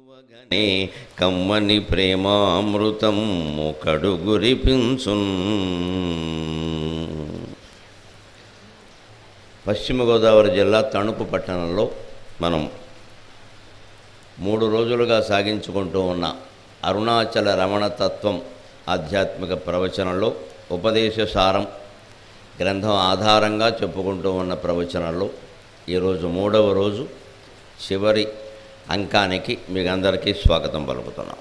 నే కమ్మని ప్రేమామృతం కడుగురిపించున్ పశ్చిమ గోదావరి జిల్లా తణుకు పట్టణంలో మనం మూడు రోజులుగా సాగించుకుంటూ ఉన్న అరుణాచల రమణ తత్వం ఆధ్యాత్మిక ప్రవచనంలో ఉపదేశ సారం గ్రంథం ఆధారంగా చెప్పుకుంటూ ఉన్న ప్రవచనంలో ఈరోజు మూడవ రోజు చివరి అంకానికి మీకు అందరికీ స్వాగతం పలుకుతున్నాం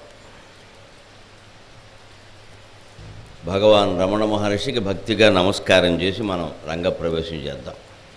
భగవాన్ రమణ మహర్షికి భక్తిగా నమస్కారం చేసి మనం రంగప్రవేశం చేద్దాం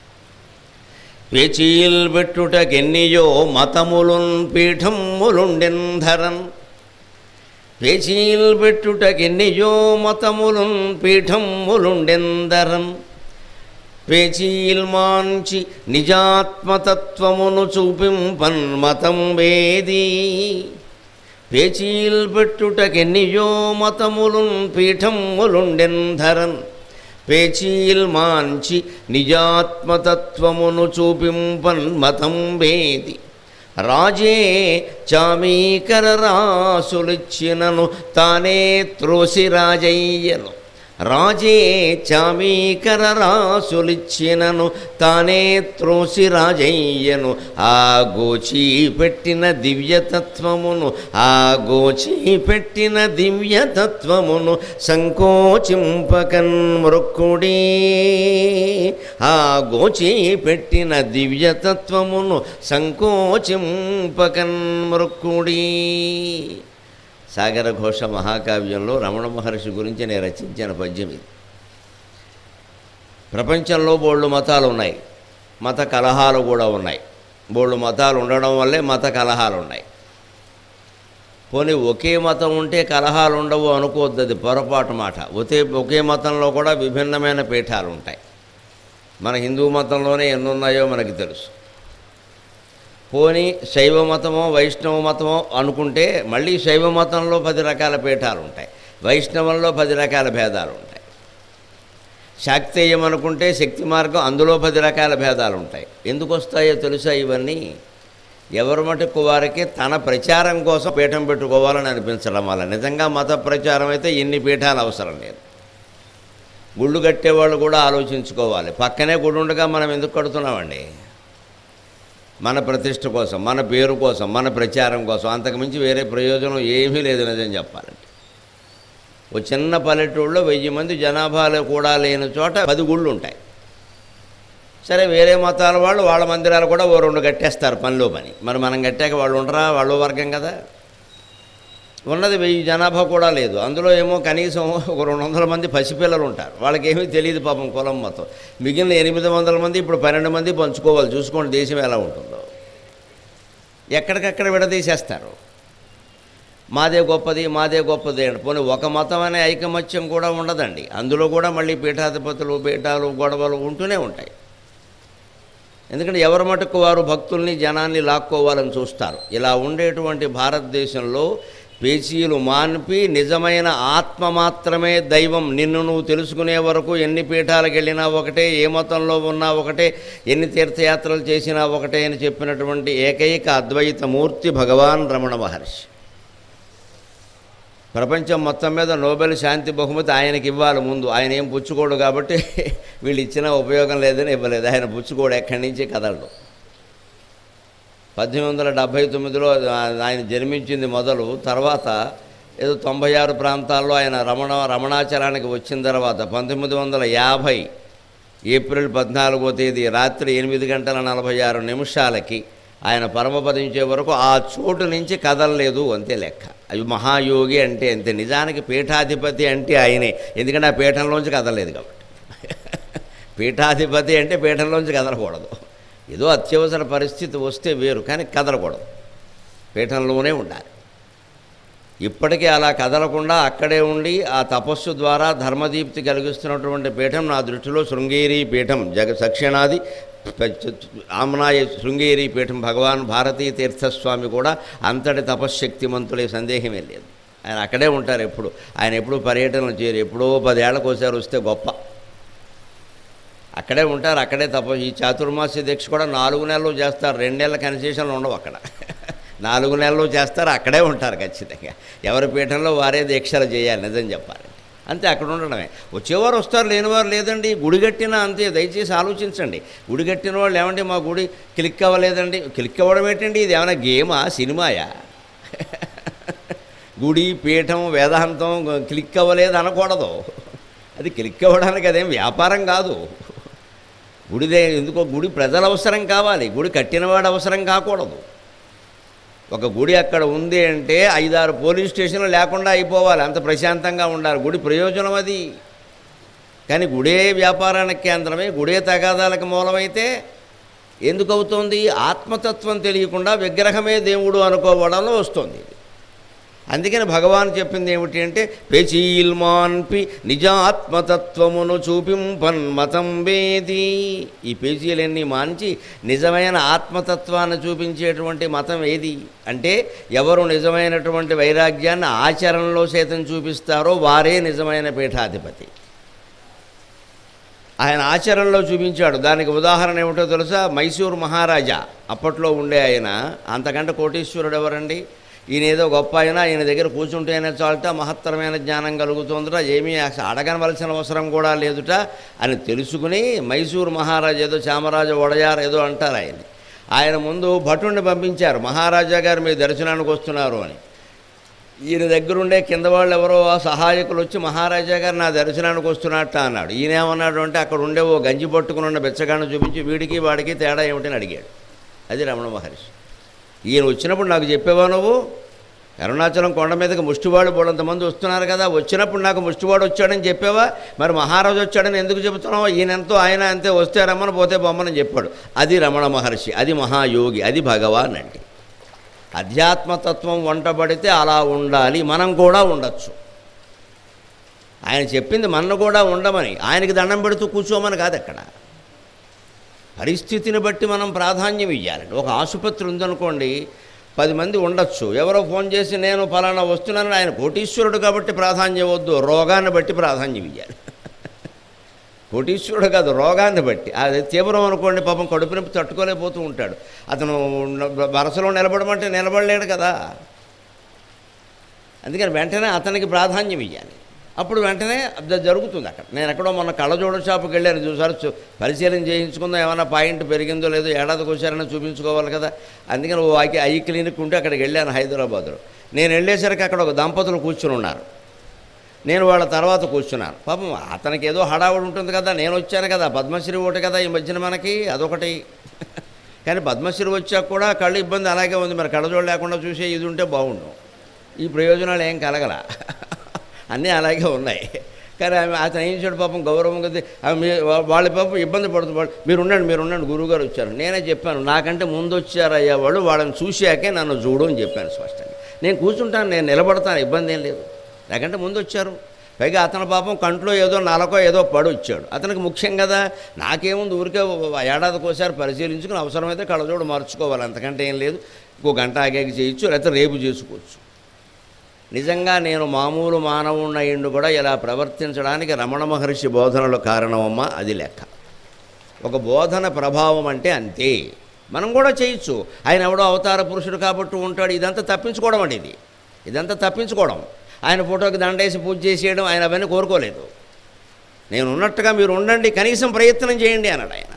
పేచీల్ పెట్టుటకెన్నియో మతములున్ పీఠములుండెన్ ధరన్ పేచీల్ పెట్టుటకెన్నియో మతములున్ పీఠములుండెందరన్ పేచీల్ మాంచి నిజాత్మతత్వమును చూపింపన్ మతం వేది పేచీల్ పెట్టుటకెన్నియో మతములున్ పీఠములుండెంధరన్ పేచీల్ మాంచి నిజాత్మతత్వమును చూపింపన్ మతం వేది రాజే చామీకర రాసులిచ్చినను తానే త్రోసి రాజయ్యను రాజే చామీకర రాసులిచ్చినను తానే త్రోసి రాజయ్యను ఆ గోచి పెట్టిన దివ్యతత్వమును ఆ గోచి పెట్టిన దివ్యతత్వమును సంకోచింపకన్ మృక్కుడి ఆ గోచి పెట్టిన దివ్యతత్వమును సంకోచింపకన్ మృక్కుడి సాగర ఘోష మహాకావ్యంలో రమణ మహర్షి గురించి నేను రచించిన పద్యం ఇది ప్రపంచంలో బోళ్ళు మతాలు ఉన్నాయి మత కలహాలు కూడా ఉన్నాయి బోళ్ళు మతాలు ఉండడం వల్లే మత కలహాలు ఉన్నాయి పోనీ ఒకే మతం ఉంటే కలహాలు ఉండవు అనుకోవద్దు అది పొరపాటు మాట ఒకే ఒకే మతంలో కూడా విభిన్నమైన పీఠాలు ఉంటాయి మన హిందూ మతంలోనే ఎన్ని ఉన్నాయో మనకి తెలుసు పోనీ శైవ మతమో వైష్ణవ మతమో అనుకుంటే మళ్ళీ శైవ మతంలో పది రకాల పీఠాలు ఉంటాయి వైష్ణవంలో పది రకాల భేదాలు ఉంటాయి శాక్తేయం అనుకుంటే శక్తి మార్గం అందులో పది రకాల భేదాలు ఉంటాయి ఎందుకు వస్తాయో తెలుసా ఇవన్నీ ఎవరి మటుకు వారికి తన ప్రచారం కోసం పీఠం పెట్టుకోవాలని అనిపించడం వల్ల నిజంగా మత ప్రచారం అయితే ఎన్ని పీఠాలు అవసరం లేదు గుళ్ళు కట్టేవాళ్ళు కూడా ఆలోచించుకోవాలి పక్కనే గుడి ఉండగా మనం ఎందుకు కడుతున్నామండి మన ప్రతిష్ట కోసం మన పేరు కోసం మన ప్రచారం కోసం అంతకుమించి వేరే ప్రయోజనం ఏమీ లేదు నిజం చెప్పాలంటే ఓ చిన్న పల్లెటూళ్ళలో వెయ్యి మంది జనాభాలో కూడా లేని చోట పది గుళ్ళు ఉంటాయి సరే వేరే మతాల వాళ్ళు వాళ్ళ మందిరాలు కూడా ఓ రెండు కట్టేస్తారు పనిలో పని మరి మనం కట్టాక వాళ్ళు ఉండరా వాళ్ళు వర్గం కదా ఉన్నది వెయ్యి జనాభా కూడా లేదు అందులో ఏమో కనీసం ఒక రెండు వందల మంది పసిపిల్లలు ఉంటారు వాళ్ళకి ఏమీ తెలియదు పాపం కులం మొత్తం మిగిలిన ఎనిమిది వందల మంది ఇప్పుడు పన్నెండు మంది పంచుకోవాలి చూసుకోండి దేశం ఎలా ఉంటుందో ఎక్కడికక్కడ విడదీసేస్తారు మాదే గొప్పది మాదే గొప్పది అని పోనీ ఒక మతం అనే ఐకమత్యం కూడా ఉండదండి అందులో కూడా మళ్ళీ పీఠాధిపతులు పీఠాలు గొడవలు ఉంటూనే ఉంటాయి ఎందుకంటే ఎవరి మటుకు వారు భక్తుల్ని జనాన్ని లాక్కోవాలని చూస్తారు ఇలా ఉండేటువంటి భారతదేశంలో పేచీలు మాన్పి నిజమైన ఆత్మ మాత్రమే దైవం నిన్ను నువ్వు తెలుసుకునే వరకు ఎన్ని పీఠాలకు వెళ్ళినా ఒకటే ఏ మతంలో ఉన్నా ఒకటే ఎన్ని తీర్థయాత్రలు చేసినా ఒకటే అని చెప్పినటువంటి ఏకైక అద్వైత మూర్తి భగవాన్ రమణ మహర్షి ప్రపంచం మొత్తం మీద నోబెల్ శాంతి బహుమతి ఆయనకి ఇవ్వాలి ముందు ఆయన ఏం పుచ్చుకోడు కాబట్టి వీళ్ళు ఇచ్చినా ఉపయోగం లేదని ఇవ్వలేదు ఆయన పుచ్చుకోడు ఎక్కడి నుంచి కదలడు పద్దెనిమిది వందల డెబ్భై తొమ్మిదిలో ఆయన జన్మించింది మొదలు తర్వాత ఏదో తొంభై ఆరు ప్రాంతాల్లో ఆయన రమణ రమణాచలానికి వచ్చిన తర్వాత పంతొమ్మిది వందల యాభై ఏప్రిల్ పద్నాలుగో తేదీ రాత్రి ఎనిమిది గంటల నలభై ఆరు నిమిషాలకి ఆయన పరమపదించే వరకు ఆ చోటు నుంచి కదలలేదు అంతే లెక్క అవి మహాయోగి అంటే అంతే నిజానికి పీఠాధిపతి అంటే ఆయనే ఎందుకంటే ఆ పీఠంలోంచి కదలలేదు కాబట్టి పీఠాధిపతి అంటే పీఠంలోంచి కదలకూడదు ఏదో అత్యవసర పరిస్థితి వస్తే వేరు కానీ కదలకూడదు పీఠంలోనే ఉండాలి ఇప్పటికీ అలా కదలకుండా అక్కడే ఉండి ఆ తపస్సు ద్వారా ధర్మదీప్తి కలిగిస్తున్నటువంటి పీఠం నా దృష్టిలో శృంగేరి పీఠం జగ సక్షిణాది ఆమ్నాయ శృంగేరి పీఠం భగవాన్ భారతీ తీర్థస్వామి కూడా అంతటి తపశ్శక్తిమంతులే సందేహమే లేదు ఆయన అక్కడే ఉంటారు ఎప్పుడు ఆయన ఎప్పుడు పర్యటనలు చేయరు ఎప్పుడో పదేళ్లకు ఒకసారి వస్తే గొప్ప అక్కడే ఉంటారు అక్కడే తప్ప ఈ చాతుర్మాస్య దీక్ష కూడా నాలుగు నెలలు చేస్తారు రెండు నెలల కన్సెషన్లు ఉండవు అక్కడ నాలుగు నెలలు చేస్తారు అక్కడే ఉంటారు ఖచ్చితంగా ఎవరి పీఠంలో వారే దీక్షలు చేయాలి నిజం చెప్పాలి అంతే అక్కడ ఉండడమే వచ్చేవారు వస్తారు లేనివారు లేదండి గుడి కట్టినా అంతే దయచేసి ఆలోచించండి గుడి కట్టిన వాళ్ళు ఏమండి మా గుడి క్లిక్ అవ్వలేదండి క్లిక్ అవ్వడం ఏంటండి ఇది ఏమైనా గేమా సినిమాయా గుడి పీఠం వేదాంతం క్లిక్ అవ్వలేదు అనకూడదు అది క్లిక్ అవ్వడానికి అదేం వ్యాపారం కాదు గుడిదే ఎందుకో గుడి ప్రజల అవసరం కావాలి గుడి కట్టినవాడు అవసరం కాకూడదు ఒక గుడి అక్కడ ఉంది అంటే ఐదారు పోలీస్ స్టేషన్లు లేకుండా అయిపోవాలి అంత ప్రశాంతంగా ఉండాలి గుడి ప్రయోజనం అది కానీ గుడే వ్యాపారానికి కేంద్రమే గుడే తగాదాలకు మూలమైతే ఎందుకు అవుతోంది ఆత్మతత్వం తెలియకుండా విగ్రహమే దేవుడు అనుకోవడంలో వస్తుంది ఇది అందుకని భగవాన్ చెప్పింది ఏమిటి అంటే పేచీల్మాన్పి నిజాత్మతత్వమును చూపింపన్ మతం వేది ఈ పేచీలన్నీ మాంచి నిజమైన ఆత్మతత్వాన్ని చూపించేటువంటి మతం ఏది అంటే ఎవరు నిజమైనటువంటి వైరాగ్యాన్ని ఆచరణలో సైతం చూపిస్తారో వారే నిజమైన పీఠాధిపతి ఆయన ఆచరణలో చూపించాడు దానికి ఉదాహరణ ఏమిటో తెలుసా మైసూరు మహారాజా అప్పట్లో ఉండే ఆయన అంతకంటే కోటీశ్వరుడు ఎవరండి ఈయన ఏదో గొప్ప అయినా ఈయన దగ్గర కూర్చుంటేనే చాలుట మహత్తరమైన జ్ఞానం కలుగుతుందిట ఏమీ అసలు అడగనవలసిన అవసరం కూడా లేదుట అని తెలుసుకుని మైసూరు మహారాజా ఏదో చామరాజ వడయార్ ఏదో అంటారు ఆయన ఆయన ముందు భటుణ్ణి పంపించారు మహారాజా గారు మీ దర్శనానికి వస్తున్నారు అని ఈయన దగ్గరుండే కింద వాళ్ళు ఎవరో సహాయకులు వచ్చి మహారాజా గారు నా దర్శనానికి వస్తున్నట్ట అన్నాడు ఈయన ఏమన్నాడు అంటే అక్కడ ఉండే ఓ గంజి పట్టుకుని ఉన్న బెచ్చగాన్ని చూపించి వీడికి వాడికి తేడా ఏమిటని అడిగాడు అది రమణ మహర్షి ఈయన వచ్చినప్పుడు నాకు చెప్పేవా నువ్వు అరుణాచలం కొండ మీదకి ముష్టివాడు బోడంతమంది వస్తున్నారు కదా వచ్చినప్పుడు నాకు ముష్టివాడు వచ్చాడని చెప్పావా మరి మహారాజు వచ్చాడని ఎందుకు చెబుతున్నావు ఈయనెంతో ఆయన అంతే వస్తే రమ్మని పోతే బొమ్మని చెప్పాడు అది రమణ మహర్షి అది మహాయోగి అది భగవాన్ అంటే అధ్యాత్మతత్వం వంటబడితే అలా ఉండాలి మనం కూడా ఉండొచ్చు ఆయన చెప్పింది మన కూడా ఉండమని ఆయనకి దండం పెడుతూ కూర్చోమని కాదు అక్కడ పరిస్థితిని బట్టి మనం ప్రాధాన్యం ఇవ్వాలి ఒక ఆసుపత్రి ఉందనుకోండి పది మంది ఉండొచ్చు ఎవరో ఫోన్ చేసి నేను ఫలానా వస్తున్నానని ఆయన కోటీశ్వరుడు కాబట్టి ప్రాధాన్యం ఇవ్వద్దు రోగాన్ని బట్టి ప్రాధాన్యం ఇవ్వాలి కోటీశ్వరుడు కాదు రోగాన్ని బట్టి అది తీవ్రం అనుకోండి పాపం కడుపు నొప్పి తట్టుకోలేకపోతూ ఉంటాడు అతను వరసలో నిలబడమంటే నిలబడలేడు కదా అందుకని వెంటనే అతనికి ప్రాధాన్యం ఇవ్వాలి అప్పుడు వెంటనే అది జరుగుతుంది అక్కడ నేను ఎక్కడో మొన్న కళ్ళజోడు షాపుకి వెళ్ళాను చూసారు చూ- పరిశీలన చేయించుకుందాం ఏమైనా పాయింట్ పెరిగిందో లేదో ఏడాదికి వచ్చారని చూపించుకోవాలి కదా అందుకని ఓ ఐ ఐ క్లినిక్ ఉంటే అక్కడికి వెళ్ళాను హైదరాబాద్లో నేను వెళ్ళేసరికి అక్కడ ఒక దంపతులు కూర్చుని ఉన్నారు నేను వాళ్ళ తర్వాత కూర్చున్నాను పాపం అతనికి ఏదో హడావుడి ఉంటుంది కదా నేను వచ్చాను కదా పద్మశ్రీ ఒకటి కదా ఈ మధ్యన మనకి అదొకటి కానీ పద్మశ్రీ వచ్చాక కూడా కళ్ళు ఇబ్బంది అలాగే ఉంది మరి కళ్ళజోడు లేకుండా చూసే ఇది ఉంటే బాగుండు ఈ ప్రయోజనాలు ఏం కలగల అన్నీ అలాగే ఉన్నాయి కానీ ఆమె అతను ఏం చేయడు పాపం గౌరవంగా ది- ఆమె మీ- వా- వాళ్ళ పాపం ఇబ్బంది పడుతుంది వాళ్ళు మీరు ఉండండి మీరు ఉండండి గురువుగారు వచ్చారు నేనే చెప్పాను నాకంటే ముందు వచ్చారు అయ్యా వాళ్ళు వాళ్ళని చూశాకే నన్ను చూడు అని చెప్పాను స్పష్టంగా నేను కూర్చుంటాను నేను నిలబడతాను ఇబ్బంది ఏం లేదు నాకంటే ముందు వచ్చారు పైగా అతని పాపం కంట్లో ఏదో నలకో ఏదో పడి వచ్చాడు అతనికి ముఖ్యం కదా నాకేముంది ఊరికే ఏడాదికి ఒకసారి పరిశీలించుకుని అవసరమైతే కళ్ళజోడు మార్చుకోవాలి అంతకంటే ఏం లేదు ఇంకో గంట ఆగాకి చేయొచ్చు లేకపోతే రేపు చేసుకోవచ్చు నిజంగా నేను మామూలు మానవున్న ఇండు కూడా ఇలా ప్రవర్తించడానికి రమణ మహర్షి బోధనలు కారణమమ్మా అది లెక్క ఒక బోధన ప్రభావం అంటే అంతే మనం కూడా చేయొచ్చు ఆయన ఎవడో అవతార పురుషుడు కాబట్టి ఉంటాడు ఇదంతా తప్పించుకోవడం అండి ఇది ఇదంతా తప్పించుకోవడం ఆయన ఫోటోకి దండేసి పూజ చేసేయడం ఆయన అవన్నీ కోరుకోలేదు నేను ఉన్నట్టుగా మీరు ఉండండి కనీసం ప్రయత్నం చేయండి అన్నాడు ఆయన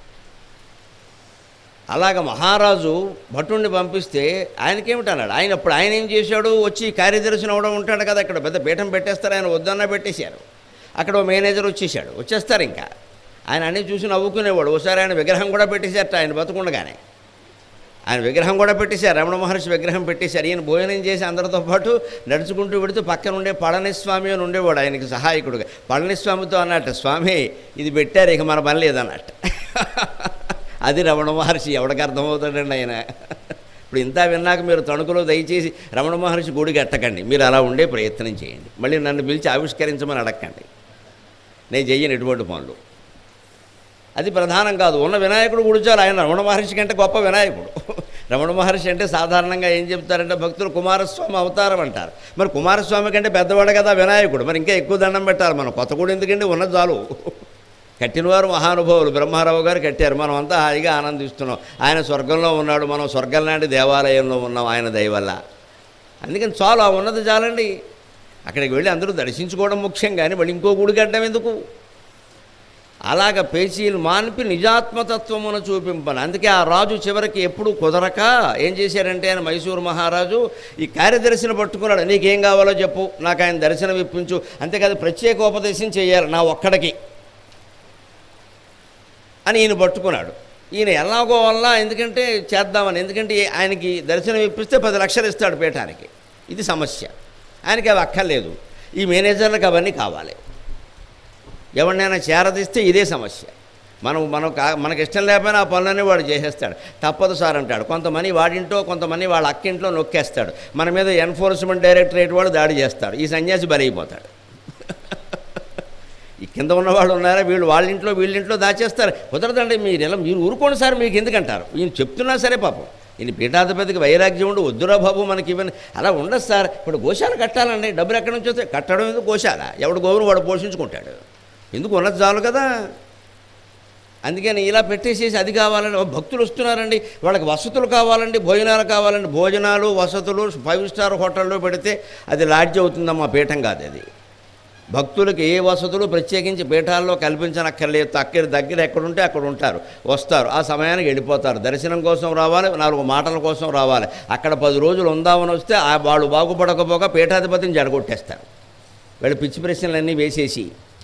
అలాగ మహారాజు భటుణ్ణి పంపిస్తే ఆయనకేమిటి అన్నాడు ఆయన అప్పుడు ఆయన ఏం చేశాడు వచ్చి కార్యదర్శిని అవడం ఉంటాడు కదా అక్కడ పెద్ద పీఠం పెట్టేస్తారు ఆయన వద్దన్నా పెట్టేశారు అక్కడ ఓ మేనేజర్ వచ్చేసాడు వచ్చేస్తారు ఇంకా ఆయన అన్నీ చూసి నవ్వుకునేవాడు ఒకసారి ఆయన విగ్రహం కూడా పెట్టేశారట ఆయన బతుకుండగానే ఆయన విగ్రహం కూడా పెట్టేశారు రమణ మహర్షి విగ్రహం పెట్టేశారు ఈయన భోజనం చేసి అందరితో పాటు నడుచుకుంటూ వెడుతూ పక్కన ఉండే పళనిస్వామి అని ఉండేవాడు ఆయనకి సహాయకుడుగా పళనిస్వామితో అన్నట్టు స్వామి ఇది పెట్టారు ఇక మన పని లేదన్నట్టు అది రమణ మహర్షి ఎవడికి అర్థమవుతాడండి ఆయన ఇప్పుడు ఇంత విన్నాక మీరు తణుకులో దయచేసి రమణ మహర్షి గుడి కట్టకండి మీరు అలా ఉండే ప్రయత్నం చేయండి మళ్ళీ నన్ను పిలిచి ఆవిష్కరించమని అడగండి నేను చెయ్యను ఎటువంటి పనులు అది ప్రధానం కాదు ఉన్న వినాయకుడు గుడిచారు ఆయన రమణ మహర్షి కంటే గొప్ప వినాయకుడు రమణ మహర్షి అంటే సాధారణంగా ఏం చెప్తారంటే భక్తులు కుమారస్వామి అవతారం అంటారు మరి కుమారస్వామి కంటే పెద్దవాడు కదా వినాయకుడు మరి ఇంకా ఎక్కువ దండం పెట్టాలి మనం కొత్త గుడి ఎందుకండి ఉన్న చాలు కట్టినవారు మహానుభావులు బ్రహ్మారావు గారు కట్టారు మనం అంతా హాయిగా ఆనందిస్తున్నాం ఆయన స్వర్గంలో ఉన్నాడు మనం స్వర్గం లాంటి దేవాలయంలో ఉన్నాం ఆయన దయ వల్ల అందుకని చాలు ఆ ఉన్నది చాలండి అక్కడికి వెళ్ళి అందరూ దర్శించుకోవడం ముఖ్యం కానీ మళ్ళీ ఇంకో గుడి కట్టడం ఎందుకు అలాగ పేచీలు మాన్పి నిజాత్మతత్వమును చూపింపను అందుకే ఆ రాజు చివరికి ఎప్పుడు కుదరక ఏం చేశారంటే ఆయన మైసూరు మహారాజు ఈ కార్యదర్శిని పట్టుకున్నాడు నీకేం కావాలో చెప్పు నాకు ఆయన దర్శనం ఇప్పించు అంతేకాదు ప్రత్యేకోపదేశం చేయాలి నా ఒక్కడికి అని ఈయన పట్టుకున్నాడు ఈయన ఎలాగో వల్ల ఎందుకంటే చేద్దామని ఎందుకంటే ఆయనకి దర్శనం ఇప్పిస్తే పది లక్షలు ఇస్తాడు పీఠానికి ఇది సమస్య ఆయనకి అవి అక్కర్లేదు ఈ మేనేజర్లకు అవన్నీ కావాలి ఎవరినైనా చేరదీస్తే ఇదే సమస్య మనం మనం కా మనకి ఇష్టం లేకపోయినా ఆ పనులన్నీ వాడు చేసేస్తాడు తప్పదు సార్ అంటాడు కొంతమంది వాడింట్లో కొంతమంది వాళ్ళ అక్కింట్లో నొక్కేస్తాడు మన మీద ఎన్ఫోర్స్మెంట్ డైరెక్టరేట్ వాడు దాడి చేస్తాడు ఈ సన్యాసి బలైపోతాడు ఈ కింద ఉన్నవాళ్ళు ఉన్నారా వీళ్ళు వాళ్ళ ఇంట్లో వీళ్ళ ఇంట్లో దాచేస్తారు కుదరదండి మీరు ఎలా మీరు ఊరుకోండి సార్ మీకు ఎందుకంటారు ఈయన చెప్తున్నా సరే పాపం ఈయన పీఠాధిపతికి వైరాగ్యం ఉండి వద్దురా బాబు మనకి ఇవన్నీ అలా ఉండదు సార్ ఇప్పుడు గోశాల కట్టాలండి డబ్బులు ఎక్కడి నుంచి వస్తాయి కట్టడం ఎందుకు గోశాల ఎవడు గోవును వాడు పోషించుకుంటాడు ఎందుకు ఉన్నది చాలు కదా అందుకని ఇలా పెట్టేసేసి అది కావాలండి ఓ భక్తులు వస్తున్నారండి వాళ్ళకి వసతులు కావాలండి భోజనాలు కావాలండి భోజనాలు వసతులు ఫైవ్ స్టార్ హోటల్లో పెడితే అది లాడ్జ్ అవుతుందమ్మా పీఠం కాదు అది భక్తులకు ఏ వసతులు ప్రత్యేకించి పీఠాల్లో కల్పించనక్కర్లేదు అక్కడ దగ్గర ఎక్కడుంటే అక్కడ ఉంటారు వస్తారు ఆ సమయానికి వెళ్ళిపోతారు దర్శనం కోసం రావాలి నాలుగు మాటల కోసం రావాలి అక్కడ పది రోజులు ఉందామని వస్తే ఆ వాళ్ళు బాగుపడకపోగా పీఠాధిపతిని జడగొట్టేస్తారు వీళ్ళు పిచ్చి ప్రశ్నలన్నీ వేసేసి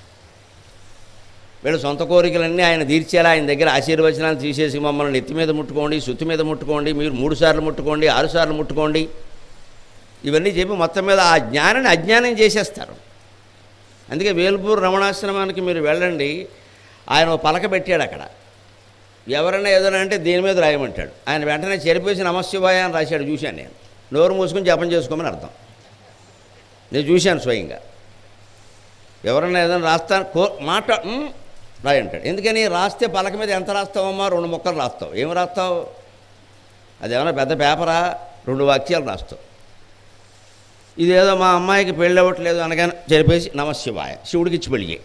వీళ్ళ సొంత కోరికలన్నీ ఆయన తీర్చేలా ఆయన దగ్గర ఆశీర్వచనాలు తీసేసి మమ్మల్ని నెత్తి మీద ముట్టుకోండి సుత్తి మీద ముట్టుకోండి మీరు మూడు సార్లు ముట్టుకోండి ఆరు సార్లు ముట్టుకోండి ఇవన్నీ చెప్పి మొత్తం మీద ఆ జ్ఞానాన్ని అజ్ఞానం చేసేస్తారు అందుకే వేల్పూర్ రమణాశ్రమానికి మీరు వెళ్ళండి ఆయన ఓ పలక పెట్టాడు అక్కడ ఎవరైనా ఏదైనా అంటే దీని మీద రాయమంటాడు ఆయన వెంటనే చెరిపేసి నమశివాయ అని రాశాడు చూశాను నేను నోరు మూసుకొని జపం చేసుకోమని అర్థం నేను చూశాను స్వయంగా ఎవరైనా ఏదైనా రాస్తాను కో మాట "ఉమ్" రాయంటాడు ఎందుకని రాస్తే పలక మీద ఎంత రాస్తావమ్మా రెండు ముక్కలు రాస్తావు ఏం రాస్తావు అదేమన్నా పెద్ద పేపరా రెండు వాక్యాలు రాస్తావు ఇదేదో మా అమ్మాయికి పెళ్ళి అవ్వట్లేదు అనగానే జరిపేసి నమశివాయ శివుడికి ఇచ్చి పెళ్ళి చేయి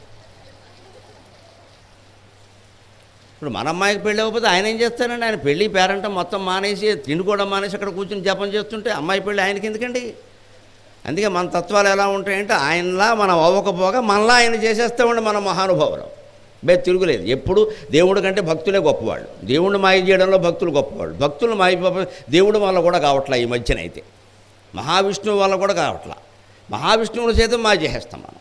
ఇప్పుడు మన అమ్మాయికి పెళ్ళి అవ్వకపోతే ఆయన ఏం చేస్తారండి ఆయన పెళ్ళి పేరంటం మొత్తం మానేసి తిండి కూడా మానేసి అక్కడ కూర్చుని జపం చేస్తుంటే అమ్మాయి పెళ్ళి ఆయనకి ఎందుకండి అందుకే మన తత్వాలు ఎలా ఉంటాయంటే ఆయనలా మనం అవ్వకపోగా మనలా ఆయన చేసేస్తామండి మన మహానుభావులు బే తిరుగులేదు ఎప్పుడు దేవుడి కంటే భక్తులే గొప్పవాళ్ళు దేవుడిని మాయ చేయడంలో భక్తులు గొప్పవాళ్ళు భక్తులు మాయ దేవుడి వల్ల కూడా కావట్లా ఈ మధ్యనైతే మహావిష్ణువు వల్ల కూడా కావట్లా మహావిష్ణువుల చేత మాయ చేసేస్తాం మనం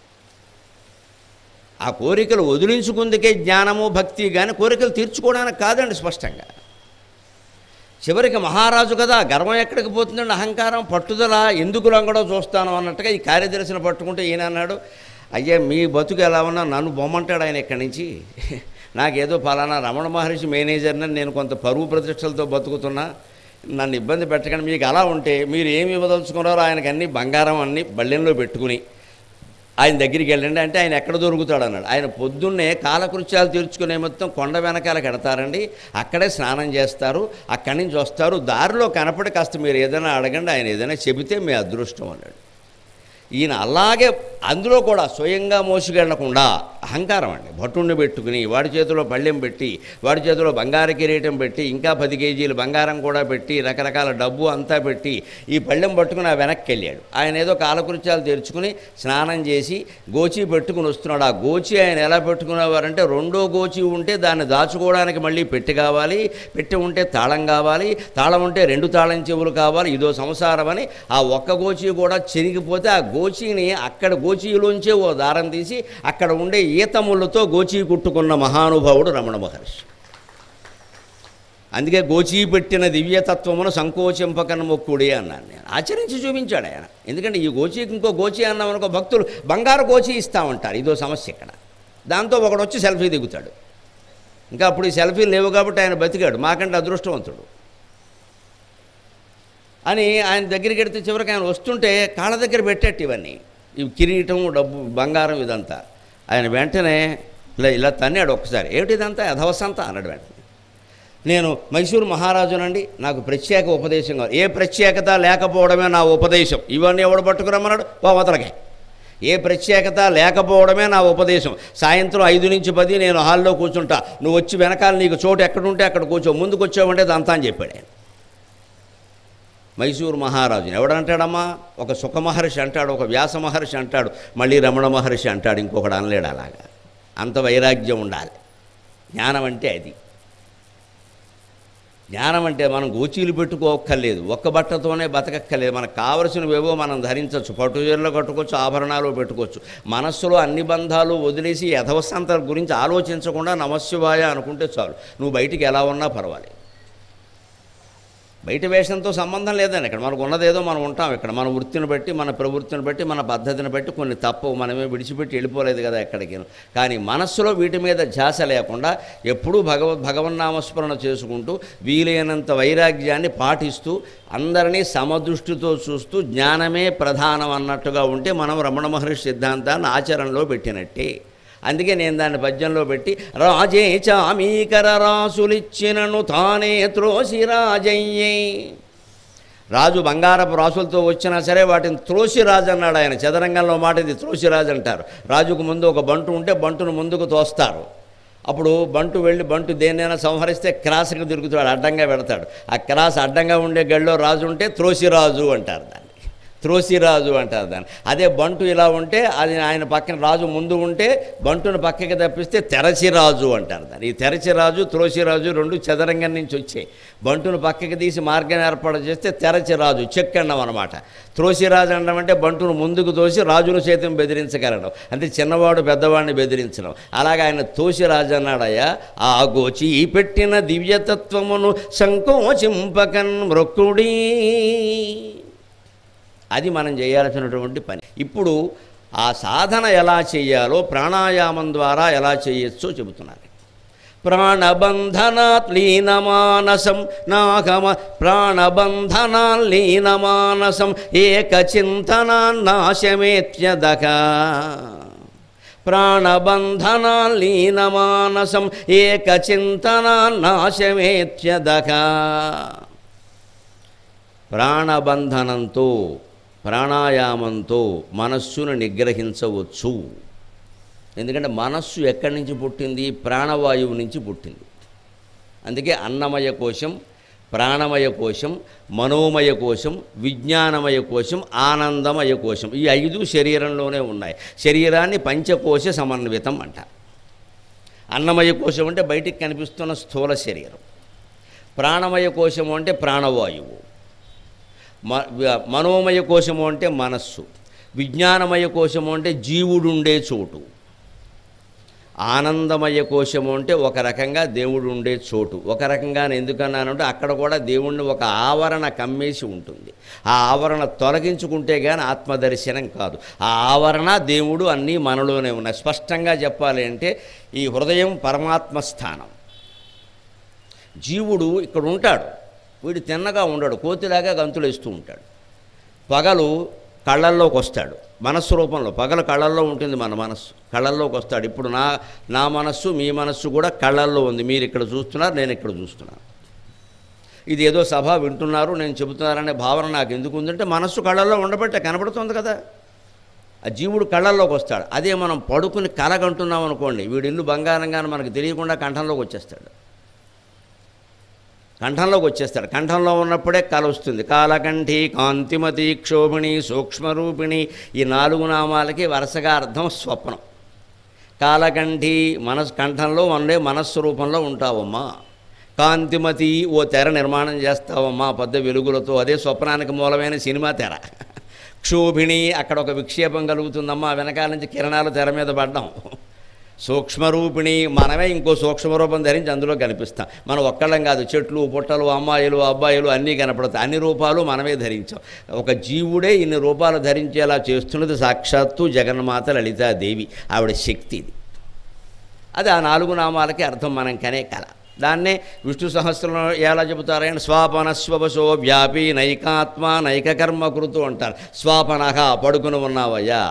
ఆ కోరికలు వదిలించుకుందుకే జ్ఞానము భక్తి కానీ కోరికలు తీర్చుకోవడానికి కాదండి స్పష్టంగా చివరికి మహారాజు కదా గర్వం ఎక్కడికి పోతుందండి అహంకారం పట్టుదల ఎందుకు రంగడో చూస్తాను అన్నట్టుగా ఈ కార్యదర్శిని పట్టుకుంటే ఈయన అన్నాడు అయ్యా మీ బతుకు ఎలా ఉన్నా నన్ను బొమ్మంటాడు ఆయన ఇక్కడి నుంచి నాకేదో ఫలానా రమణ మహర్షి మేనేజర్ని నేను కొంత పరువు ప్రతిష్టలతో బతుకుతున్నా నన్ను ఇబ్బంది పెట్టకండి మీకు అలా ఉంటే మీరు ఏమి ఇవ్వదలుచుకున్నారో ఆయనకి అన్ని బంగారం అన్ని బళ్ళెంలో పెట్టుకుని ఆయన దగ్గరికి వెళ్ళండి అంటే ఆయన ఎక్కడ దొరుకుతాడు అన్నాడు ఆయన పొద్దున్నే కాలకృత్యాలు తీర్చుకునే మొత్తం కొండ వెనకాల కడతారండి అక్కడే స్నానం చేస్తారు అక్కడి నుంచి వస్తారు దారిలో కనపడి కాస్త మీరు ఏదైనా అడగండి ఆయన ఏదైనా చెబితే మీ అదృష్టం అన్నాడు ఈయన అలాగే అందులో కూడా స్వయంగా మోసుకెళ్లకుండా అహంకారం అండి భట్టుణ్ణి పెట్టుకుని వాడి చేతిలో పళ్ళెం పెట్టి వాడి చేతిలో బంగారు కిరీటం పెట్టి ఇంకా పది కేజీలు బంగారం కూడా పెట్టి రకరకాల డబ్బు అంతా పెట్టి ఈ పళ్ళెం పట్టుకుని ఆ వెనక్కి వెళ్ళాడు ఆయన ఏదో కాలకృత్యాలు తెరుచుకుని స్నానం చేసి గోచి పెట్టుకుని వస్తున్నాడు ఆ గోచి ఆయన ఎలా పెట్టుకునేవారంటే రెండో గోచి ఉంటే దాన్ని దాచుకోవడానికి మళ్ళీ పెట్టి కావాలి పెట్టి ఉంటే తాళం కావాలి తాళం ఉంటే రెండు తాళం చెవులు కావాలి ఇదో సంసారం అని ఆ ఒక్క గోచి కూడా చెరిగిపోతే ఆ గోచిని అక్కడ గోచీలోంచే ఓ దారం తీసి అక్కడ ఉండే ఈతములతో గోచీ కుట్టుకున్న మహానుభావుడు రమణ మహర్షి అందుకే గోచీ పెట్టిన దివ్యతత్వమును సంకోచింపకన మొక్కుడి అన్నాను నేను ఆచరించి చూపించాడు ఆయన ఎందుకంటే ఈ గోచీకి ఇంకో గోచీ అన్నామనుకో భక్తులు బంగారు గోచీ ఇస్తామంటారు ఇదో సమస్య ఇక్కడ దాంతో ఒకడు వచ్చి సెల్ఫీ దిగుతాడు ఇంకా అప్పుడు ఈ సెల్ఫీలు లేవు కాబట్టి ఆయన బతికాడు మాకంటే అదృష్టవంతుడు అని ఆయన దగ్గరికి వెడితే చివరికి ఆయన వస్తుంటే కాళ్ళ దగ్గర పెట్టేట్టు ఇవన్నీ ఇవి కిరీటం డబ్బు బంగారం ఇదంతా ఆయన వెంటనే ఇలా ఇలా తన్నాడు ఒకసారి ఏమిటి ఇదంతా అధవసంత అన్నాడు వెంటనే నేను మైసూరు మహారాజునండి నాకు ప్రత్యేక ఉపదేశం కావాలి ఏ ప్రత్యేకత లేకపోవడమే నా ఉపదేశం ఇవన్నీ ఎవడు పట్టుకురమ్మన్నాడు పోవతలకే ఏ ప్రత్యేకత లేకపోవడమే నా ఉపదేశం సాయంత్రం ఐదు నుంచి పది నేను హాల్లో కూర్చుంటా నువ్వు వచ్చి వెనకాల నీకు చోటు ఎక్కడుంటే అక్కడ కూర్చో ముందుకు వచ్చావంటే దంతా అని చెప్పాడు ఆయన మైసూరు మహారాజుని ఎవడంటాడమ్మా ఒక సుఖ మహర్షి అంటాడు ఒక వ్యాస మహర్షి అంటాడు మళ్ళీ రమణ మహర్షి అంటాడు ఇంకొకడు అనలేడు అలాగా అంత వైరాగ్యం ఉండాలి జ్ఞానం అంటే అది జ్ఞానం అంటే మనం గోచీలు పెట్టుకోక్కర్లేదు ఒక్క బట్టతోనే బతకక్కర్లేదు మనకు కావలసినవేవో మనం ధరించవచ్చు పట్టు చీరలు కట్టుకోవచ్చు ఆభరణాలు పెట్టుకోవచ్చు మనస్సులో అన్ని బంధాలు వదిలేసి యథవసంతల గురించి ఆలోచించకుండా నమశివాయ అనుకుంటే చాలు నువ్వు బయటికి ఎలా ఉన్నా పర్వాలేదు బయట వేషంతో సంబంధం లేదండి ఇక్కడ మనకు ఉన్నదేదో మనం ఉంటాం ఇక్కడ మన వృత్తిని బట్టి మన ప్రవృత్తిని బట్టి మన పద్ధతిని బట్టి కొన్ని తప్పవు మనమే విడిచిపెట్టి వెళ్ళిపోలేదు కదా ఎక్కడికి కానీ మనస్సులో వీటి మీద ధ్యాస లేకుండా ఎప్పుడూ భగవ భగవన్నామస్మరణ చేసుకుంటూ వీలైనంత వైరాగ్యాన్ని పాటిస్తూ అందరినీ సమదృష్టితో చూస్తూ జ్ఞానమే ప్రధానం అన్నట్టుగా ఉంటే మనం రమణ మహర్షి సిద్ధాంతాన్ని ఆచరణలో పెట్టినట్టే అందుకే నేను దాన్ని పద్యంలో పెట్టి రాజే చామీకర రాసులిచ్చినను తానే త్రోసి రాజయ్యే రాజు బంగారపు రాసులతో వచ్చినా సరే వాటిని త్రోసిరాజు అన్నాడు ఆయన చదరంగంలో మాట ఇది త్రోసిరాజు అంటారు రాజుకు ముందు ఒక బంటు ఉంటే బంటును ముందుకు తోస్తారు అప్పుడు బంటు వెళ్ళి బంటు దేన్నైనా సంహరిస్తే క్రాస్కి తిరుగుతాడు అడ్డంగా పెడతాడు ఆ క్రాస్ అడ్డంగా ఉండే గడిలో రాజు ఉంటే త్రోసిరాజు అంటారు దాన్ని త్రోసిరాజు అంటారు దాన్ని అదే బంటు ఇలా ఉంటే అది ఆయన పక్కన రాజు ముందు ఉంటే బంటును పక్కకి తప్పిస్తే తెరచిరాజు అంటారు దాన్ని ఈ తెరచిరాజు త్రోసిరాజు రెండు చదరంగం నుంచి వచ్చాయి బంటును పక్కకి తీసి మార్గం ఏర్పాటు చేస్తే తెరచిరాజు చెక్ అన్నం అనమాట త్రోసిరాజు అనడం అంటే బంటును ముందుకు తోసి రాజును సైతం బెదిరించగలడం అంటే చిన్నవాడు పెద్దవాడిని బెదిరించడం అలాగే ఆయన తోసిరాజు అన్నాడయ్యా ఆ గోచి పెట్టిన దివ్యతత్వమును సంకోచింపకన్ మృక్కుడీ అది మనం చేయాల్సినటువంటి పని ఇప్పుడు ఆ సాధన ఎలా చేయాలో ప్రాణాయామం ద్వారా ఎలా చేయొచ్చో చెబుతున్నారు ప్రాణబంధనాత్ లీనమానసం నాగమ ప్రాణబంధనాన్ లీనమానసం ఏకచింతనాన్నాశమేత్యదక ప్రాణబంధనాన్ లీనమానసం ఏకచింతనాన్నాశమేత్యదక ప్రాణబంధనంతో ప్రాణాయామంతో మనస్సును నిగ్రహించవచ్చు ఎందుకంటే మనస్సు ఎక్కడి నుంచి పుట్టింది ప్రాణవాయువు నుంచి పుట్టింది అందుకే అన్నమయ కోశం ప్రాణమయ కోశం మనోమయ కోశం విజ్ఞానమయ కోశం ఆనందమయ కోశం ఈ ఐదు శరీరంలోనే ఉన్నాయి శరీరాన్ని పంచకోశ సమన్వితం అంట అన్నమయ కోశం అంటే బయటికి కనిపిస్తున్న స్థూల శరీరం ప్రాణమయ కోశము అంటే ప్రాణవాయువు మ- వ- మనోమయ కోశము అంటే మనస్సు విజ్ఞానమయ కోశము అంటే జీవుడుండే చోటు ఆనందమయ కోశము అంటే ఒక రకంగా దేవుడు ఉండే చోటు ఒక రకంగా నేను ఎందుకన్నానంటే అక్కడ కూడా దేవుణ్ణి ఒక ఆవరణ కమ్మేసి ఉంటుంది ఆ ఆవరణ తొలగించుకుంటే కానీ ఆత్మదర్శనం కాదు ఆ ఆవరణ దేవుడు అన్నీ మనలోనే ఉన్నాయి స్పష్టంగా చెప్పాలి అంటే ఈ హృదయం పరమాత్మ స్థానం జీవుడు ఇక్కడ ఉంటాడు వీడు తిన్నగా ఉండడు కోతిలాగా గంతులు వేస్తూ ఉంటాడు పగలు కళ్ళల్లోకి వస్తాడు మనస్సు రూపంలో పగలు కళ్ళల్లో ఉంటుంది మన మనస్సు కళ్ళల్లోకి వస్తాడు ఇప్పుడు నా నా మనస్సు మీ మనస్సు కూడా కళ్ళల్లో ఉంది మీరు ఇక్కడ చూస్తున్నారు నేను ఇక్కడ చూస్తున్నాను ఇది ఏదో సభ వింటున్నారు నేను చెబుతున్నారనే భావన నాకు ఎందుకు ఉందంటే మనస్సు కళ్ళల్లో ఉండబట్టే కనబడుతుంది కదా ఆ జీవుడు కళ్ళల్లోకి వస్తాడు అదే మనం పడుకుని కలగంటున్నాం అనుకోండి వీడి ఇల్లు బంగారంగానే మనకు తెలియకుండా కంఠంలోకి వచ్చేస్తాడు కంఠంలోకి వచ్చేస్తాడు కంఠంలో ఉన్నప్పుడే కల వస్తుంది కాలకంఠి కాంతిమతి క్షోభిణి సూక్ష్మరూపిణి ఈ నాలుగు నామాలకి వరుసగా అర్థం స్వప్నం కాలకంఠి మనస్ కంఠంలో ఉండే మనస్సు రూపంలో ఉంటావమ్మా కాంతిమతి ఓ తెర నిర్మాణం చేస్తావమ్మా పెద్ద వెలుగులతో అదే స్వప్నానికి మూలమైన సినిమా తెర క్షోభిణి అక్కడ ఒక విక్షేపం కలుగుతుందమ్మా వెనకాల నుంచి కిరణాలు తెర మీద పడ్డాం సూక్ష్మరూపిణి మనమే ఇంకో సూక్ష్మరూపం ధరించి అందులో కనిపిస్తాం మనం ఒక్కళ్ళం కాదు చెట్లు పుట్టలు అమ్మాయిలు అబ్బాయిలు అన్నీ కనపడతాయి అన్ని రూపాలు మనమే ధరించాం ఒక జీవుడే ఇన్ని రూపాలు ధరించేలా చేస్తున్నది సాక్షాత్తు జగన్మాత లలితాదేవి ఆవిడ శక్తి ఇది అది ఆ నాలుగు నామాలకి అర్థం మనం కనే కళ దాన్నే విష్ణు సహస్రంలో ఎలా చెబుతారంటే స్వాపన స్వపశో వ్యాపి నైకాత్మ నైక కర్మ కృతు అంటారు స్వాపనహ పడుకుని ఉన్నావయ్యా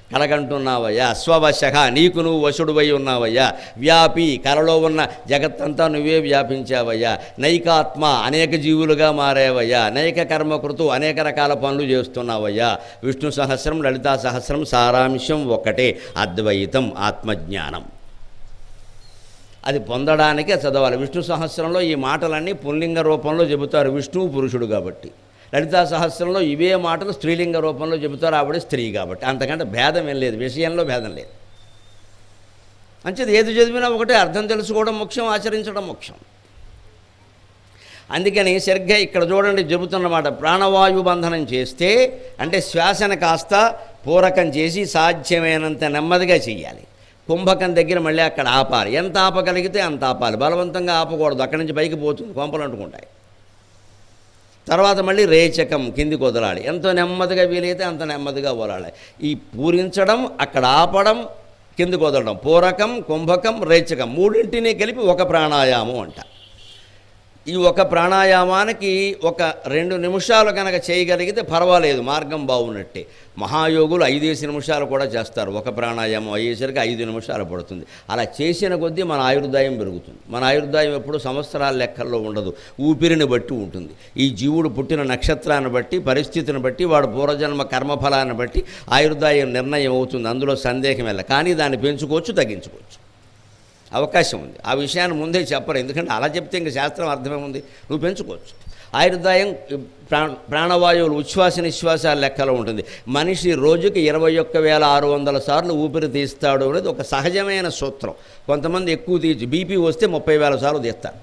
కలగంటున్నావయ్యా స్వవశక నీకు నువ్వు వశుడువై ఉన్నావయ్యా వ్యాపి కలలో ఉన్న జగత్తంతా నువ్వే వ్యాపించావయ్యా నైకాత్మ అనేక జీవులుగా మారావయ్యా నైక కర్మకృతు అనేక రకాల పనులు చేస్తున్నావయ్యా విష్ణు సహస్రం లలితా సహస్రం సారాంశం ఒకటే అద్వైతం ఆత్మజ్ఞానం అది పొందడానికే చదవాలి విష్ణు సహస్రంలో ఈ మాటలన్నీ పుల్లింగ రూపంలో చెబుతారు విష్ణువు పురుషుడు కాబట్టి లలితా సహస్రంలో ఇవే మాటలు స్త్రీలింగ రూపంలో చెబుతారు ఆవిడ స్త్రీ కాబట్టి అంతకంటే భేదం ఏం లేదు విషయంలో భేదం లేదు మంచిది ఏది చదివినా ఒకటే అర్థం తెలుసుకోవడం ముఖ్యం ఆచరించడం ముఖ్యం అందుకని సరిగ్గా ఇక్కడ చూడండి చెబుతున్నమాట ప్రాణవాయు బంధనం చేస్తే అంటే శ్వాసను కాస్త పూరకం చేసి సాధ్యమైనంత నెమ్మదిగా చెయ్యాలి కుంభకం దగ్గర మళ్ళీ అక్కడ ఆపాలి ఎంత ఆపగలిగితే అంత ఆపాలి బలవంతంగా ఆపకూడదు అక్కడి నుంచి పైకి పోతుంది కొంపలు అంటుకుంటాయి తర్వాత మళ్ళీ రేచకం కిందికి వదలాలి ఎంతో నెమ్మదిగా వీలైతే అంత నెమ్మదిగా వదలాలి ఈ పూరించడం అక్కడ ఆపడం కిందికి వదలడం పూరకం కుంభకం రేచకం మూడింటిని కలిపి ఒక ప్రాణాయామం అంట ఈ ఒక ప్రాణాయామానికి ఒక రెండు నిమిషాలు కనుక చేయగలిగితే పర్వాలేదు మార్గం బాగున్నట్టే మహాయోగులు ఐదేసి నిమిషాలు కూడా చేస్తారు ఒక ప్రాణాయామం అయ్యేసరికి ఐదు నిమిషాలు పడుతుంది అలా చేసిన కొద్దీ మన ఆయుర్దాయం పెరుగుతుంది మన ఆయుర్దాయం ఎప్పుడు సంవత్సరాల లెక్కల్లో ఉండదు ఊపిరిని బట్టి ఉంటుంది ఈ జీవుడు పుట్టిన నక్షత్రాన్ని బట్టి పరిస్థితిని బట్టి వాడు పూర్వజన్మ కర్మఫలాన్ని బట్టి ఆయుర్దాయం నిర్ణయం అవుతుంది అందులో సందేహం వెళ్ళ కానీ దాన్ని పెంచుకోవచ్చు తగ్గించుకోవచ్చు అవకాశం ఉంది ఆ విషయాన్ని ముందే చెప్పరు ఎందుకంటే అలా చెప్తే ఇంక శాస్త్రం అర్థమేముంది నువ్వు పెంచుకోవచ్చు ఆయుర్దాయం ప్రాణ ప్రాణవాయువులు ఉచ్ఛ్వాస నిశ్వాసాల లెక్కలో ఉంటుంది మనిషి రోజుకి ఇరవై ఒక్క వేల ఆరు వందల సార్లు ఊపిరి తీస్తాడు అనేది ఒక సహజమైన సూత్రం కొంతమంది ఎక్కువ తీసి బీపీ వస్తే ముప్పై వేల సార్లు తీస్తారు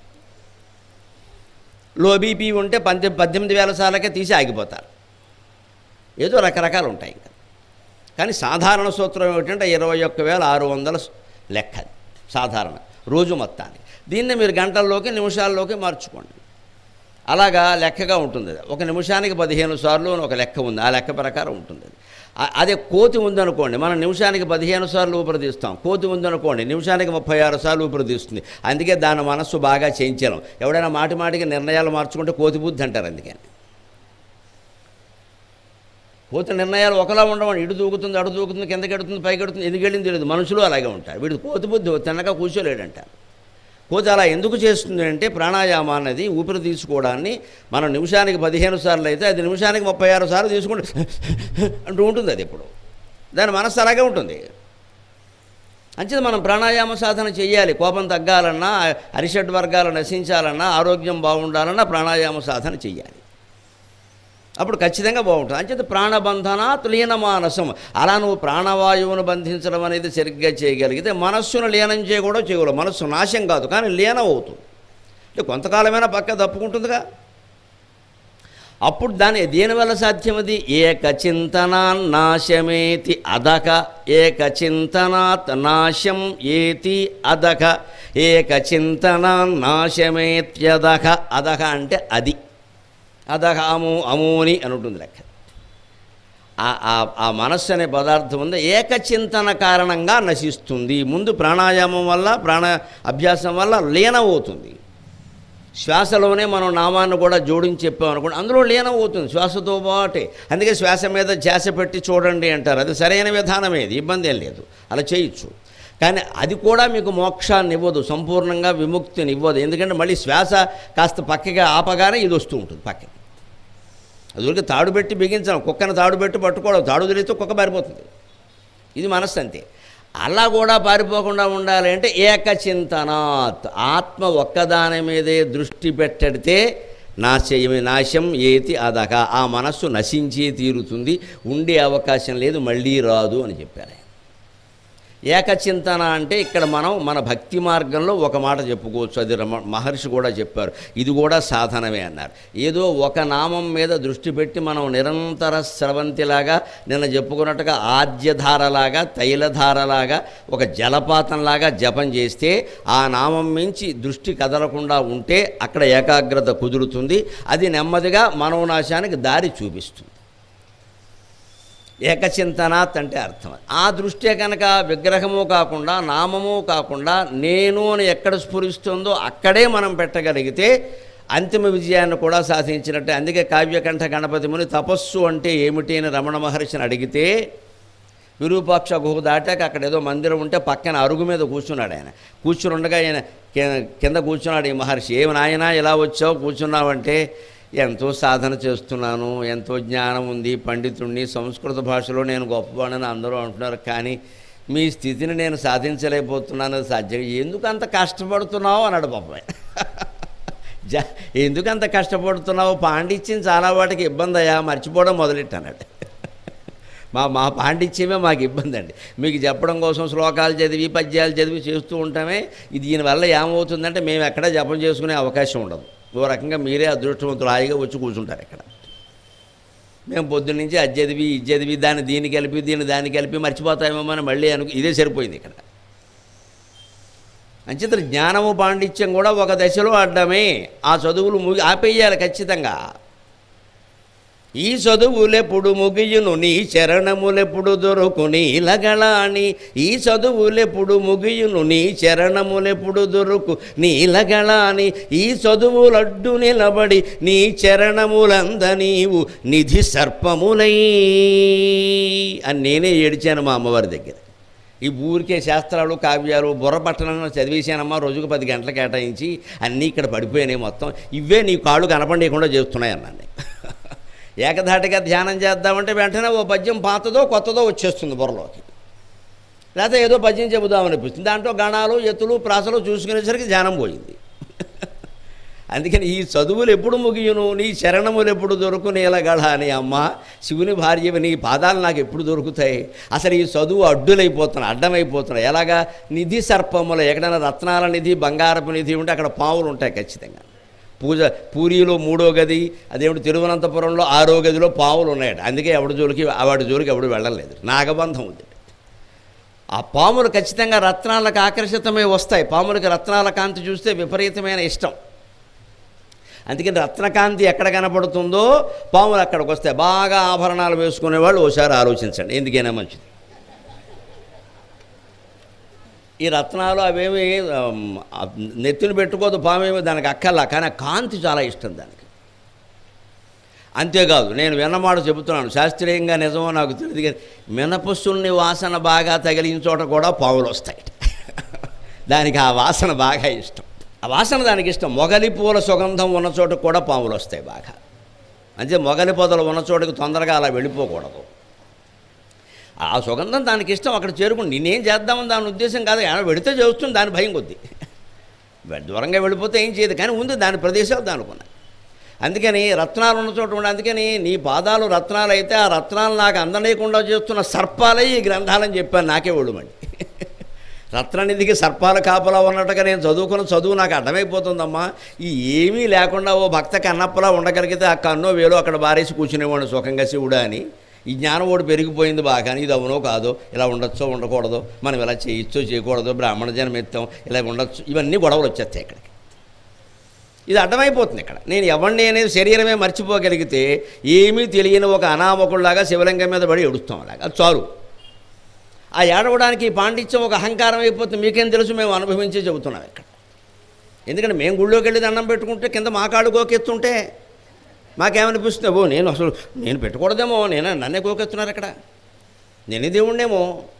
లో బీపీ ఉంటే పంతొ పద్దెనిమిది వేల సార్లకే తీసి ఆగిపోతారు ఏదో రకరకాలు ఉంటాయి ఇంకా కానీ సాధారణ సూత్రం ఏమిటంటే ఇరవై ఒక్క వేల ఆరు వందల లెక్క అది. సాధారణ రోజు మొత్తానికి దీన్ని మీరు గంటల్లోకి నిమిషాల్లోకి మార్చుకోండి అలాగా లెక్కగా ఉంటుంది అది. ఒక నిమిషానికి పదిహేను సార్లు అని ఒక లెక్క ఉంది ఆ లెక్క ప్రకారం ఉంటుంది అది. ఆ- అదే కోతి ఉందనుకోండి మనం నిమిషానికి పదిహేను సార్లు ఊపిరి తీస్తాం కోతి ఉందనుకోండి నిమిషానికి ముప్పై ఆరు సార్లు ఊపిరి తీస్తుంది అందుకే దాని మనస్సు బాగా చేయించలేం ఎవడైనా మాటి మాటికి నిర్ణయాలు మార్చుకుంటే కోతి బుద్ధి అంటారు అందుకని కోతి నిర్ణయాలు ఒకలా ఉండవండి ఇటు దూకుతుంది అటు దూకుతుంది కిందకి ఎడుతుంది పైకి ఎడుతుంది ఎందుకు వెళ్ళింది తెలియదు మనుషులు అలాగే ఉంటారు వీడు కోతి బుద్ధి తిన్నగా కూర్చోలేడంటారు కోతి అలా ఎందుకు చేస్తుంది అంటే ప్రాణాయామం అన్నది ఊపిరి తీసుకోవడాన్ని మనం నిమిషానికి పదిహేను సార్లు అయితే అది నిమిషానికి ముప్పై ఆరు సార్లు తీసుకుంటే అంటూ ఉంటుంది అది ఇప్పుడు దాని మనస్సు అలాగే ఉంటుంది అంచేది మనం ప్రాణాయామ సాధన చేయాలి కోపం తగ్గాలన్నా అరిషడ్ వర్గాలు నశించాలన్నా ఆరోగ్యం బాగుండాలన్నా ప్రాణాయామ సాధన చేయాలి అప్పుడు ఖచ్చితంగా బాగుంటుంది అంచేత ప్రాణబంధనాత్ లీనమానసం అలా నువ్వు ప్రాణవాయువును బంధించడం అనేది సరిగ్గా చేయగలిగితే మనస్సును లీనం చేయకూడదు చేయకూడదు మనస్సు నాశం కాదు కానీ లీనం అవుతుంది అంటే కొంతకాలమైనా పక్క తప్పుకుంటుందిగా అప్పుడు దాని దేనివల్ల సాధ్యమది ఏక చింతనాన్నాశమేతి అదక ఏక చింతనాత్ నాశం ఏతి అదక ఏక చింతనాన్నాశమేత్యదక అదక అంటే అది అదక అము అమూని అని ఉంటుంది లెక్క ఆ- ఆ- ఆ మనస్సు అనే పదార్థం ఉంది ఏకచింతన కారణంగా నశిస్తుంది ముందు ప్రాణాయామం వల్ల ప్రాణ అభ్యాసం వల్ల లీనం అవుతుంది శ్వాసలోనే మనం నామాన్ని కూడా జోడించి చెప్పామనుకోండి అందులో లీనం అవుతుంది శ్వాసతో పాటే అందుకే శ్వాస మీద ధ్యాస పెట్టి చూడండి అంటారు అది సరైన విధానమే ఇది ఇబ్బంది ఏం లేదు అలా చేయొచ్చు కానీ అది కూడా మీకు మోక్షాన్ని ఇవ్వదు సంపూర్ణంగా విముక్తిని ఇవ్వదు ఎందుకంటే మళ్ళీ శ్వాస కాస్త పక్కగా ఆపగానే ఇది వస్తూ ఉంటుంది పక్కకి అది ఊరికి తాడు పెట్టి బిగించడం కుక్కను తాడు పెట్టి పట్టుకోవడం తాడు తిరిగితే కుక్క పారిపోతుంది ఇది మనస్సు అంతే అలా కూడా పారిపోకుండా ఉండాలి అంటే ఏకచింతనాత్ ఆత్మ ఒక్కదాని మీదే దృష్టి పెట్టడితే నాశయమి నాశం ఏతి అదక ఆ మనస్సు నశించే తీరుతుంది ఉండే అవకాశం లేదు మళ్ళీ రాదు అని చెప్పారు ఆయన. ఏకచింతన అంటే ఇక్కడ మనం మన భక్తి మార్గంలో ఒక మాట చెప్పుకోవచ్చు అది రమ మహర్షి కూడా చెప్పారు ఇది కూడా సాధనమే అన్నారు ఏదో ఒక నామం మీద దృష్టి పెట్టి మనం నిరంతర స్రవంతిలాగా నిన్న చెప్పుకున్నట్టుగా ఆద్యధారలాగా తైలధారలాగా ఒక జలపాతంలాగా జపం చేస్తే ఆ నామం మించి దృష్టి కదలకుండా ఉంటే అక్కడ ఏకాగ్రత కుదురుతుంది అది నెమ్మదిగా మనోనాశానికి దారి చూపిస్తుంది ఏకచింతనాత్ అంటే అర్థం ఆ దృష్టే కనుక విగ్రహము కాకుండా నామము కాకుండా నేను అని ఎక్కడ స్ఫురిస్తుందో అక్కడే మనం పెట్టగలిగితే అంతిమ విజయాన్ని కూడా సాధించినట్టే అందుకే కావ్యకంఠ గణపతి ముని తపస్సు అంటే ఏమిటి అని రమణ మహర్షిని అడిగితే విరూపాక్ష గుహ దాటాక అక్కడ ఏదో మందిరం ఉంటే పక్కన అరుగు మీద కూర్చున్నాడు ఆయన కూర్చుని ఉండగా ఆయన కి- కింద కూర్చున్నాడు ఈ మహర్షి ఏమి నాయనా ఇలా వచ్చావు కూర్చున్నావంటే ఎంతో సాధన చేస్తున్నాను ఎంతో జ్ఞానం ఉంది పండితుడిని సంస్కృత భాషలో నేను గొప్పవాడని అందరూ అంటున్నారు కానీ మీ స్థితిని నేను సాధించలేకపోతున్నాను అది సాధ్యం ఎందుకు అంత కష్టపడుతున్నావు అన్నాడు పాపం జ ఎందుకు అంత కష్టపడుతున్నావు పాండిత్యం చాలా వాటికి ఇబ్బంది అయ్యా మర్చిపోవడం మొదలెట్టన్నాడు మా మా పాండిత్యమే మాకు ఇబ్బంది అండి మీకు చెప్పడం కోసం శ్లోకాలు చదివి పద్యాలు చదివి చేస్తూ ఉంటామే ఇది దీనివల్ల ఏమవుతుందంటే మేము ఎక్కడా జపం చేసుకునే అవకాశం ఉండదు ఓ రకంగా మీరే అదృష్టవంతులు హాయిగా వచ్చి కూర్చుంటారు ఇక్కడ మేము పొద్దున్న నుంచి అది చదివి ఇది చదివి దాన్ని దీన్ని కలిపి దీన్ని దాన్ని కలిపి మర్చిపోతామేమో అని మళ్ళీ అను ఇదే సరిపోయింది ఇక్కడ అంచేత జ్ఞానము పాండిత్యం కూడా ఒక దశలో అడ్డమే ఆ చదువులు ముగి ఆపేయాలి ఖచ్చితంగా ఈ చదువులెప్పుడు ముగియును నీ చరణములెప్పుడు దొరుకుని ఇలగళాని ఈ చదువులెప్పుడు ముగియును నీ చరణములెప్పుడు దొరుకు నీలగళాని ఈ చదువులడ్డు నిలబడి నీ చరణములంద నీవు నిధి సర్పములై అని నేనే ఏడిచాను మా అమ్మవారి దగ్గర ఈ ఊరికే శాస్త్రాలు కావ్యాలు బుర్రపట్టణం చదివేశానమ్మా రోజుకు పది గంటలు కేటాయించి అన్నీ ఇక్కడ పడిపోయినాయి మొత్తం ఇవే నీ కాళ్ళు కనపడేయకుండా చేస్తున్నాయి అన్నాను నేను. ఏకధాటిగా ధ్యానం చేద్దామంటే వెంటనే ఓ పద్యం పాతదో కొత్తదో వచ్చేస్తుంది బుర్రలోకి లేకపోతే ఏదో పద్యం చెబుదామనిపిస్తుంది దాంట్లో గణాలు ఎత్తులు ప్రాసలు చూసుకునేసరికి ధ్యానం పోయింది అందుకని ఈ చదువులు ఎప్పుడు ముగియును నీ శరణములు ఎప్పుడు దొరుకు నీలగళ అని అమ్మ శివుని భార్యవి నీ పాదాలు నాకు ఎప్పుడు దొరుకుతాయి అసలు ఈ చదువు అడ్డులైపోతున్నాయి అడ్డమైపోతున్నాయి ఎలాగా నిధి సర్పములు ఎక్కడైనా రత్నాల నిధి బంగారపు నిధి ఉంటే అక్కడ పాములు ఉంటాయి ఖచ్చితంగా పూజ పూరిలో మూడో గది అదేమిటి తిరువనంతపురంలో ఆరో గదిలో పాములు ఉన్నాయట అందుకే ఎవడి జోలికి వాడి జోలికి ఎవడు వెళ్ళలేదు నాగబంధం ఉంది ఆ పాములు ఖచ్చితంగా రత్నాలకు ఆకర్షితమై వస్తాయి పాములకి రత్నాల కాంతి చూస్తే విపరీతమైన ఇష్టం అందుకని రత్నకాంతి ఎక్కడ కనపడుతుందో పాములు అక్కడికి వస్తాయి బాగా ఆభరణాలు వేసుకునే వాళ్ళు ఓసారి ఆలోచించండి ఎందుకైనా మంచిది ఈ రత్నాలు అవేమి ఆమ్, ఆ నెత్తిని పెట్టుకోదు పామేమి దానికి అక్కర్లా కానీ ఆ కాంతి చాలా ఇష్టం దానికి అంతేకాదు నేను విన్నమాట చెబుతున్నాను శాస్త్రీయంగా నిజమో నాకు తెలియదు కానీ మినపసుల్ని వాసన బాగా తగిలిన చోట కూడా పాములు వస్తాయి దానికి ఆ వాసన బాగా ఇష్టం ఆ వాసన దానికి ఇష్టం మొగలి పూల సుగంధం ఉన్న చోట కూడా పాములు వస్తాయి బాగా అంటే మొగలి పొదలు ఉన్న చోటుకి తొందరగా అలా వెళ్ళిపోకూడదు ఆ సుగంధం దానికి ఇష్టం అక్కడ చేరుకుని నేనేం చేద్దామని దాని ఉద్దేశం కాదు ఏమైనా వెడితే చేస్తుంది దాని భయం కొద్ది దూరంగా వెళ్ళిపోతే ఏం చేయదు కానీ ఉంది దాని ప్రదేశాలు దానికి ఉన్నాయి అందుకని రత్నాలు ఉన్న చోట ఉండే అందుకని నీ పాదాలు రత్నాలు అయితే ఆ రత్నాలు నాకు అందనీయకుండా చేస్తున్న సర్పాలే ఈ గ్రంథాలని చెప్పాను నాకే ఒళ్ళుమండి రత్ననిధికి సర్పాల కాపలా ఉన్నట్టుగా నేను చదువుకున్న చదువు నాకు అర్థమైపోతుందమ్మా ఈ ఏమీ లేకుండా ఓ భక్త కన్నప్పలా ఉండగలిగితే ఆ కన్నో వేలో అక్కడ బారేసి కూర్చునేవాడు సుఖంగా శివుడా అని ఈ జ్ఞానం ఒకటి పెరిగిపోయింది బాగా ఇది అవునో కాదో ఇలా ఉండొచ్చో ఉండకూడదో మనం ఇలా చేయొచ్చో చేయకూడదో బ్రాహ్మణ జనం ఎత్తాం ఇలా ఉండొచ్చు ఇవన్నీ గొడవలు వచ్చేస్తాయి ఇక్కడికి ఇది అర్థమైపోతుంది ఇక్కడ నేను ఎవరిని అనేది శరీరమే మర్చిపోగలిగితే ఏమీ తెలియని ఒక అనామకుల్లాగా శివలింగం మీద పడి ఏడుస్తాం అలాగా అది చాలు ఆ ఏడవడానికి ఈ పాండిత్యం ఒక అహంకారం అయిపోతుంది మీకేం తెలుసు మేము అనుభవించే చెబుతున్నాం ఇక్కడ ఎందుకంటే మేము గుళ్ళోకి వెళ్ళి దండం పెట్టుకుంటే కింద మా కాళ్ళు గోకెత్తుంటే మాకేమనిపిస్తుంది ఓ నేను అసలు నేను పెట్టకూడదేమో నేను నన్నే గోకెత్తున్నారు ఇక్కడ నేనే దేవుణ్ణేమో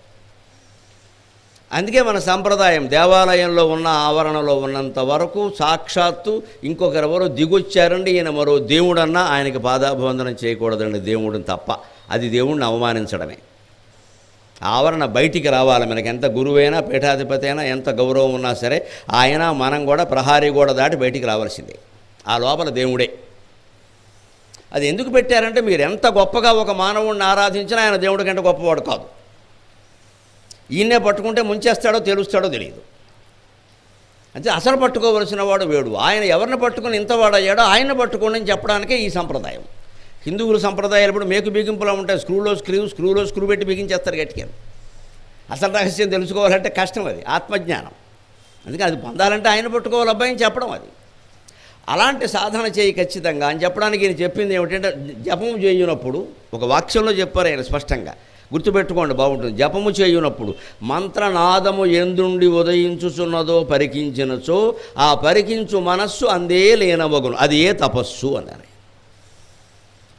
అందుకే మన సంప్రదాయం దేవాలయంలో ఉన్న ఆవరణలో ఉన్నంత వరకు సాక్షాత్తు ఇంకొకరెవరో దిగొచ్చారండి ఈయన మరో దేవుడన్నా ఆయనకి పాదాభివందనం చేయకూడదండి దేవుడిని తప్ప అది దేవుణ్ణి అవమానించడమే ఆవరణ బయటికి రావాలి మనకి ఎంత గురువైనా పీఠాధిపతి అయినా ఎంత గౌరవం ఉన్నా సరే ఆయన మనం కూడా ప్రహారీ గోడ దాటి బయటికి రావాల్సిందే ఆ లోపల దేవుడే అది ఎందుకు పెట్టారంటే మీరు ఎంత గొప్పగా ఒక మానవుడిని ఆరాధించినా ఆయన దేవుడి కంటే గొప్పవాడు కాదు ఈయన్నే పట్టుకుంటే ముంచేస్తాడో తెలుస్తాడో తెలియదు అంటే అసలు పట్టుకోవలసిన వాడు వేడు ఆయన ఎవరిని పట్టుకుని ఇంతవాడయ్యాడో ఆయన పట్టుకోండి అని చెప్పడానికే ఈ సంప్రదాయం హిందువుల సంప్రదాయాలు ఇప్పుడు మేకు బిగింపులా ఉంటాయి స్క్రూలో స్క్రూ స్క్రూలో స్క్రూ పెట్టి బిగించేస్తారు గట్టిగా అసలు రహస్యం తెలుసుకోవాలంటే కష్టం అది ఆత్మజ్ఞానం అందుకే అది పొందాలంటే ఆయన పట్టుకోవాలి అబ్బాయిని చెప్పడం అది అలాంటి సాధన చేయి ఖచ్చితంగా అని చెప్పడానికి ఈయన చెప్పింది ఏమిటంటే జపము చేయునప్పుడు ఒక వాక్యంలో చెప్పారు ఆయన స్పష్టంగా గుర్తుపెట్టుకోండి బాగుంటుంది జపము చేయునప్పుడు మంత్రనాదము ఎందుండి ఉదయించుచున్నదో పరికించినచో ఆ పరికించు మనస్సు అందే లేనవగును అది ఏ తపస్సు అన్నారు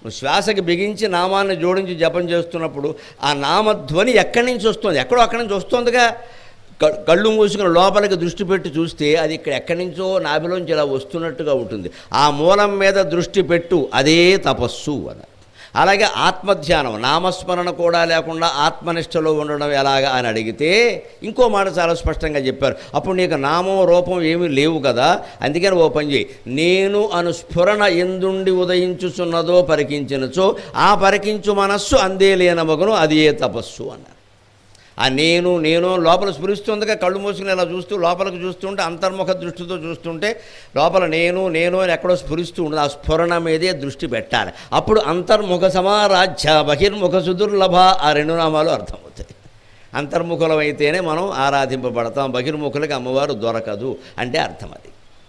నువ్వు శ్వాసకి బిగించి నామాన్ని జోడించి జపం చేస్తున్నప్పుడు ఆ నామధ్వని ఎక్కడి నుంచి వస్తుంది ఎక్కడో అక్కడి నుంచి వస్తుందిగా క- కళ్ళు మూసుకుని లోపలికి దృష్టి పెట్టి చూస్తే అది ఇక్కడ ఎక్కడి నుంచో నాభిలోంచి ఇలా వస్తున్నట్టుగా ఉంటుంది ఆ మూలం మీద దృష్టి పెట్టు అదే తపస్సు అన్నారు అలాగే ఆత్మధ్యానం నామస్మరణ కూడా లేకుండా ఆత్మనిష్టలో ఉండడం ఎలాగా అని అడిగితే ఇంకో మాట చాలా స్పష్టంగా చెప్పారు అప్పుడు నీకు నామం రూపం ఏమీ లేవు కదా అందుకని ఓ పని చేయి నేను అను స్ఫురణ ఎందుండి ఉదయించుచున్నదో పరికించినచో ఆ పరికించు మనస్సు అందే లేనమగును అది ఏ తపస్సు అన్నారు ఆ నేను నేను లోపల స్ఫురిస్తుందిగా కళ్ళు మూసుకుని ఇలా చూస్తూ లోపలికి చూస్తుంటే అంతర్ముఖ దృష్టితో చూస్తుంటే లోపల నేను నేను అని ఎక్కడో స్ఫురిస్తూ ఉంటుంది ఆ స్ఫురణ మీదే దృష్టి పెట్టాలి అప్పుడు అంతర్ముఖ సమారాధ్య బహిర్ముఖ సుదుర్లభ ఆ రెండు నామాలు అర్థమవుతాయి అంతర్ముఖులం అయితేనే మనం ఆరాధింపబడతాం బహిర్ముఖులకి అమ్మవారు దొరకదు అంటే అర్థం అది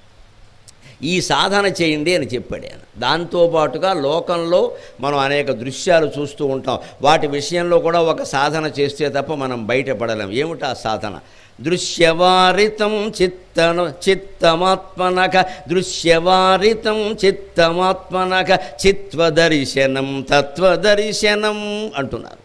ఈ సాధన చేయండి అని చెప్పాడు ఆయన దాంతోపాటుగా లోకంలో మనం అనేక దృశ్యాలు చూస్తూ ఉంటాం వాటి విషయంలో కూడా ఒక సాధన చేస్తే తప్ప మనం బయటపడలేం ఏమిటి ఆ సాధన దృశ్యవారితం చిత్తను చిత్తమాత్మనక దృశ్యవారితం చిత్తమాత్మనక చిత్వదర్శనం తత్వదర్శనం అంటున్నారు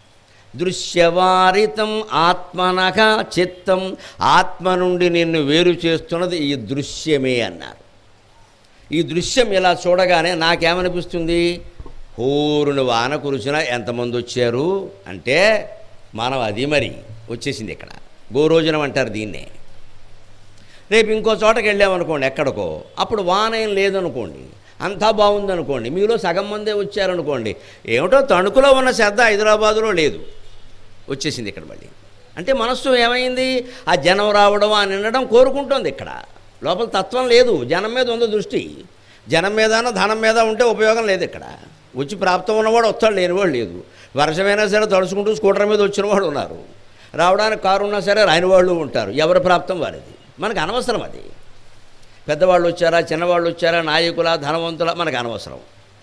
దృశ్యవారితం ఆత్మనక చిత్తం ఆత్మ నుండి నిన్ను వేరు చేస్తున్నది ఈ దృశ్యమే అన్నారు ఈ దృశ్యం ఇలా చూడగానే నాకేమనిపిస్తుంది హోరును వాన కురిసినా ఎంతమంది వచ్చారు అంటే మనం అది మరి వచ్చేసింది ఇక్కడ గోరోజనం అంటారు దీన్నే రేపు ఇంకో చోటకి వెళ్ళామనుకోండి ఎక్కడికో అప్పుడు వాన ఏం లేదనుకోండి అంతా బాగుందనుకోండి మీలో సగం మందే వచ్చారనుకోండి ఏమిటో తణుకులో ఉన్న శ్రద్ధ హైదరాబాదులో లేదు వచ్చేసింది ఇక్కడ మళ్ళీ అంటే మనస్సు ఏమైంది ఆ జనం రావడం ఆ నిండడం కోరుకుంటోంది ఇక్కడ లోపల తత్వం లేదు జనం మీద ఉంది దృష్టి జనం మీద ధనం మీద ఉంటే ఉపయోగం లేదు ఇక్కడ వచ్చి ప్రాప్తం ఉన్నవాడు వస్తాడు లేనివాడు లేదు వర్షమైనా సరే తడుచుకుంటూ స్కూటర్ మీద వచ్చిన వాడు ఉన్నారు రావడానికి కారు ఉన్నా సరే రాని వాళ్ళు ఉంటారు ఎవరి ప్రాప్తం వారిది మనకు అనవసరం అది పెద్దవాళ్ళు వచ్చారా చిన్నవాళ్ళు వచ్చారా నాయకుల ధనవంతుల మనకు అనవసరం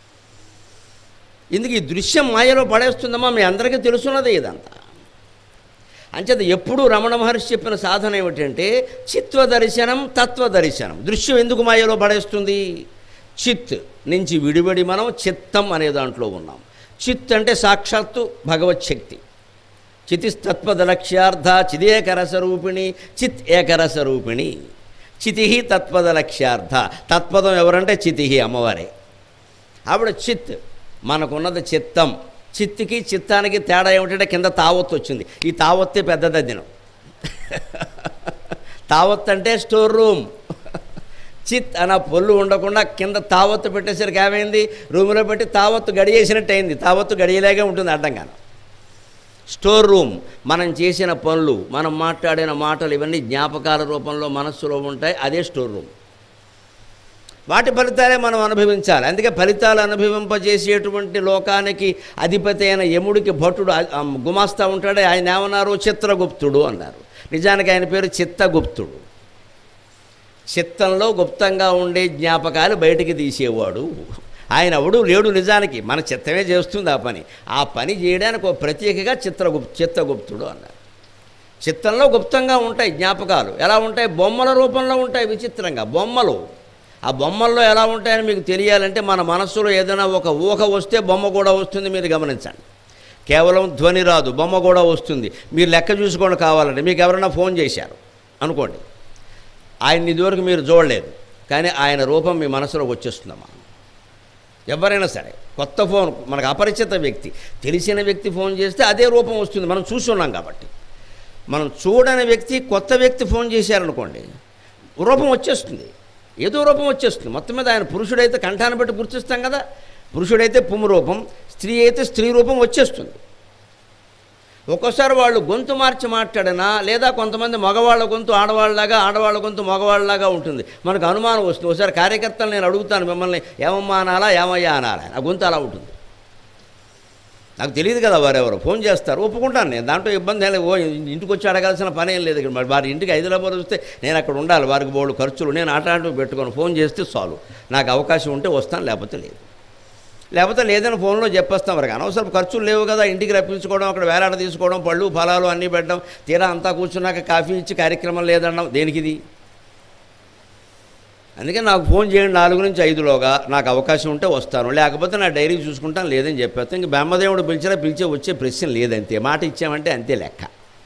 ఇందుకు ఈ దృశ్యం మాయలో పడేస్తుందమ్మా మీ అందరికీ తెలుసున్నదే ఇదంతా అంచేత ఎప్పుడు రమణ మహర్షి చెప్పిన సాధన ఏమిటంటే చిత్వ దర్శనం తత్వ దర్శనం దృశ్యం ఎందుకు మాయలో పడేస్తుంది చిత్ నుంచి విడిబడి మనం చిత్తం అనే దాంట్లో ఉన్నాం చిత్ అంటే సాక్షాత్తు భగవత్ శక్తి చితిస్తత్పద లక్ష్యార్థ చిదేకరస రూపిణి చిత్ ఏకరస రూపిణి చితి తత్పద లక్ష్యార్థ తత్పదం ఎవరంటే చితి అమ్మవారే ఆవిడ చిత్ మనకున్నది చిత్తం చిత్తికి చిత్తానికి తేడా ఏమిటంటే కింద తావత్తు వచ్చింది ఈ తావత్తే పెద్దది దినం తావత్ అంటే స్టోర్ రూమ్ చిత్ అన్న పొల్లు ఉండకుండా కింద తావత్తు పెట్టేసరికి ఏమైంది రూములో పెట్టి తావత్తు గడియేసినట్టు అయింది తావత్తు గడియలేగా ఉంటుంది అడ్డంగాను స్టోర్ రూమ్ మనం చేసిన పనులు మనం మాట్లాడిన మాటలు ఇవన్నీ జ్ఞాపకాల రూపంలో మనస్సులో ఉంటాయి అదే స్టోర్ రూమ్ వాటి ఫలితాలే మనం అనుభవించాలి అందుకే ఫలితాలు అనుభవింపజేసేటువంటి లోకానికి అధిపతి అయిన యముడికి భటుడు ఆ- ఆ గుమాస్తా ఉంటాడే ఆయన ఏమన్నారు చిత్రగుప్తుడు అన్నారు నిజానికి ఆయన పేరు చిత్తగుప్తుడు చిత్తంలో గుప్తంగా ఉండే జ్ఞాపకాలు బయటికి తీసేవాడు ఆయన ఎవడు లేడు నిజానికి మన చిత్తమే చేస్తుంది ఆ పని ఆ పని చేయడానికి ఒక ప్రత్యేకగా చిత్రగుప్ చిత్తగుప్తుడు అన్నారు చిత్తంలో గుప్తంగా ఉంటాయి జ్ఞాపకాలు ఎలా ఉంటాయి బొమ్మల రూపంలో ఉంటాయి విచిత్రంగా బొమ్మలు ఆ బొమ్మల్లో ఎలా ఉంటాయని మీకు తెలియాలంటే మన మనస్సులో ఏదైనా ఒక ఊహ వస్తే బొమ్మ కూడా వస్తుంది మీరు గమనించండి కేవలం ధ్వని రాదు బొమ్మ కూడా వస్తుంది మీరు లెక్క చూసుకోండి కావాలంటే మీకు ఎవరైనా ఫోన్ చేశారు అనుకోండి ఆయన ఇదివరకు మీరు చూడలేదు కానీ ఆయన రూపం మీ మనసులోకి వచ్చేస్తుందమ్మా ఎవరైనా సరే కొత్త ఫోన్ మనకు అపరిచిత వ్యక్తి తెలిసిన వ్యక్తి ఫోన్ చేస్తే అదే రూపం వస్తుంది మనం చూసి ఉన్నాం కాబట్టి మనం చూడని వ్యక్తి కొత్త వ్యక్తి ఫోన్ చేశారనుకోండి రూపం వచ్చేస్తుంది ఏదో రూపం వచ్చేస్తుంది మొత్తం మీద ఆయన పురుషుడైతే కంఠాన్ని పెట్టి గుర్తిస్తాం కదా పురుషుడైతే పుమ్ము రూపం స్త్రీ అయితే స్త్రీ రూపం వచ్చేస్తుంది ఒక్కోసారి వాళ్ళు గొంతు మార్చి మాట్లాడినా లేదా కొంతమంది మగవాళ్ళ గొంతు ఆడవాళ్ళలాగా ఆడవాళ్ళ గొంతు మగవాళ్ళలాగా ఉంటుంది మనకు అనుమానం వస్తుంది ఒకసారి కార్యకర్తలు నేను అడుగుతాను మిమ్మల్ని ఏమమ్మా అనాలా ఏమయ్యా అనాలా ఆ గొంతు అలా ఉంటుంది నాకు తెలియదు కదా వారెవరు ఫోన్ చేస్తారు ఒప్పుకుంటాను నేను దాంట్లో ఇబ్బంది ఏం లేదు ఓ ఇంటికి వచ్చి అడగాల్సిన పని ఏం లేదు ఇక్కడ మరి వారి ఇంటికి హైదరాబాద్ వస్తే నేను అక్కడ ఉండాలి వారికి బోడు ఖర్చులు నేను అట్లాంటివి పెట్టుకొని ఫోన్ చేస్తే చాలు నాకు అవకాశం ఉంటే వస్తాను లేకపోతే లేదు లేకపోతే లేదని ఫోన్లో చెప్పేస్తాం వారికి అనవసరం ఖర్చులు లేవు కదా ఇంటికి రప్పించుకోవడం అక్కడ వేలాడ తీసుకోవడం పళ్ళు ఫలాలు అన్నీ పెట్టడం తీరా అంతా కూర్చున్నాక కాఫీ ఇచ్చి కార్యక్రమం లేదనడం దేనికిది అందుకే నాకు ఫోన్ చేయండి నాలుగు నుంచి ఐదులోగా నాకు అవకాశం ఉంటే వస్తాను లేకపోతే నా డైరీ చూసుకుంటాను లేదని చెప్పేస్తాను ఇంక బ్రహ్మదేవుడు పిలిచినా పిలిచే వచ్చే ప్రశ్న లేదంతే మాట ఇచ్చామంటే అంతే లెక్క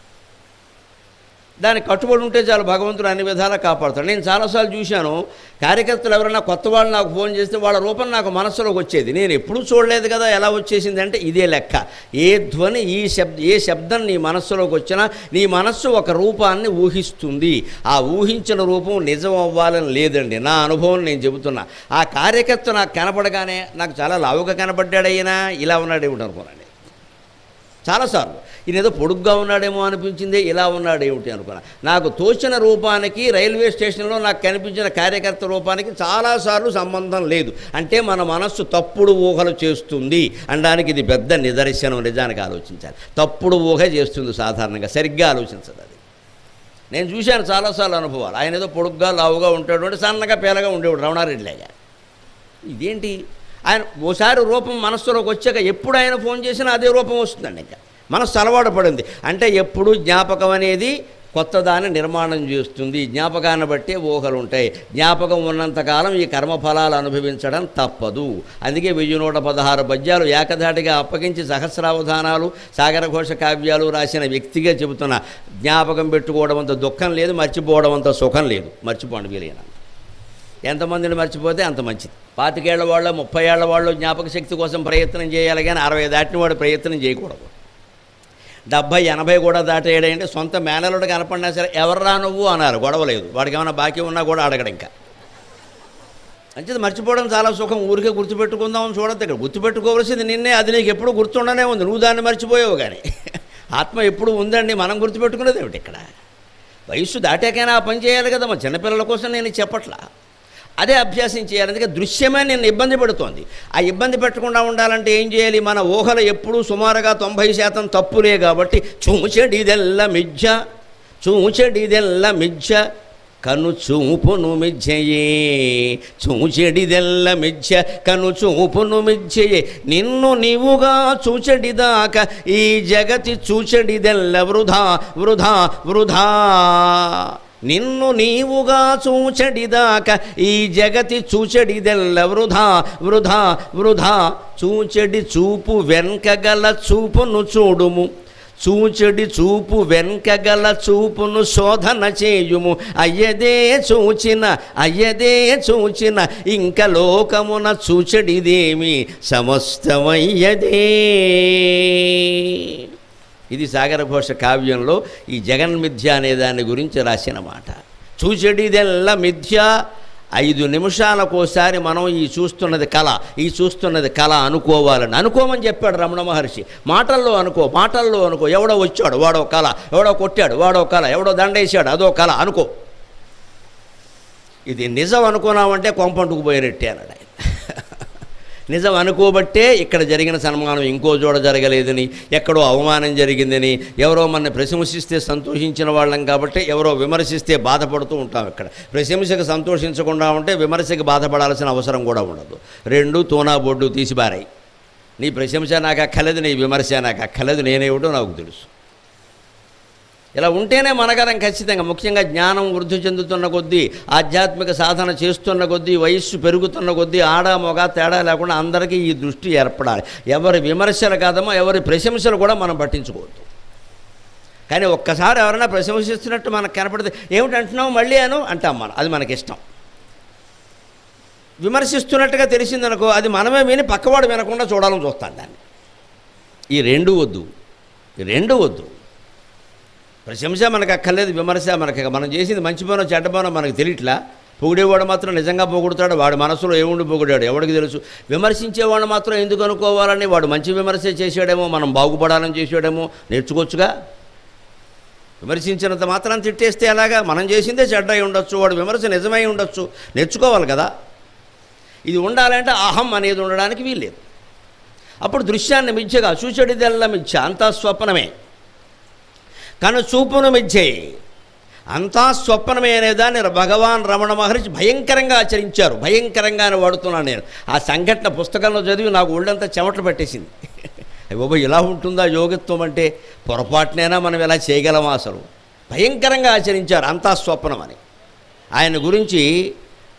దానికి కట్టుబడి ఉంటే చాలు భగవంతుడు అన్ని విధాలా కాపాడుతాడు నేను చాలాసార్లు చూశాను కార్యకర్తలు ఎవరైనా కొత్త వాళ్ళు నాకు ఫోన్ చేస్తే వాళ్ళ రూపం నాకు మనస్సులోకి వచ్చేది నేను ఎప్పుడూ చూడలేదు కదా ఎలా వచ్చేసింది అంటే ఇదే లెక్క ఏ ధ్వని ఈ శబ్ద ఏ శబ్దం నీ మనస్సులోకి వచ్చినా నీ మనస్సు ఒక రూపాన్ని ఊహిస్తుంది ఆ ఊహించిన రూపం నిజం అవ్వాలని లేదండి నా అనుభవం నేను చెబుతున్నా ఆ కార్యకర్త నాకు కనపడగానే నాకు చాలా లావుగా కనపడ్డాడయ్యినా ఇలా ఉన్నాడేమిటి అనుకున్నాను చాలాసార్లు ఈయన ఏదో పొడుగ్గా ఉన్నాడేమో అనిపించింది ఇలా ఉన్నాడేమిటి అనుకున్నా నాకు తోచిన రూపానికి రైల్వే స్టేషన్లో నాకు కనిపించిన కార్యకర్త రూపానికి చాలాసార్లు సంబంధం లేదు అంటే మన మనస్సు తప్పుడు ఊహలు చేస్తుంది అనడానికి ఇది పెద్ద నిదర్శనం నిజానికి ఆలోచించాలి తప్పుడు ఊహ చేస్తుంది సాధారణంగా సరిగ్గా ఆలోచించదు అది నేను చూశాను చాలాసార్లు అనుభవాలు ఆయన ఏదో పొడుగ్గా లావుగా ఉంటాడు అంటే సన్నగా పేలగా ఉండేవాడు రమణారెడ్డిలాగా ఇదేంటి ఆయన ఓసారి రూపం మనస్సులోకి వచ్చాక ఎప్పుడు ఆయన ఫోన్ చేసినా అదే రూపం వస్తుందండి ఇంకా మనస్సు అలవాటు పడింది అంటే ఎప్పుడు జ్ఞాపకం అనేది కొత్త దాన్ని నిర్మాణం చేస్తుంది జ్ఞాపకాన్ని బట్టే ఊహలు ఉంటాయి జ్ఞాపకం ఉన్నంతకాలం ఈ కర్మఫలాలు అనుభవించడం తప్పదు అందుకే వెయ్యి నూట పదహారు పద్యాలు ఏకధాటిగా అప్పగించి సహస్రావధానాలు సాగరఘోష కావ్యాలు రాసిన వ్యక్తిగా చెబుతున్న జ్ఞాపకం పెట్టుకోవడం అంత దుఃఖం లేదు మర్చిపోవడం అంత సుఖం లేదు మర్చిపోండి వీలైనంత ఎంతమందిని మర్చిపోతే అంత మంచిది పాతికేళ్ల వాళ్ళు ముప్పై ఏళ్ల వాళ్ళు జ్ఞాపక శక్తి కోసం ప్రయత్నం చేయాలి కానీ అరవై దాటిన వాడు ప్రయత్నం చేయకూడదు డెబ్భై ఎనభై కూడా దాటేయడంటే సొంత మేనలుడు కనపడినా సరే ఎవర్రా నువ్వు అన్నారు గొడవ లేదు వాడికి ఏమైనా బాకీ ఉన్నా కూడా అడగడు ఇంకా అంచేది మర్చిపోవడం చాలా సుఖం ఊరికే గుర్తుపెట్టుకుందామని చూడద్దు ఇక్కడ గుర్తుపెట్టుకోవాల్సింది నిన్నే అది నీకు ఎప్పుడు గుర్తుండనే ఉంది నువ్వు దాన్ని మర్చిపోయావు కానీ ఆత్మ ఎప్పుడు ఉందండి మనం గుర్తుపెట్టుకునేది ఏమిటి ఇక్కడ వయస్సు దాటాకైనా ఆ పని చేయాలి కదా మా చిన్నపిల్లల కోసం నేను ఇది చెప్పట్లా అదే అభ్యాసం చేయాలి అందుకే దృశ్యమే నేను ఇబ్బంది పెడుతోంది ఆ ఇబ్బంది పెట్టకుండా ఉండాలంటే ఏం చేయాలి మన ఊహలు ఎప్పుడూ సుమారుగా తొంభై శాతం తప్పులే కాబట్టి చూచెడిదెల్ల మిథ్య చూచెడిదెల్ల మిథ్య కను చూపును మిథ్యయే చూచెడిదెల్ల మిథ్య కను చూపును మిథ్యయే నిన్ను నీవుగా చూచెడిదాకా ఈ జగతి చూచెడిదెల్ల వృధా వృధా వృధా నిన్ను నీవుగా చూచెడిదాకా ఈ జగతి చూచెడిదెల్ల వృధా వృధా వృధా చూచెడి చూపు వెనకగల చూపును చూడుము చూచెడి చూపు వెనకగల చూపును శోధన చేయుము అయ్యదే చూచిన అయ్యదే చూచిన ఇంక లోకమున చూచెడిదేమి సమస్తమయ్యదే ఇది సాగరఘోష కావ్యంలో ఈ జగన్మిథ్య అనే దాని గురించి రాసిన మాట చూచెడిదెల్ల మిథ్య ఐదు నిమిషాలకోసారి మనం ఈ చూస్తున్నది కళ ఈ చూస్తున్నది కళ అనుకోవాలని అనుకోమని చెప్పాడు రమణ మహర్షి మాటల్లో అనుకో మాటల్లో అనుకో ఎవడో వచ్చాడు వాడో కళ ఎవడో కొట్టాడు వాడో కళ ఎవడో దండేశాడు అదో కళ అనుకో ఇది నిజం అనుకున్నామంటే కొంపంటుకు పోయినట్టే అన్నాడు ఆయన నిజం అనుకోబట్టే ఇక్కడ జరిగిన సన్మానం ఇంకో చోట జరగలేదని ఎక్కడో అవమానం జరిగిందని ఎవరో మన ప్రశంసిస్తే సంతోషించిన వాళ్ళం కాబట్టి ఎవరో విమర్శిస్తే బాధపడుతూ ఉంటాం ఇక్కడ ప్రశంసకు సంతోషించకుండా ఉంటే విమర్శకు బాధపడాల్సిన అవసరం కూడా ఉండదు రెండు తూనా బొడ్డు తీసిబారాయి నీ ప్రశంస నాకు అక్కలేదు నీ విమర్శ నాకు అక్కలేదు నేనేమిటో నాకు తెలుసు ఇలా ఉంటేనే మనగరం ఖచ్చితంగా ముఖ్యంగా జ్ఞానం వృద్ధి చెందుతున్న కొద్దీ ఆధ్యాత్మిక సాధన చేస్తున్న కొద్దీ వయస్సు పెరుగుతున్న కొద్దీ ఆడ మొగ తేడా లేకుండా అందరికీ ఈ దృష్టి ఏర్పడాలి ఎవరి విమర్శలు కాదమో ఎవరి ప్రశంసలు కూడా మనం పట్టించుకోవద్దు కానీ ఒక్కసారి ఎవరైనా ప్రశంసిస్తున్నట్టు మనకు కనపడితే ఏమిటంటున్నావు మళ్ళీ అను అంటాం మనం అది మనకి ఇష్టం విమర్శిస్తున్నట్టుగా తెలిసిందనుకో అది మనమే విని పక్కవాడు వినకుండా చూడాలని చూస్తాను దాన్ని ఈ రెండు వద్దు ఈ రెండు వద్దు ప్రశంస మనకు అక్కర్లేదు విమర్శ మనకి మనం చేసింది మంచి పనో చెడ్డ పనో మనకు తెలియట్లా పొగిడేవాడు మాత్రం నిజంగా పొగుడుతాడు వాడి మనసులో ఏముండి పొగిడాడు ఎవడికి తెలుసు విమర్శించేవాడు మాత్రం ఎందుకు అనుకోవాలని వాడు మంచి విమర్శ చేసాడేమో మనం బాగుపడాలని చేసాడేమో నేర్చుకోవచ్చుగా విమర్శించినంత మాత్రం తిట్టేస్తే ఎలాగా మనం చేసిందే చెడ్డ అయి ఉండొచ్చు వాడు విమర్శ నిజమై ఉండొచ్చు నేర్చుకోవాలి కదా ఇది ఉండాలంటే అహం అనేది ఉండడానికి వీల్లేదు అప్పుడు దృశ్యాన్ని మిథ్యగా చూచెడిదెల్ల మిథ్య అంతా స్వప్నమే కను చూపును మిథ్యే అంతా స్వప్నమే అనేదాన్ని భగవాన్ రమణ మహర్షి భయంకరంగా ఆచరించారు భయంకరంగానే వాడుతున్నాను నేను ఆ సంఘటన పుస్తకంలో చదివి నాకు ఒళ్ళంతా చెమటలు పట్టేసింది బాబు ఇలా ఉంటుందా యోగిత్వం అంటే పొరపాటునైనా మనం ఇలా చేయగలమా అసలు భయంకరంగా ఆచరించారు అంతా స్వప్నం అని ఆయన గురించి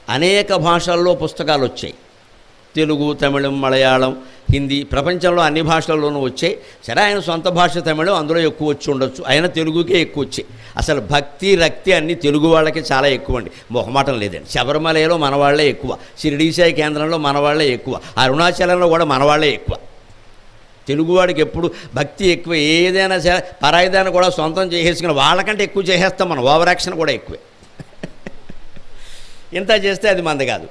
అనేక భాషల్లో పుస్తకాలు వచ్చాయి తెలుగు తమిళం మలయాళం హిందీ ప్రపంచంలో అన్ని భాషల్లోనూ వచ్చాయి సరే ఆయన సొంత భాష తమిళం అందులో ఎక్కువ వచ్చి ఉండొచ్చు ఆయన తెలుగుకే ఎక్కువ వచ్చాయి అసలు భక్తి రక్తి అన్ని తెలుగు వాళ్ళకి చాలా ఎక్కువ అండి మొహమాటం లేదండి శబరిమలలో మన వాళ్ళే ఎక్కువ షిరిడీసాయి కేంద్రంలో మన వాళ్ళే ఎక్కువ అరుణాచలంలో కూడా మన వాళ్ళే ఎక్కువ తెలుగువాడికి ఎప్పుడు భక్తి ఎక్కువ ఏదైనా సరే పరాయిదాన్ని కూడా సొంతం చేసేసుకుని వాళ్ళకంటే ఎక్కువ చేసేస్తాం మనం ఓవర్ యాక్షన్ కూడా ఎక్కువే ఇంత చేస్తే అది మంది కాదు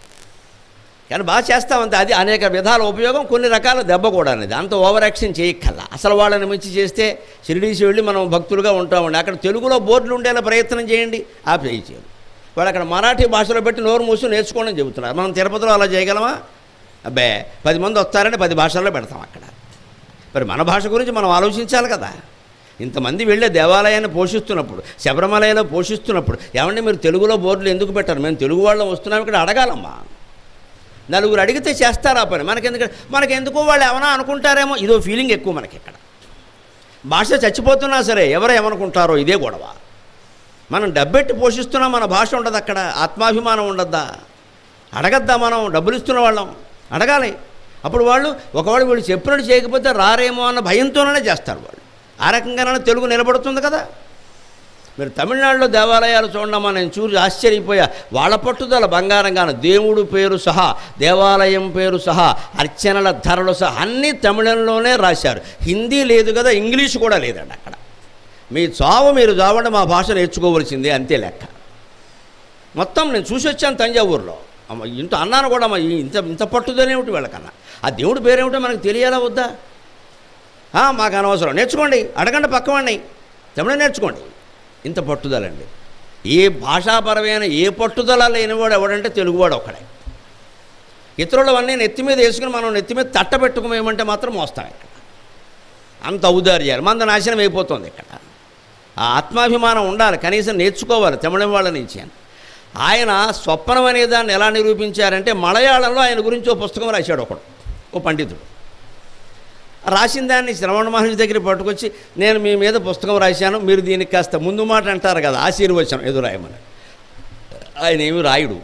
కానీ బాగా చేస్తామంతే అది అనేక విధాల ఉపయోగం కొన్ని రకాల దెబ్బ కూడా అనేది అంత ఓవర్ యాక్షన్ చేయక్కల్లా అసలు వాళ్ళని మించి చేస్తే షిరిడీసి వెళ్ళి మనం భక్తులుగా ఉంటామండి అక్కడ తెలుగులో బోర్డులు ఉండేలా ప్రయత్నం చేయండి ఆ పే చేయాలి వాళ్ళు అక్కడ మరాఠీ భాషలో పెట్టి నోరు మూసి నేర్చుకోండి అని చెబుతున్నారు మనం తిరుపతిలో అలా చేయగలమా అబ్బే పది మంది వస్తారని పది భాషల్లో పెడతాం అక్కడ మరి మన భాష గురించి మనం ఆలోచించాలి కదా ఇంతమంది వెళ్ళే దేవాలయాన్ని పోషిస్తున్నప్పుడు శబరిమలలో పోషిస్తున్నప్పుడు ఏమంటే మీరు తెలుగులో బోర్డులు ఎందుకు పెట్టారు మేము తెలుగు వాళ్ళం వస్తున్నాం ఇక్కడ అడగాలమ్మా నలుగురు అడిగితే చేస్తారా పని మనకెందుకు మనకెందుకో వాళ్ళు ఏమైనా అనుకుంటారేమో ఇదో ఫీలింగ్ ఎక్కువ మనకి ఇక్కడ భాష చచ్చిపోతున్నా సరే ఎవరు ఏమనుకుంటారో ఇదే గొడవ మనం డబ్బెట్టి పోషిస్తున్నా మన భాష ఉండదు అక్కడ ఆత్మాభిమానం ఉండద్దా అడగద్దా మనం డబ్బులు ఇస్తున్న వాళ్ళం అడగాలి అప్పుడు వాళ్ళు ఒకవేళ వీళ్ళు చెప్పినట్టు చేయకపోతే రారేమో అన్న భయంతోనే చేస్తారు వాళ్ళు ఆ రకంగానే తెలుగు నిలబడుతుంది కదా మీరు తమిళనాడులో దేవాలయాలు చూడమ్మా నేను చూసి ఆశ్చర్యపోయా వాళ్ళ పట్టుదల బంగారంగాను దేవుడు పేరు సహా దేవాలయం పేరు సహా అర్చనల ధరలు సహా అన్నీ తమిళంలోనే రాశారు హిందీ లేదు కదా ఇంగ్లీష్ కూడా లేదండి అక్కడ మీ చావు మీరు చావండి మా భాష నేర్చుకోవలసిందే అంతే లెక్క మొత్తం నేను చూసి వచ్చాను తంజావూరులో అమ్మ ఇంత అన్నాను కూడా అమ్మ ఈ ఇంత ఇంత పట్టుదలేమిటి వీళ్ళకన్నా ఆ దేవుడి పేరేమిటో మనకు తెలియాలా వద్దా ఆ, మాకు అనవసరం నేర్చుకోండి అడగండి పక్కవాడిని తమిళ నేర్చుకోండి ఇంత పట్టుదలండి ఏ భాషాపరమైన ఏ పట్టుదల లేనివాడు ఎవడంటే తెలుగువాడు ఒక్కడే ఇతరులవన్నీ నెత్తి మీద వేసుకుని మనం నెత్తి మీద తట్ట పెట్టుకోమేమంటే మాత్రం మోస్తాం ఇక్కడ అంత ఔదార్యాలు మంద నాశనం అయిపోతుంది ఇక్కడ ఆ ఆత్మాభిమానం ఉండాలి కనీసం నేర్చుకోవాలి తమిళం వాళ్ళ నుంచి అని ఆయన స్వప్నం అనే దాన్ని ఎలా నిరూపించారంటే మలయాళంలో ఆయన గురించి ఓ పుస్తకం రాశాడు ఒకడు ఓ పండితుడు రాసిన దాన్ని శ్రవణ మహర్షి దగ్గర పట్టుకొచ్చి నేను మీ మీద పుస్తకం రాశాను మీరు దీనికి కాస్త ముందు మాట అంటారు కదా ఆశీర్వచనం ఎదురు రాయమని ఆయన ఏమి రాయుడు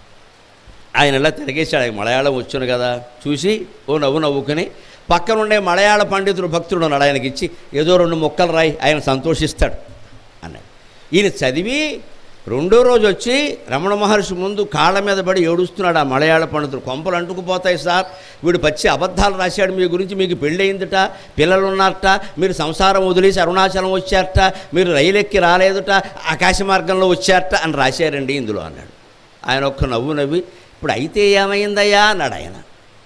ఆయన ఇలా తిరిగేశాడు ఆయన మలయాళం వచ్చును కదా చూసి ఓ నవ్వు నవ్వుకుని పక్కనుండే మలయాళ పండితుడు భక్తుడు ఉన్నాడు ఆయనకి ఇచ్చి ఏదో రెండు మొక్కలు రాయి ఆయన సంతోషిస్తాడు అన్నాడు ఈయన చదివి రెండో రోజు వచ్చి రమణ మహర్షి ముందు కాళ్ళ మీద పడి ఏడుస్తున్నాడు ఆ మలయాళ పండితుడు కొంపలు అంటుకుపోతాయి సార్ వీడు పచ్చి అబద్ధాలు రాశాడు మీ గురించి మీకు పెళ్ళయిందిట పిల్లలు ఉన్నారట మీరు సంసారం వదిలేసి అరుణాచలం వచ్చారట మీరు రైలు ఎక్కి రాలేదుట ఆకాశ మార్గంలో వచ్చారట అని రాశారండి ఇందులో అన్నాడు ఆయన ఒక్క నవ్వు నవ్వి ఇప్పుడు అయితే ఏమైందయ్యా అన్నాడు ఆయన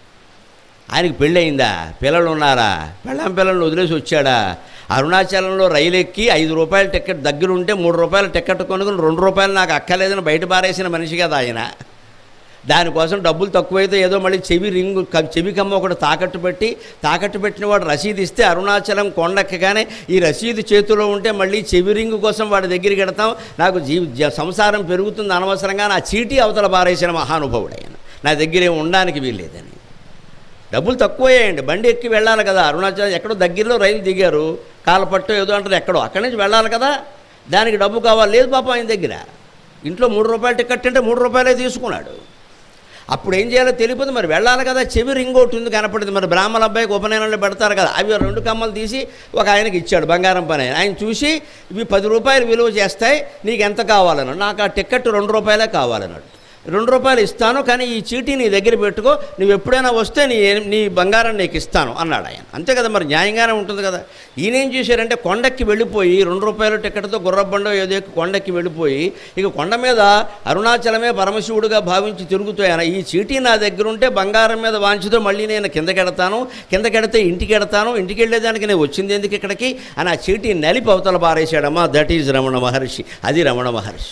ఆయనకి పెళ్ళయిందా పిల్లలు ఉన్నారా పెళ్ళం పిల్లల్ని వదిలేసి వచ్చాడా అరుణాచలంలో రైలు ఎక్కి ఐదు రూపాయల టికెట్ దగ్గర ఉంటే మూడు రూపాయల టికెట్ కొనుక్కుని రెండు రూపాయలు నాకు అక్కర్లేదని బయట పారేసిన మనిషి కదా ఆయన దానికోసం డబ్బులు తక్కువైతే ఏదో మళ్ళీ చెవి రింగు క- చెవి కమ్మ ఒకటి తాకట్టు పెట్టి తాకట్టు పెట్టిన వాడు రసీదు ఇస్తే అరుణాచలం కొండెక్కగానే ఈ రసీదు చేతిలో ఉంటే మళ్ళీ చెవి రింగు కోసం వాడి దగ్గరికి వెడతాం నాకు జీవి జ- సంసారం పెరుగుతుంది అనవసరంగా నా చీటీ అవతల పారేసిన మహానుభావుడు ఆయన నా దగ్గర ఏమి ఉండడానికి వీల్లేదని డబ్బులు తక్కువయ్యాయండి బండి ఎక్కి వెళ్ళాలి కదా అరుణాచలం ఎక్కడో దగ్గరలో రైలు దిగారు కాలపట్టు ఏదో అంటారు ఎక్కడో అక్కడి నుంచి వెళ్ళాలి కదా దానికి డబ్బు కావాలి లేదు పాపం ఆయన దగ్గర ఇంట్లో మూడు రూపాయల టికెట్ అంటే మూడు రూపాయలే తీసుకున్నాడు అప్పుడు ఏం చేయాలో తెలియదు మరి వెళ్ళాలి కదా చెవి రింగ్ ఒకటి ఉంది కనపడింది మరి బ్రాహ్మణ అబ్బాయికి ఉపనయనంలో పెడతారు కదా అవి రెండు కమ్మలు తీసి ఒక ఆయనకి ఇచ్చాడు బంగారం పని ఆయన ఆయన చూసి ఇవి పది రూపాయలు విలువ చేస్తాయి నీకు ఎంత కావాలన్నాడు నాకు ఆ టికెట్ రెండు రూపాయలే కావాలన్నాడు రెండు రూపాయలు ఇస్తాను కానీ ఈ చీటీ నీ దగ్గర పెట్టుకో నువ్వు ఎప్పుడైనా వస్తే నీ నీ బంగారం నీకు ఇస్తాను అన్నాడు ఆయన అంతే కదా మరి న్యాయంగానే ఉంటుంది కదా ఈయన ఏం చేశారంటే కొండకి వెళ్ళిపోయి రెండు రూపాయల టికెట్తో గుర్రబండో ఏదో ఎక్కి కొండకి వెళ్ళిపోయి ఇక కొండ మీద అరుణాచలమే పరమశివుడుగా భావించి తిరుగుతూ ఆయన ఈ చీటీ నా దగ్గర ఉంటే బంగారం మీద వాంచుతో మళ్ళీ నేను కిందకెడతాను కిందకెడితే ఇంటికి ఎడతాను ఇంటికి వెళ్ళేదానికి నేను వచ్చింది ఎందుకు ఇక్కడికి అని ఆ చీటీ నలిపి అవతల పారేశాడమ్మా దట్ ఈజ్ రమణ మహర్షి అది రమణ మహర్షి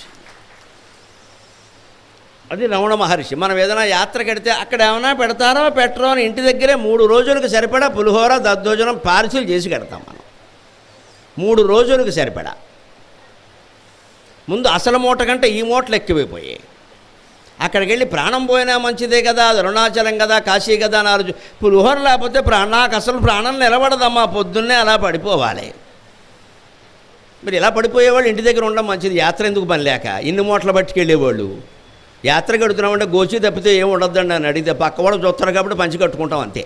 అది రమణ మహర్షి మనం ఏదైనా యాత్ర కడితే అక్కడ ఏమైనా పెడతారో పెట్టరో అని ఇంటి దగ్గరే మూడు రోజులకు సరిపడా పులిహోర దద్దోజనం పార్సిల్ చేసి కడతాం మనం మూడు రోజులకు సరిపడా ముందు అసలు మూట కంటే ఈ మూటలు ఎక్కువైపోయాయి అక్కడికి వెళ్ళి ప్రాణం పోయినా మంచిదే కదా అది అరుణాచలం కదా కాశీ కదా అని ఆలోచన పులిహోర లేకపోతే ప్రా నాకు అసలు ప్రాణం నిలబడదమ్మా పొద్దున్నే అలా పడిపోవాలి మీరు ఇలా పడిపోయేవాళ్ళు ఇంటి దగ్గర ఉండడం మంచిది యాత్ర ఎందుకు పని లేక ఇన్ని మూటలు పట్టుకెళ్ళేవాళ్ళు యాత్ర కడుతున్నామంటే గోచి తప్పితే ఏం ఉండొద్దండి అని అడిగితే పక్క వాళ్ళు చూస్తారు కాబట్టి పంచి కట్టుకుంటాం అంతే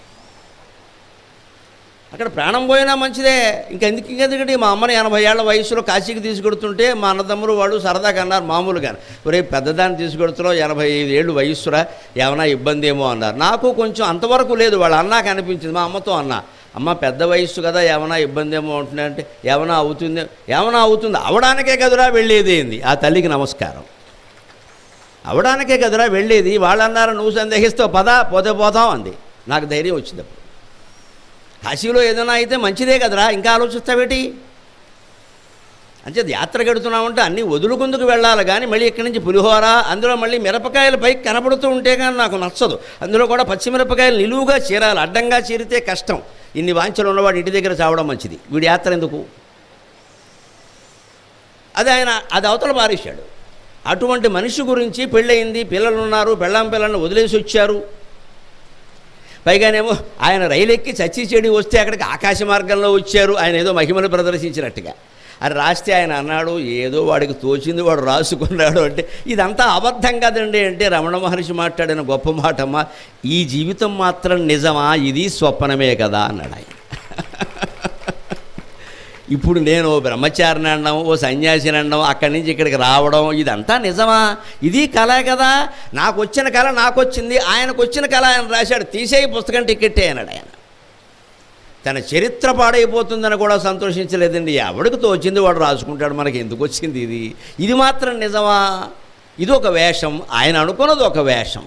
అక్కడ ప్రాణం పోయినా మంచిదే ఇంకా ఎందుకు ఇంకెందుకంటే మా అమ్మని ఎనభై ఏళ్ళ వయసులో కాశీకి తీసుకెడుతుంటే మా అన్నదమ్ములు వాడు సరదాగా అన్నారు మామూలుగా ఒరే పెద్దదాన్ని తీసుకెడుతున్నావు ఎనభై ఐదు ఏళ్ళు వయస్సురా ఏమైనా ఇబ్బంది ఏమో అన్నారు నాకు కొంచెం అంతవరకు లేదు వాళ్ళు అన్నాక అనిపించింది మా అమ్మతో అన్న అమ్మ పెద్ద వయస్సు కదా ఏమైనా ఇబ్బంది ఏమో ఉంటుందంటే ఏమైనా అవుతుంది ఏమైనా అవుతుంది అవడానికే కదురా వెళ్ళేది ఏంది ఆ తల్లికి నమస్కారం అవడానికే కదురా వెళ్ళేది వాళ్ళు అన్నారు నువ్వు సందేహిస్తావు పదా పోతే పోతాం అంది నాకు ధైర్యం వచ్చింది అప్పుడు కాశీలో ఏదైనా అయితే మంచిదే కదరా ఇంకా ఆలోచిస్తావేటి అంచేది యాత్ర గడుతున్నామంటే అన్నీ వదులుకుందుకు వెళ్ళాలి కానీ మళ్ళీ ఇక్కడి నుంచి పులిహోర అందులో మళ్ళీ మిరపకాయలు పైకి కనబడుతూ ఉంటే కానీ నాకు నచ్చదు అందులో కూడా పచ్చిమిరపకాయలు నిలువుగా చీరాలి అడ్డంగా చీరితే కష్టం ఇన్ని వాంఛలు ఉన్నవాడు ఇంటి దగ్గర చావడం మంచిది వీడి యాత్ర ఎందుకు అది ఆయన అది అవతల పారేశాడు అటువంటి మనిషి గురించి పెళ్ళయింది పిల్లలు ఉన్నారు పెళ్ళాం పిల్లల్ని వదిలేసి వచ్చారు పైగానేమో ఆయన రైలు ఎక్కి చచ్చి చెడి వస్తే అక్కడికి ఆకాశ మార్గంలో వచ్చారు ఆయన ఏదో మహిమను ప్రదర్శించినట్టుగా అది రాస్తే ఆయన అన్నాడు ఏదో వాడికి తోచింది వాడు రాసుకున్నాడు అంటే ఇదంతా అబద్ధం కదండి అంటే రమణ మహర్షి మాట్లాడిన గొప్ప మాటమ్మా ఈ జీవితం మాత్రం నిజమా ఇది స్వప్నమే కదా అన్నాడు ఆయన ఇప్పుడు నేను ఓ బ్రహ్మచారిని అనడం ఓ సన్యాసిని అనడం అక్కడి నుంచి ఇక్కడికి రావడం ఇదంతా నిజమా ఇది కళ కదా నాకు వచ్చిన కళ నాకు వచ్చింది ఆయనకు వచ్చిన కళ ఆయన రాశాడు తీసేయి పుస్తకం టికెట్టే అన్నాడు ఆయన తన చరిత్ర పాడైపోతుందని కూడా సంతోషించలేదండి ఎవడికి తోచింది వాడు రాసుకుంటాడు మనకి ఎందుకు వచ్చింది ఇది ఇది మాత్రం నిజమా ఇది ఒక వేషం ఆయన అనుకున్నది ఒక వేషం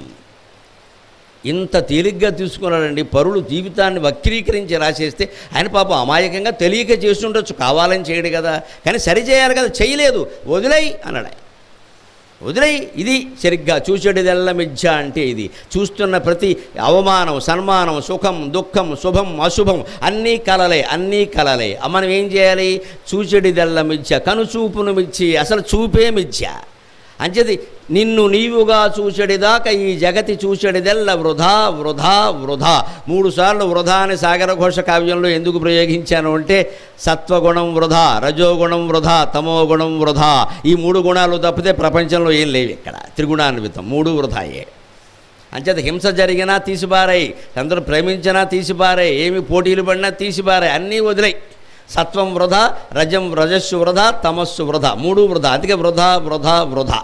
ఇంత తేలిగ్గా తీసుకున్నాడండి పరులు జీవితాన్ని వక్రీకరించి రాసేస్తే ఆయన పాపం అమాయకంగా తెలియక చేస్తుండొచ్చు కావాలని చేయడు కదా కానీ సరి చేయాలి కదా చేయలేదు వదిలేయి అన్నాడు ఆయన వదిలేయి ఇది సరిగ్గా చూసేటిదెల్ల మిథ్య అంటే ఇది చూస్తున్న ప్రతి అవమానం సన్మానం సుఖం దుఃఖం శుభం అశుభం అన్నీ కలలే అన్నీ కలలే ఆ మనం ఏం చేయాలి చూచెడిదెల్ల మిథ్య కనుచూపును మిచ్చి అసలు చూపే మిథ్య అంచేది నిన్ను నీవుగా చూచెడిదాకా ఈ జగతి చూచెడిదెల్ల వృధా వృధా వృధా మూడు సార్లు వృధా అని సాగరఘోష కావ్యంలో ఎందుకు ప్రయోగించాను అంటే సత్వగుణం వృధా రజోగుణం వృధా తమోగుణం వృధా ఈ మూడు గుణాలు తప్పితే ప్రపంచంలో ఏం లేవు ఇక్కడ త్రిగుణాన్వితం మూడు వృధాయే అంచేత హింస జరిగినా తీసిపారాయి అందరూ ప్రేమించినా తీసిపారాయి ఏమి పోటీలు పడినా తీసిపారాయి అన్నీ వదిలేయి సత్వం వృధా రజం రజస్సు వృధా తమస్సు వృధా మూడు వృధా అందుకే వృధా వృధా వృధా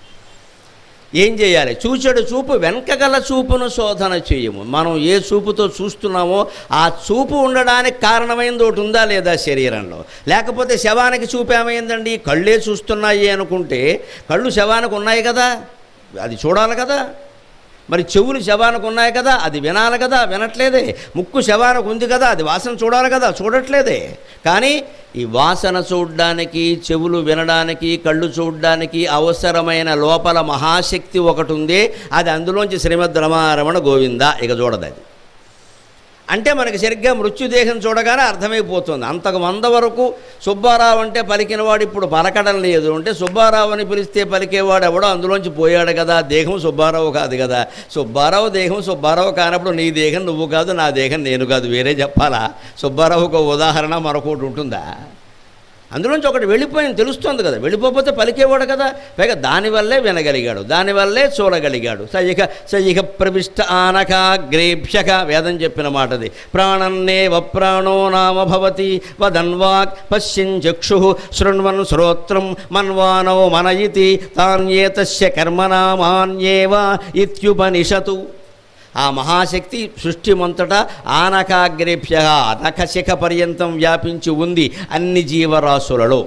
ఏం చేయాలి చూచెడు చూపు వెనకగల చూపును శోధన చేయము మనం ఏ చూపుతో చూస్తున్నామో ఆ చూపు ఉండడానికి కారణమైంది ఒకటి ఉందా లేదా శరీరంలో లేకపోతే శవానికి చూపు ఏమైందండి కళ్ళే చూస్తున్నాయి అనుకుంటే కళ్ళు శవానికి ఉన్నాయి కదా అది చూడాలి కదా మరి చెవులు శవానికి ఉన్నాయి కదా అది వినాలి కదా వినట్లేదే ముక్కు శవానికి ఉంది కదా అది వాసన చూడాలి కదా చూడట్లేదే కానీ ఈ వాసన చూడడానికి చెవులు వినడానికి కళ్ళు చూడడానికి అవసరమైన లోపల మహాశక్తి ఒకటి ఉంది అది అందులోంచి శ్రీమద్ రమారమణ గోవింద ఇక చూడదు అది అంటే మనకి సరిగ్గా మృత్యుదేహం చూడగానే అర్థమైపోతుంది అంతకు వంద వరకు సుబ్బారావు అంటే పలికినవాడు ఇప్పుడు పలకడం లేదు అంటే సుబ్బారావు అని పిలిస్తే పలికేవాడు ఎవడో అందులోంచి పోయాడు కదా దేహం సుబ్బారావు కాదు కదా సుబ్బారావు దేహం సుబ్బారావు కానప్పుడు నీ దేహం నువ్వు కాదు నా దేహం నేను కాదు వేరే చెప్పాలా సుబ్బారావుకు ఉదాహరణ మరొకటి ఉంటుందా అందులోంచి ఒకటి వెళ్ళిపోయింది తెలుస్తుంది కదా వెళ్ళిపోతే పలికేవాడు కదా పైగా దానివల్లే వినగలిగాడు దానివల్లే చూడగలిగాడు సయిక సయిక ప్రవిష్ట ఆనకాగ్రేభ్యక వేదం చెప్పిన మాటది ప్రాణన్నేవ ప్రాణో నామ భవతి వదన్వాక్ పశ్చిన్ చక్షు శృణ్వన్ శ్రోత్రం మన్వానో మనయితి తాన్యేతస్య కర్మనామాన్యేవ ఇత్యుపనిషతు ఆ మహాశక్తి సృష్టిమంతటా ఆనకాగ్రేభ్య నఖశిఖ పర్యంతం వ్యాపించి ఉంది అన్ని జీవరాశులలో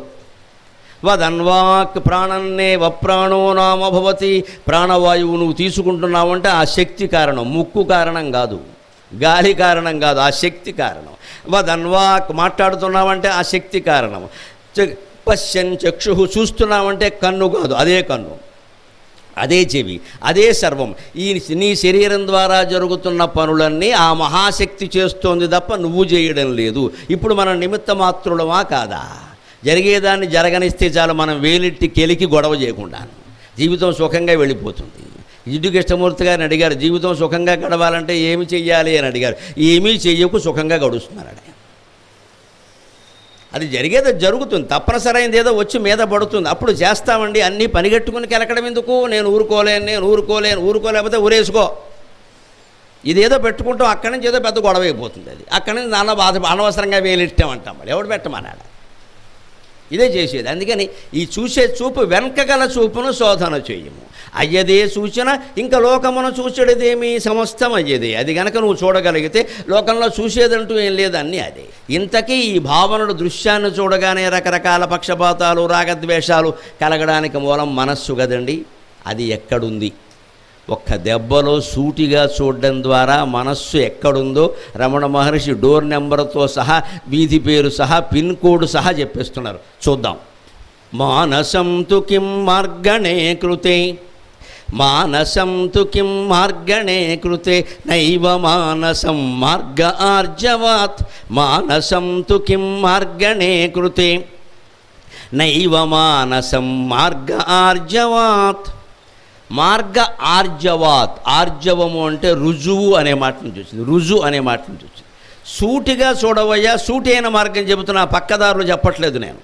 వదన్వాక్ ప్రాణన్నే వప్రాణో నామ భవతి ప్రాణవాయువు నువ్వు తీసుకుంటున్నావంటే ఆ శక్తి కారణం ముక్కు కారణం కాదు గాలి కారణం కాదు ఆ శక్తి కారణం వదన్వాక్ మాట్లాడుతున్నావంటే ఆ శక్తి కారణం చ- పశ్యన్ చక్షు చూస్తున్నావంటే కన్ను కాదు అదే కన్ను అదే చెవి అదే సర్వం ఈ నీ శరీరం ద్వారా జరుగుతున్న పనులన్నీ ఆ మహాశక్తి చేస్తోంది తప్ప నువ్వు చేయడం లేదు ఇప్పుడు మనం నిమిత్త మాత్రులమా కాదా జరిగేదాన్ని జరగనిస్తే చాలు మనం వేలెట్టి కెలికి గొడవ చేయకుండా జీవితం సుఖంగా వెళ్ళిపోతుంది ఇటు కృష్ణమూర్తి గారిని అడిగారు జీవితం సుఖంగా గడవాలంటే ఏమి చెయ్యాలి అని అడిగారు ఏమీ చెయ్యకు సుఖంగా గడుస్తున్నారు ఆయన అది జరిగేది అది జరుగుతుంది తప్పనిసరైనది ఏదో వచ్చి మీద పడుతుంది అప్పుడు చేస్తామండి అన్నీ పనిగట్టుకుని కెలకడం ఎందుకు నేను ఊరుకోలేను నేను ఊరుకోలేను ఊరుకోలేకపోతే ఊరేసుకో ఇదేదో పెట్టుకుంటాం అక్కడి నుంచి ఏదో పెద్ద గొడవ అయిపోతుంది అది అక్కడి నుంచి నాన్న బాధ అనవసరంగా వేలిట్టామంటాం మళ్ళీ ఎవడు పెట్టమన్నాడు ఇదే చేసేది అందుకని ఈ చూసే చూపు వెనకగల చూపును శోధన చేయము అయ్యదే సూచన ఇంకా లోకమును చూచడదేమి సమస్తం అయ్యేదే అది గనక నువ్వు చూడగలిగితే లోకంలో చూసేదంటూ ఏం లేదు అన్నీ అదే ఇంతకీ ఈ భావనలు దృశ్యాన్ని చూడగానే రకరకాల పక్షపాతాలు రాగద్వేషాలు కలగడానికి మూలం మనస్సు కదండి అది ఎక్కడుంది ఒక్క దెబ్బలో సూటిగా చూడడం ద్వారా మనస్సు ఎక్కడుందో రమణ మహర్షి డోర్ నెంబర్తో సహా వీధి పేరు సహా పిన్ కోడ్ సహా చెప్పేస్తున్నారు చూద్దాం మానసం తు కిం మార్గణే కృతే మానసం తు కిం మార్గణే కృతే నైవ మానసం మార్గ ఆర్జవాత్ మానసం తు కిం మార్గణే కృతే నైవ మానసం మార్గ ఆర్జవాత్ మార్గ ఆర్జవాత్ ఆర్జవము అంటే రుజువు అనే మాట నుంచి వచ్చింది రుజు అనే మాట నుంచి వచ్చింది సూటిగా చూడవయ్యా సూటి అయిన మార్గం చెబుతున్నా పక్కదారులు చెప్పట్లేదు నేను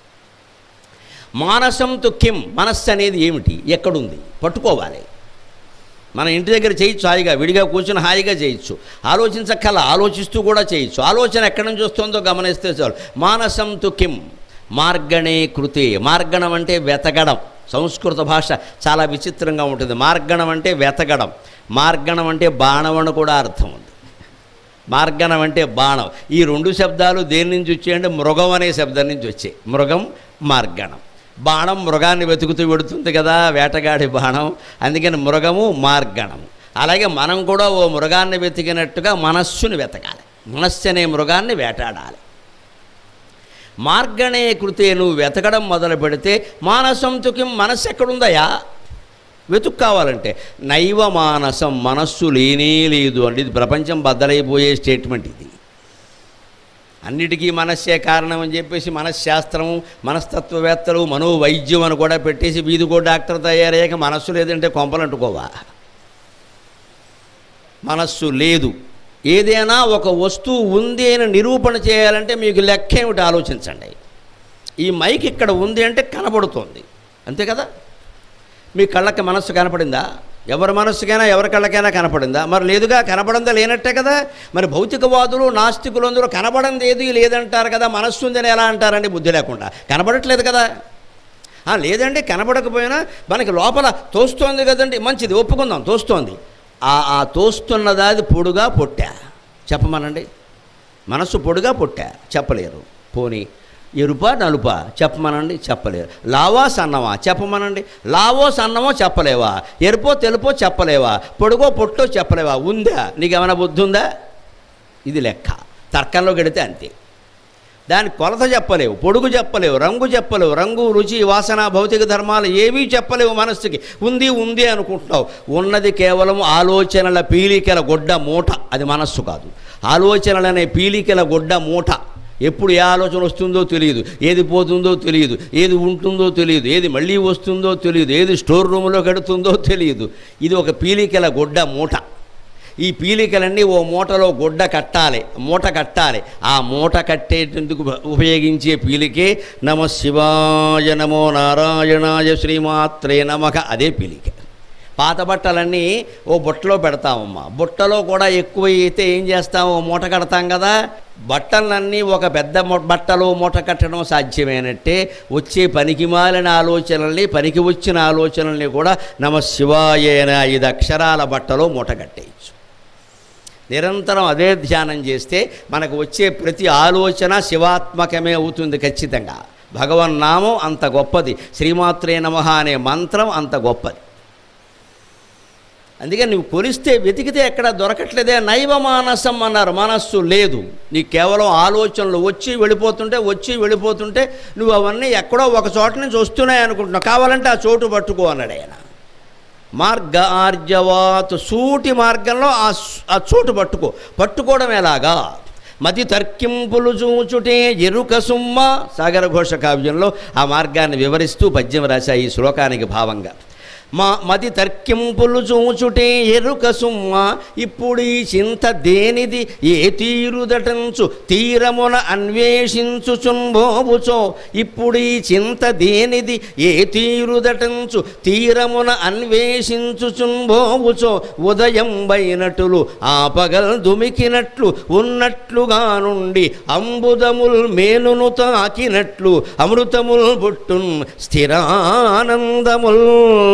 మానసంతో కిం మనస్సు అనేది ఏమిటి ఎక్కడుంది పట్టుకోవాలి మన ఇంటి దగ్గర చేయొచ్చు హాయిగా విడిగా కూర్చుని హాయిగా చేయొచ్చు ఆలోచించక్కల ఆలోచిస్తూ కూడా చేయొచ్చు ఆలోచన ఎక్కడి నుంచి వస్తుందో గమనిస్తే చాలు మానసంతు కిం మార్గణే కృతే మార్గణం అంటే వెతకడం సంస్కృత భాష చాలా విచిత్రంగా ఉంటుంది మార్గణం అంటే వెతకడం మార్గణం అంటే బాణం అని కూడా అర్థం ఉంది మార్గణం అంటే బాణం ఈ రెండు శబ్దాలు దేని నుంచి వచ్చాయంటే మృగం అనే శబ్దం నుంచి వచ్చాయి మృగం మార్గణం బాణం మృగాన్ని వెతుకుతూ పెడుతుంది కదా వేటగాడి బాణం అందుకని మృగము మార్గణము అలాగే మనం కూడా ఓ మృగాన్ని వెతికినట్టుగా మనస్సును వెతకాలి మనస్సు అనే మృగాన్ని వేటాడాలి మార్గణే కృతే నువ్వు వెతకడం మొదలు పెడితే మానసంతుకి మనస్సు ఎక్కడుందయా వెతుకు కావాలంటే నైవ మానసం మనస్సు లేనే లేదు అంటే ఇది ప్రపంచం బద్దలైపోయే స్టేట్మెంట్ ఇది అన్నిటికీ మనస్సే కారణం అని చెప్పేసి మనశ్శాస్త్రము మనస్తత్వవేత్తలు మనోవైద్యం అని కూడా పెట్టేసి వీధికో డాక్టర్ తయారయ్యాక మనస్సు లేదంటే కొంపలు అంటుకోవా మనస్సు లేదు ఏదైనా ఒక వస్తువు ఉంది అని నిరూపణ చేయాలంటే మీకు లెక్క ఏమిటి ఆలోచించండి ఈ మైక్ ఇక్కడ ఉంది అంటే కనబడుతోంది అంతే కదా మీ కళ్ళకి మనస్సు కనపడిందా ఎవరి మనస్సుకైనా ఎవరి కళ్ళకైనా కనపడిందా మరి లేదుగా కనపడందా లేనట్టే కదా మరి భౌతికవాదులు నాస్తికులు అందరూ కనబడంది ఏది లేదంటారు కదా మనస్సు ఉందని ఎలా అంటారండి బుద్ధి లేకుండా కనబడట్లేదు కదా ఆ, లేదండి కనబడకపోయినా మనకి లోపల తోస్తోంది కదండి మంచిది ఒప్పుకుందాం తోస్తోంది ఆ ఆ తోస్తున్నదాది పొడుగా పొట్టా చెప్పమనండి మనస్సు పొడుగా పొట్టా చెప్పలేరు పోనీ ఎరుపా నలుపా చెప్పమనండి చెప్పలేరు లావా సన్నమా చెప్పమనండి లావో సన్నమో చెప్పలేవా ఎరుపో తెలుపో చెప్పలేవా పొడుగో పొట్టో చెప్పలేవా ఉందా నీకేమైనా బుద్ధి ఉందా ఇది లెక్క తర్కంలో గడితే అంతే దాని కొలత చెప్పలేవు పొడుగు చెప్పలేవు రంగు చెప్పలేవు రంగు రుచి వాసన భౌతిక ధర్మాలు ఏవీ చెప్పలేవు మనస్సుకి ఉంది ఉంది అనుకుంటున్నావు ఉన్నది కేవలం ఆలోచనల పీలికల గొడ్డ మూట అది మనస్సు కాదు ఆలోచనలనే పీలికల గొడ్డ మూట ఎప్పుడు ఏ ఆలోచన వస్తుందో తెలియదు ఏది పోతుందో తెలియదు ఏది ఉంటుందో తెలియదు ఏది మళ్ళీ వస్తుందో తెలియదు ఏది స్టోర్ రూమ్లో కడుతుందో తెలియదు ఇది ఒక పీలికల గొడ్డ మూట ఈ పీలికలన్నీ ఓ మూటలో గుడ్డ కట్టాలి మూట కట్టాలి ఆ మూట కట్టేటందుకు ఉపయోగించే పీలికే నమ శివాయ నమో నారాయణాయ శ్రీమాత్రే నమక అదే పీలిక పాత బట్టలన్నీ ఓ బుట్టలో పెడతామమ్మా బుట్టలో కూడా ఎక్కువ అయితే ఏం చేస్తాం ఓ మూట కడతాం కదా బట్టలన్నీ ఒక పెద్ద ము- బట్టలో మూట కట్టడం సాధ్యమేనట్టే వచ్చే పనికి మాలిన ఆలోచనల్ని పనికి వచ్చిన ఆలోచనల్ని కూడా నమ శివాయేన ఐదు అక్షరాల బట్టలో మూట కట్టేయచ్చు నిరంతరం అదే ధ్యానం చేస్తే మనకు వచ్చే ప్రతి ఆలోచన శివాత్మకమే అవుతుంది ఖచ్చితంగా భగవన్నామం అంత గొప్పది శ్రీమాత్రే నమ అనే మంత్రం అంత గొప్పది అందుకే నువ్వు కొలిస్తే వెతికితే ఎక్కడ దొరకట్లేదే నైవ మానసం అన్నారు మనస్సు లేదు నీకు కేవలం ఆలోచనలు వచ్చి వెళ్ళిపోతుంటే వచ్చి వెళ్ళిపోతుంటే నువ్వు అవన్నీ ఎక్కడో ఒక చోట నుంచి వస్తున్నాయి అనుకుంటున్నావు కావాలంటే ఆ చోటు పట్టుకో అన్నాడు ఆయన మార్గ ఆర్జవాత్ సూటి మార్గంలో ఆ స్- ఆ చోటు పట్టుకో పట్టుకోవడం ఎలాగా మతి తర్కింపులు చూచుటే ఎరుక సుమ్మ సాగర ఘోష కావ్యంలో ఆ మార్గాన్ని వివరిస్తూ పద్యం రాశా ఈ శ్లోకానికి భావంగా మా మది తర్కింపులు చూచుటే ఎరుక సుమ్మ ఇప్పుడు ఈ చింత దేనిది ఏ తీరుదటంచు తీరమున అన్వేషించుచుంబోవుచో ఇప్పుడు ఈ చింత దేనిది ఏ తీరుదటంచు తీరమున అన్వేషించుచుంబోవుచో ఉదయం బైనటులు ఆ పగల్ దుమికినట్లు ఉన్నట్లుగా నుండి అంబుదముల్ మేలును తాకినట్లు అమృతముల్ పుట్టున్ స్థిరానందముల్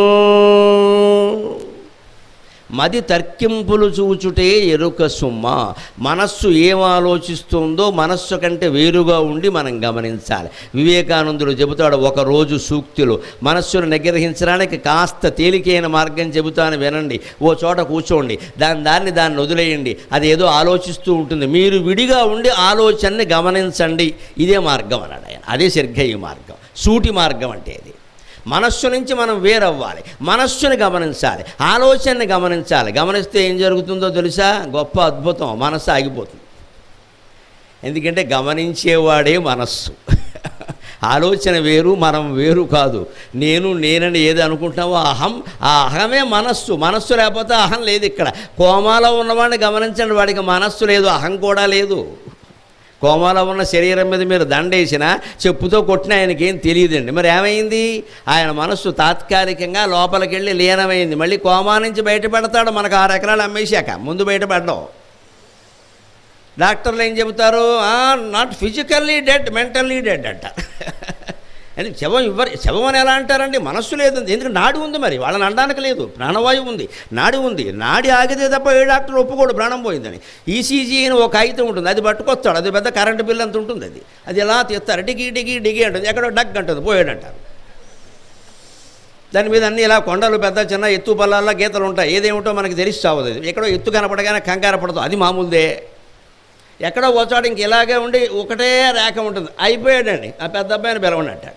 మది తర్కింపులు చూచుటే ఎరుక సుమ్మ మనస్సు ఏం ఆలోచిస్తుందో మనస్సు కంటే వేరుగా ఉండి మనం గమనించాలి వివేకానందుడు చెబుతాడు ఒక రోజు సూక్తిలో మనస్సును నిగ్రహించడానికి కాస్త తేలికైన మార్గం చెబుతాను వినండి ఓ చోట కూర్చోండి దాని దాన్ని దాన్ని వదిలేయండి అది ఏదో ఆలోచిస్తూ ఉంటుంది మీరు విడిగా ఉండి ఆలోచనని గమనించండి ఇదే మార్గం అన్నాడు ఆయన అదే సరిగ్గా ఈ మార్గం సూటి మార్గం అంటే ఇది మనస్సు నుంచి మనం వేరవ్వాలి మనస్సుని గమనించాలి ఆలోచనని గమనించాలి గమనిస్తే ఏం జరుగుతుందో తెలుసా గొప్ప అద్భుతం మనస్సు ఆగిపోతుంది ఎందుకంటే గమనించేవాడే మనస్సు ఆలోచన వేరు మనం వేరు కాదు నేను నేనని ఏది అనుకుంటున్నావో అహం ఆ అహమే మనస్సు మనస్సు లేకపోతే అహం లేదు ఇక్కడ కోమాలో ఉన్నవాడిని గమనించండి వాడికి మనస్సు లేదు అహం కూడా లేదు కోమాలో ఉన్న శరీరం మీద మీరు దండేసినా చెప్పుతో కొట్టిన ఆయనకి ఏం తెలియదండి మరి ఏమైంది ఆయన మనస్సు తాత్కాలికంగా లోపలికి వెళ్ళి లీనమైంది మళ్ళీ కోమా నుంచి బయటపడతాడు మనకు ఆరు ఎకరాలు అమ్మేశాక ముందు బయటపడ్డాం డాక్టర్లు ఏం చెబుతారు not physically dead mentally dead అంట అని శవం ఇవ్వరు శవం అని ఎలా అంటారండి మనస్సు లేదు ఎందుకంటే నాడి ఉంది మరి వాళ్ళని అనడానికి లేదు ప్రాణవాయువు ఉంది నాడి ఉంది నాడి ఆగితే తప్ప ఏ డాక్టర్ ఒప్పుకోడు ప్రాణం పోయిందని ఈసీజీ అని ఒక కాగితం ఉంటుంది అది పట్టుకొస్తాడు అది పెద్ద కరెంటు బిల్ అంత ఉంటుంది అది అది ఎలా తీస్తారు డిగి డిగి డిగి అంటుంది ఎక్కడో డగ్ అంటుంది పోయాడంటారు దాని మీద అన్ని ఇలా కొండలు పెద్ద చిన్న ఎత్తు పల్లాల్లో గీతలు ఉంటాయి ఏదేమిటో మనకి తెలిసి చావదు అది ఎక్కడో ఎత్తు కనపడగానే కంగారు పడదు అది మామూలుదే ఎక్కడో వచ్చాడు ఇంక ఇలాగే ఉండి ఒకటే రేఖ ఉంటుంది అయిపోయాడండి ఆ పెద్ద అబ్బాయిని పిలవనట్ట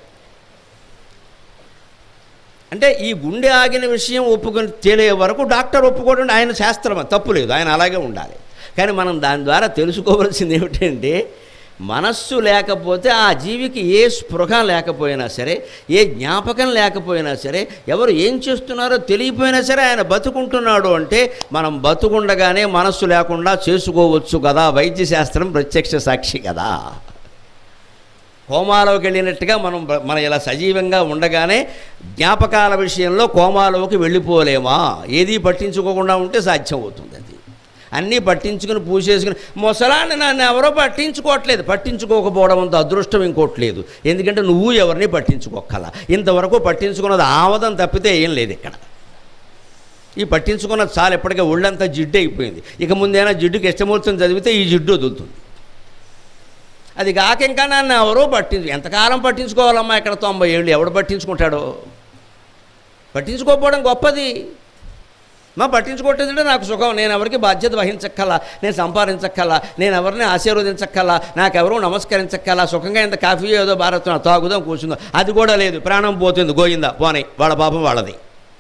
అంటే ఈ గుండె ఆగిన విషయం ఒప్పుకొని తేలే వరకు డాక్టర్ ఒప్పుకోవడం ఆయన శాస్త్రం తప్పు లేదు ఆయన అలాగే ఉండాలి కానీ మనం దాని ద్వారా తెలుసుకోవాల్సింది ఏమిటంటే మనస్సు లేకపోతే ఆ జీవికి ఏ స్పృహ లేకపోయినా సరే ఏ జ్ఞాపకం లేకపోయినా సరే ఎవరు ఏం చేస్తున్నారో తెలియపోయినా సరే ఆయన బతుకుంటున్నాడు అంటే మనం బతుకుండగానే మనస్సు లేకుండా చేసుకోవచ్చు కదా వైద్య శాస్త్రం ప్రత్యక్ష సాక్షి కదా కోమాలోకి వెళ్ళినట్టుగా మనం బ- మనం ఇలా సజీవంగా ఉండగానే జ్ఞాపకాల విషయంలో కోమాలోకి వెళ్ళిపోలేమా ఏది పట్టించుకోకుండా ఉంటే సాధ్యం అవుతుంది అది అన్నీ పట్టించుకుని పూసేసుకుని ముసలాన్ని నన్ను ఎవరో పట్టించుకోవట్లేదు పట్టించుకోకపోవడం అంత అదృష్టం ఇంకోట్లేదు ఎందుకంటే నువ్వు ఎవరిని పట్టించుకోకల ఇంతవరకు పట్టించుకున్నది ఆవదం తప్పితే ఏం లేదు ఇక్కడ ఈ పట్టించుకున్నది చాలు ఎప్పటికే ఒళ్ళంతా జిడ్డు అయిపోయింది ఇక ముందేనా జిడ్డుకి ఇష్టమూర్తిని చదివితే ఈ జిడ్డు వదులుతుంది అది కాక ఇంకా నన్ను ఎవరో పట్టించు ఎంతకాలం పట్టించుకోవాలమ్మా ఇక్కడ తొంభై ఏళ్ళు ఎవడు పట్టించుకుంటాడో పట్టించుకోకపోవడం గొప్పది మా పట్టించుకోవట్లేదంటే నాకు సుఖం నేను ఎవరికి బాధ్యత వహించక్కల నేను సంపాదించక్కల నేను ఎవరిని ఆశీర్వదించక్కల నాకెవరూ నమస్కరించక్కల సుఖంగా ఇంత కాఫీ ఏదో భారత్ తాగుదాం కూర్చుందాం అది కూడా లేదు ప్రాణం పోతుంది గోయిందా పోనీ వాళ్ళ పాపం వాళ్ళది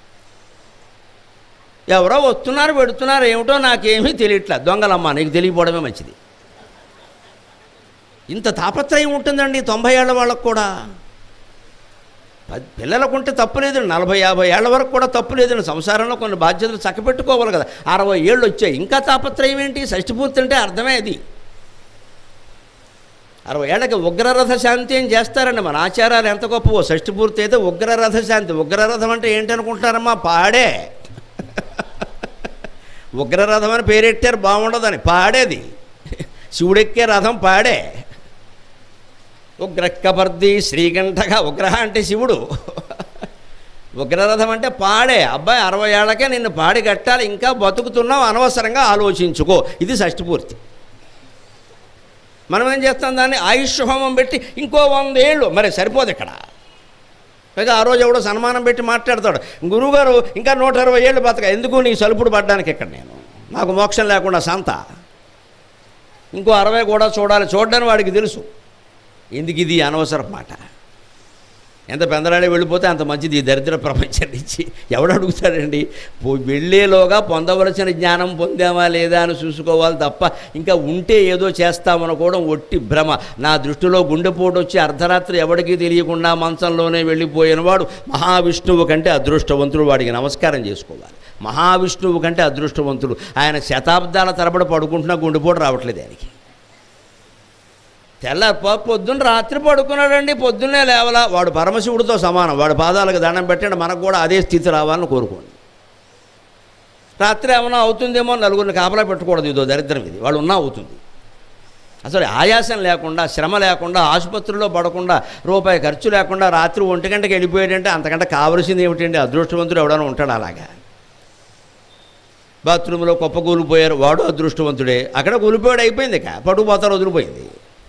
ఎవరో వస్తున్నారు పెడుతున్నారు ఏమిటో నాకేమీ తెలియట్లే దొంగలమ్మ నీకు తెలియపోవడమే మంచిది ఇంత తాపత్రయం ఉంటుందండి తొంభై ఏళ్ళ వాళ్ళకు కూడా పది పిల్లలకు ఉంటే తప్పు లేదండి నలభై యాభై ఏళ్ళ వరకు కూడా తప్పు లేదండి సంసారంలో కొన్ని బాధ్యతలు చక్కపెట్టుకోవాలి కదా అరవై ఏళ్ళు వచ్చాయి ఇంకా తాపత్రయం ఏంటి షష్టిపూర్తి అంటే అర్థమే అది అరవై ఏళ్ళకి ఉగ్రరథ శాంతి ఏం చేస్తారండి మన ఆచారాలు ఎంత గొప్పవో షష్టిపూర్తి అయితే ఉగ్రరథ శాంతి ఉగ్రరథం అంటే ఏంటనుకుంటారమ్మా పాడే ఉగ్రరథం అని పేరెట్టారు బాగుండదని పాడేది శివుడెక్కే రథం పాడే ఉగ్రక్కపర్ది శ్రీకంఠగా ఉగ్రహ అంటే శివుడు ఉగ్రరథం అంటే పాడే అబ్బాయి అరవై ఏళ్ళకే నిన్ను పాడి కట్టాలి ఇంకా బతుకుతున్నావు అనవసరంగా ఆలోచించుకో ఇది షష్టిపూర్తి మనం ఏం చేస్తాం దాన్ని ఆయుష్ హోమం పెట్టి ఇంకో వందేళ్ళు మరి సరిపోదు ఇక్కడ పైగా ఆ రోజు ఎవడో సన్మానం పెట్టి మాట్లాడతాడు గురువుగారు ఇంకా నూట ఇరవై ఏళ్ళు బతక ఎందుకు నీ సలుపుడు పడ్డానికి ఇక్కడ నేను నాకు మోక్షం లేకుండా సంత ఇంకో అరవై కూడా చూడాలి చూడడానికి వాడికి తెలుసు ఎందుకు ఇది అనవసరం మాట ఎంత పెందలాడే వెళ్ళిపోతే అంత మంచిది ఈ దరిద్ర ప్రపంచం నుంచి ఎవడు అడుగుతాడండి పో వెళ్ళేలోగా పొందవలసిన జ్ఞానం పొందామా లేదా అని చూసుకోవాలి తప్ప ఇంకా ఉంటే ఏదో చేస్తామనుకోవడం ఒట్టి భ్రమ నా దృష్టిలో గుండెపోటు వచ్చి అర్ధరాత్రి ఎవడికి తెలియకుండా మంచంలోనే వెళ్ళిపోయిన వాడు మహావిష్ణువు కంటే అదృష్టవంతుడు వాడికి నమస్కారం చేసుకోవాలి మహావిష్ణువు కంటే అదృష్టవంతుడు ఆయన శతాబ్దాల తరబడి పడుకుంటున్నా గుండెపోటు రావట్లేదు ఆయనకి తెల్ల ప- పొద్దున్న రాత్రి పడుకున్నాడండి పొద్దున్నే లేవలా వాడు పరమశివుడితో సమానం వాడి పాదాలకు దండం పెట్టండి మనకు కూడా అదే స్థితి రావాలని కోరుకోండి రాత్రి ఏమైనా అవుతుందేమో అని నలుగురిని కాపలా పెట్టకూడదు ఇదో దరిద్రం ఇది వాడు ఉన్నా అవుతుంది అసలు ఆయాసం లేకుండా శ్రమ లేకుండా ఆసుపత్రిలో పడకుండా రూపాయి ఖర్చు లేకుండా రాత్రి ఒంటి గంటకి వెళ్ళిపోయాడంటే అంతకంటే కావలసింది ఏమిటండి అదృష్టవంతుడు ఎవడైనా ఉంటాడు అలాగా బాత్రూంలో కుప్ప కూలిపోయారు వాడు అదృష్టవంతుడే అక్కడ కూలిపోయాడు అయిపోయింది ఇక పట్టుకుపోతారు వదిలిపోయింది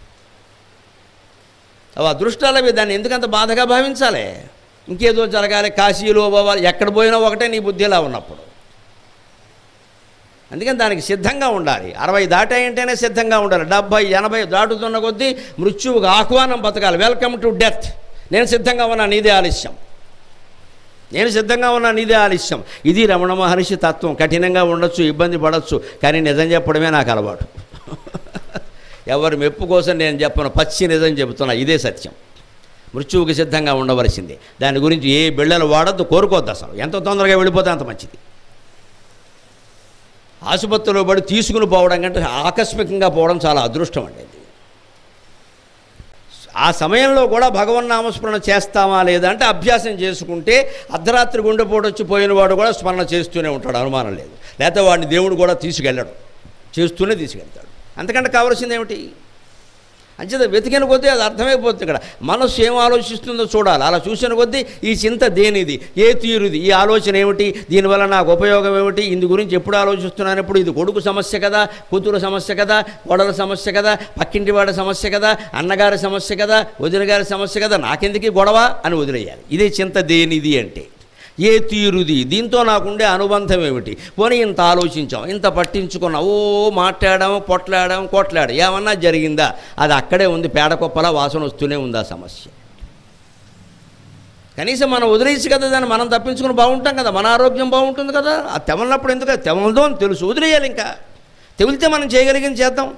అవి అదృష్టాలవి దాన్ని ఎందుకంత బాధగా భావించాలి ఇంకేదో జరగాలి కాశీలో పోవాలి ఎక్కడ పోయినా ఒకటే నీ బుద్ధిలా ఉన్నప్పుడు అందుకని దానికి సిద్ధంగా ఉండాలి అరవై దాటాయంటేనే సిద్ధంగా ఉండాలి డెబ్భై ఎనభై దాటుతున్న కొద్దీ మృత్యువుకు ఆహ్వానం బతకాలి వెల్కమ్ టు డెత్ నేను సిద్ధంగా ఉన్నా నీదే ఆలస్యం నేను సిద్ధంగా ఉన్నా నీదే ఆలస్యం ఇది రమణ మహర్షి తత్వం కఠినంగా ఉండొచ్చు ఇబ్బంది పడవచ్చు కానీ నిజం చెప్పడమే నాకు అలవాటు ఎవరి మెప్పు కోసం నేను చెప్పను పచ్చి నిజం చెబుతున్నా ఇదే సత్యం మృత్యువుకి సిద్ధంగా ఉండవలసిందే దాని గురించి ఏ బిళ్ళలు వాడద్దు కోరుకోవద్దు అసలు ఎంత తొందరగా వెళ్ళిపోతే అంత మంచిది ఆసుపత్రిలో పడి తీసుకుని పోవడం కంటే ఆకస్మికంగా పోవడం చాలా అదృష్టం అండి అది ఆ సమయంలో కూడా భగవన్నామస్మరణ చేస్తామా లేదా అంటే అభ్యాసం చేసుకుంటే అర్ధరాత్రి గుండెపోటు వచ్చి పోయిన వాడు కూడా స్మరణ చేస్తూనే ఉంటాడు అనుమానం లేదు లేకపోతే వాడిని దేవుడు కూడా తీసుకెళ్ళడు చేస్తూనే తీసుకెళ్తాడు అంతకంటే కావాల్సింది ఏమిటి అంచేత వెతికిన కొద్దీ అది అర్థమైపోతుంది ఇక్కడ మనస్సు ఏం ఆలోచిస్తుందో చూడాలి అలా చూసిన కొద్దీ ఈ చింత దేనిది ఏ తీరుది ఈ ఆలోచన ఏమిటి దీనివల్ల నాకు ఉపయోగం ఏమిటి ఇందు గురించి ఎప్పుడు ఆలోచిస్తున్నాను ఎప్పుడు ఇది కొడుకు సమస్య కదా కూతురు సమస్య కదా కోడల సమస్య కదా పక్కింటి వాడి సమస్య కదా అన్నగారి సమస్య కదా వదిన గారి సమస్య కదా నాకెందుకు ఈ గొడవ అని వదిలేయాలి ఇదే చింత దేనిది అంటే ఏ తీరుది దీంతో నాకుండే అనుబంధం ఏమిటి పోనీ ఇంత ఆలోచించాం ఇంత పట్టించుకున్నాం ఓ మాట్లాడాము పొట్లాడాము కొట్లాడాం ఏమన్నా జరిగిందా అది అక్కడే ఉంది పేడకొప్పలా వాసన వస్తూనే ఉంది ఆ సమస్య కనీసం మనం వదిలేసి కదా దాన్ని మనం తప్పించుకుని బాగుంటాం కదా మన ఆరోగ్యం బాగుంటుంది కదా ఆ తెమలినప్పుడు ఎందుకు తెమలదో అని తెలుసు వదిలేయాలి ఇంకా తెమిలితే మనం చేయగలిగింది చేద్దాం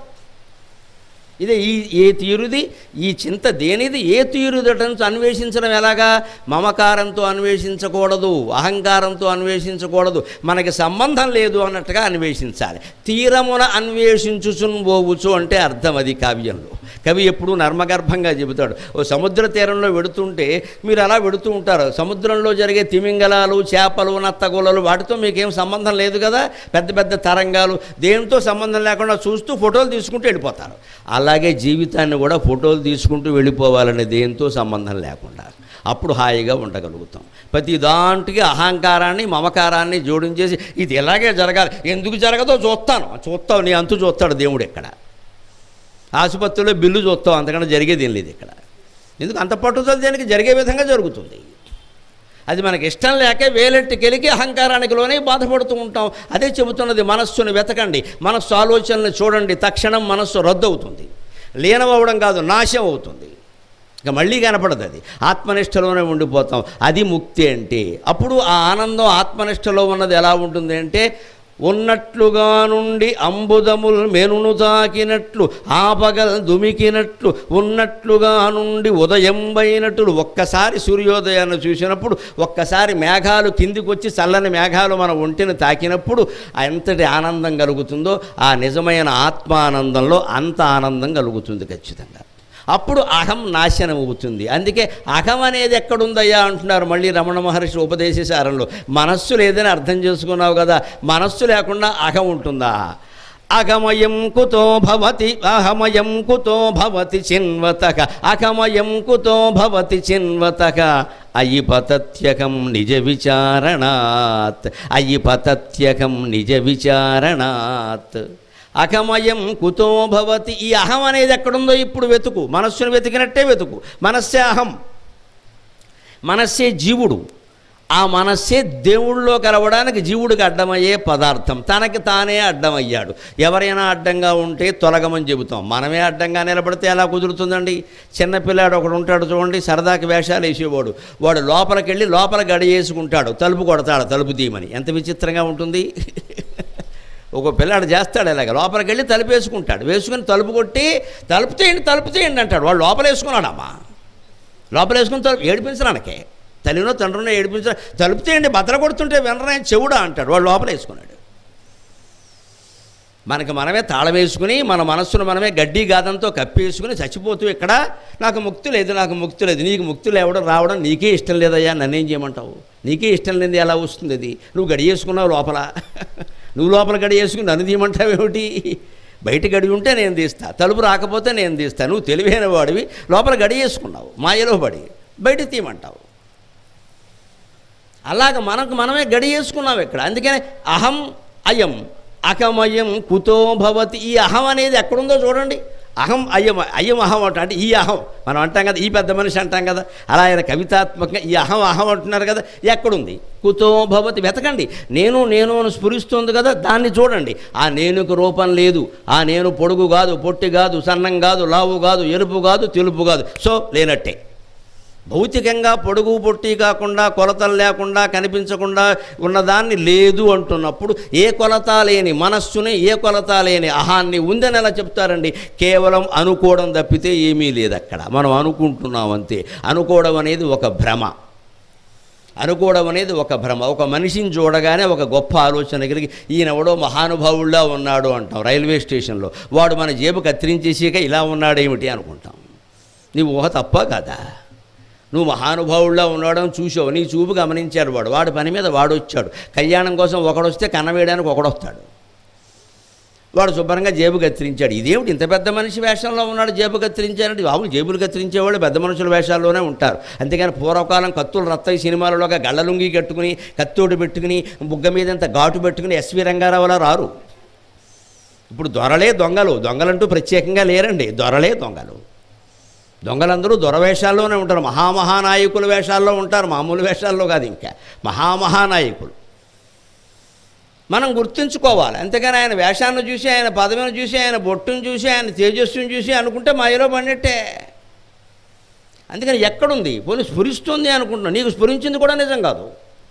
ఇదే ఈ ఏ తీరుది ఈ చింత దేనిది ఏ తీరుదటం అన్వేషించడం ఎలాగా మమకారంతో అన్వేషించకూడదు అహంకారంతో అన్వేషించకూడదు మనకి సంబంధం లేదు అన్నట్టుగా అన్వేషించాలి తీరమున అన్వేషించుచున్ పోవచ్చు అంటే అర్థం అది కావ్యంలో కవి ఎప్పుడూ నర్మగర్భంగా చెబుతాడు ఓ సముద్ర తీరంలో వెడుతుంటే మీరు అలా వెడుతూ ఉంటారు సముద్రంలో జరిగే తిమింగలాలు చేపలు నత్తగోళలు వాటితో మీకేం సంబంధం లేదు కదా పెద్ద పెద్ద తరంగాలు దేంతో సంబంధం లేకుండా చూస్తూ ఫోటోలు తీసుకుంటూ వెళ్ళిపోతారు అలాగే జీవితాన్ని కూడా ఫోటోలు తీసుకుంటూ వెళ్ళిపోవాలని దేంతో సంబంధం లేకుండా అప్పుడు హాయిగా ఉండగలుగుతాం ప్రతి దాంట్కి అహంకారాన్ని మమకారాన్ని జోడించేసి ఇది ఎలాగే జరగాలి ఎందుకు జరగదో చూస్తాను చూస్తావు నీ అంతు చూస్తాడు దేవుడు ఎక్కడ ఆసుపత్రిలో బిల్లు చూస్తాం అంతకన్నా జరిగేది ఏం లేదు ఇక్కడ ఎందుకు అంత పట్టుదల దేనికి జరిగే విధంగా జరుగుతుంది అది మనకి ఇష్టం లేక వేలెట్టుకెలికి అహంకారానికి లోనే బాధపడుతూ ఉంటాం అదే చెబుతున్నది మనస్సును వెతకండి మనస్సు ఆలోచనలు చూడండి తక్షణం మనస్సు రద్దు అవుతుంది లీనమవడం కాదు నాశం అవుతుంది ఇక మళ్ళీ కనపడదు అది ఆత్మనిష్టలోనే ఉండిపోతాం అది ముక్తి అంటే అప్పుడు ఆ ఆనందం ఆత్మనిష్టలో ఉన్నది ఎలా ఉంటుంది అంటే ఉన్నట్లుగా నుండి అంబుదముల్ మెనును తాకినట్లు ఆపగల్ దుమికినట్లు ఉన్నట్లుగా నుండి ఉదయంబైనట్లు ఒక్కసారి సూర్యోదయాన్ని చూసినప్పుడు ఒక్కసారి మేఘాలు కిందికి వచ్చి చల్లని మేఘాలు మన ఒంటిని తాకినప్పుడు ఎంతటి ఆనందం కలుగుతుందో ఆ నిజమైన ఆత్మానందంలో అంత ఆనందం కలుగుతుంది ఖచ్చితంగా అప్పుడు అహం నాశనం అవుతుంది అందుకే అహం అనేది ఎక్కడుందయ్యా అంటున్నారు మళ్ళీ రమణ మహర్షి ఉపదేశసారంలో మనస్సు లేదని అర్థం చేసుకున్నావు కదా మనస్సు లేకుండా అహం ఉంటుందా అగమయం కుతో భవతి అహమయం కుతో భవతి చిన్వతక అగమయం కుతో భవతి చిన్వతక అయి పతత్యకం నిజ విచారణాత్ అయి పతత్యకం నిజ విచారణాత్ అహమయం కుతో భవతి ఈ అహం అనేది ఎక్కడుందో ఇప్పుడు వెతుకు మనస్సును వెతికినట్టే వెతుకు మనస్సే అహం మనస్సే జీవుడు ఆ మనస్సే దేవుళ్ళో కలవడానికి జీవుడికి అడ్డమయ్యే పదార్థం తనకి తానే అడ్డమయ్యాడు ఎవరైనా అడ్డంగా ఉంటే తొలగమని చెబుతాం మనమే అడ్డంగా నిలబడితే ఎలా కుదురుతుందండి చిన్నపిల్లాడు ఒకడు ఉంటాడు చూడండి సరదాకి వేషాలు వేసేవాడు వాడు లోపలికి వెళ్ళి లోపల గడి వేసుకుంటాడు తలుపు కొడతాడు తలుపు తీయమని ఎంత విచిత్రంగా ఉంటుంది ఒక పిల్లాడు చేస్తాడు ఇలాగ లోపలికి వెళ్ళి తలుపు వేసుకుంటాడు వేసుకుని తలుపు కొట్టి తలుపు తీయండి తలుపు తీయండి అంటాడు వాడు లోపల వేసుకున్నాడమ్మా లోపల వేసుకుని తలుపు ఏడిపించడానికే తల్లినో తండ్రినో ఏడిపించ తలుపు తీయండి భద్ర కొడుతుంటే వినరా చెవుడా అంటాడు వాడు లోపల వేసుకున్నాడు మనకి మనమే తాళం వేసుకుని మన మనస్సును మనమే గడ్డి గాదంతో కప్పేసుకుని చచ్చిపోతూ ఇక్కడ నాకు ముక్తి లేదు నాకు ముక్తి లేదు నీకు ముక్తి లేవడం రావడం నీకే ఇష్టం లేదయ్యా నన్నేం చేయమంటావు నీకే ఇష్టం లేనిది ఎలా వస్తుంది అది నువ్వు గడి వేసుకున్నావు లోపల నువ్వు లోపల గడి వేసుకుని నన్ను తీయమంటావు ఏమిటి బయట గడి ఉంటే నేను తీస్తా తలుపు రాకపోతే నేను తీస్తా నువ్వు తెలివైన వాడివి లోపల గడి వేసుకున్నావు మాయలో పడి బయట తీయమంటావు అలాగ మనకు మనమే గడి వేసుకున్నాం ఇక్కడ అందుకని అహం అయం అకమయం కుతో భవతి ఈ అహం అనేది ఎక్కడుందో చూడండి అహం అయం అయం అహం అంట అంటే ఈ అహం మనం అంటాం కదా ఈ పెద్ద మనిషి అంటాం కదా అలా ఆయన కవితాత్మకంగా ఈ అహం అహం అంటున్నారు కదా ఎక్కడుంది కుతో భవతి వెతకండి నేను నేను అని స్ఫురిస్తుంది కదా దాన్ని చూడండి ఆ నేనుకు రూపం లేదు ఆ నేను పొడుగు కాదు పొట్టి కాదు సన్నం కాదు లావు కాదు ఎరుపు కాదు తెలుపు కాదు సో లేనట్టే భౌతికంగా పొడుగు పొట్టి కాకుండా కొలతలు లేకుండా కనిపించకుండా ఉన్నదాన్ని లేదు అంటున్నప్పుడు ఏ కొలత లేని మనస్సుని ఏ కొలత లేని అహాన్ని ఉందని ఎలా చెప్తారండి కేవలం అనుకోవడం తప్పితే ఏమీ లేదు అక్కడ మనం అనుకుంటున్నాం అంతే అనుకోవడం అనేది ఒక భ్రమ అనుకోవడం అనేది ఒక భ్రమ ఒక మనిషిని చూడగానే ఒక గొప్ప ఆలోచన కలిగి ఈయన ఎవడో మహానుభావుల్లా ఉన్నాడు అంటాం రైల్వే స్టేషన్లో వాడు మన జేబు కత్తిరించేసాక ఇలా ఉన్నాడేమిటి అనుకుంటాం నీ ఊహ తప్ప కదా నువ్వు మహానుభావుల్లో ఉండడం చూసావు నీ చూపు గమనించాడు వాడు వాడి పని మీద వాడు వచ్చాడు కళ్యాణం కోసం ఒకడొస్తే కన్నవేయడానికి ఒకడొస్తాడు వాడు శుభ్రంగా జేబు కత్తిరించాడు ఇదేమిటి ఇంత పెద్ద మనిషి వేషంలో ఉన్నాడు జేబు కత్తిరించాడంటే బాబు జేబులు కత్తిరించేవాళ్ళు పెద్ద మనుషుల వేషాల్లోనే ఉంటారు అంతేగాని పూర్వకాలం కత్తులు రత్తయ్య సినిమాలలోగా గళ్ళలుంగి కట్టుకుని కత్తోడు పెట్టుకుని బుగ్గ మీద ఇంత ఘాటు పెట్టుకుని ఎస్వి రంగారావులా రారు ఇప్పుడు దొరలే దొంగలు దొంగలంటూ ప్రత్యేకంగా లేరండి దొరలే దొంగలు దొంగలందరూ దొరవేషాల్లోనే ఉంటారు మహామహానాయకుల వేషాల్లో ఉంటారు మామూలు వేషాల్లో కాదు ఇంకా మహామహానాయకులు మనం గుర్తుంచుకోవాలి అంతేగాని ఆయన వేషాన్ని చూసి ఆయన పదవిని చూసి ఆయన బొట్టును చూసి ఆయన తేజస్సును చూసి అనుకుంటే మాయలో పడినట్టే అందుకని ఎక్కడుంది పోనీ స్ఫురిస్తుంది అనుకుంటున్నాను నీకు స్ఫురించింది కూడా నిజం కాదు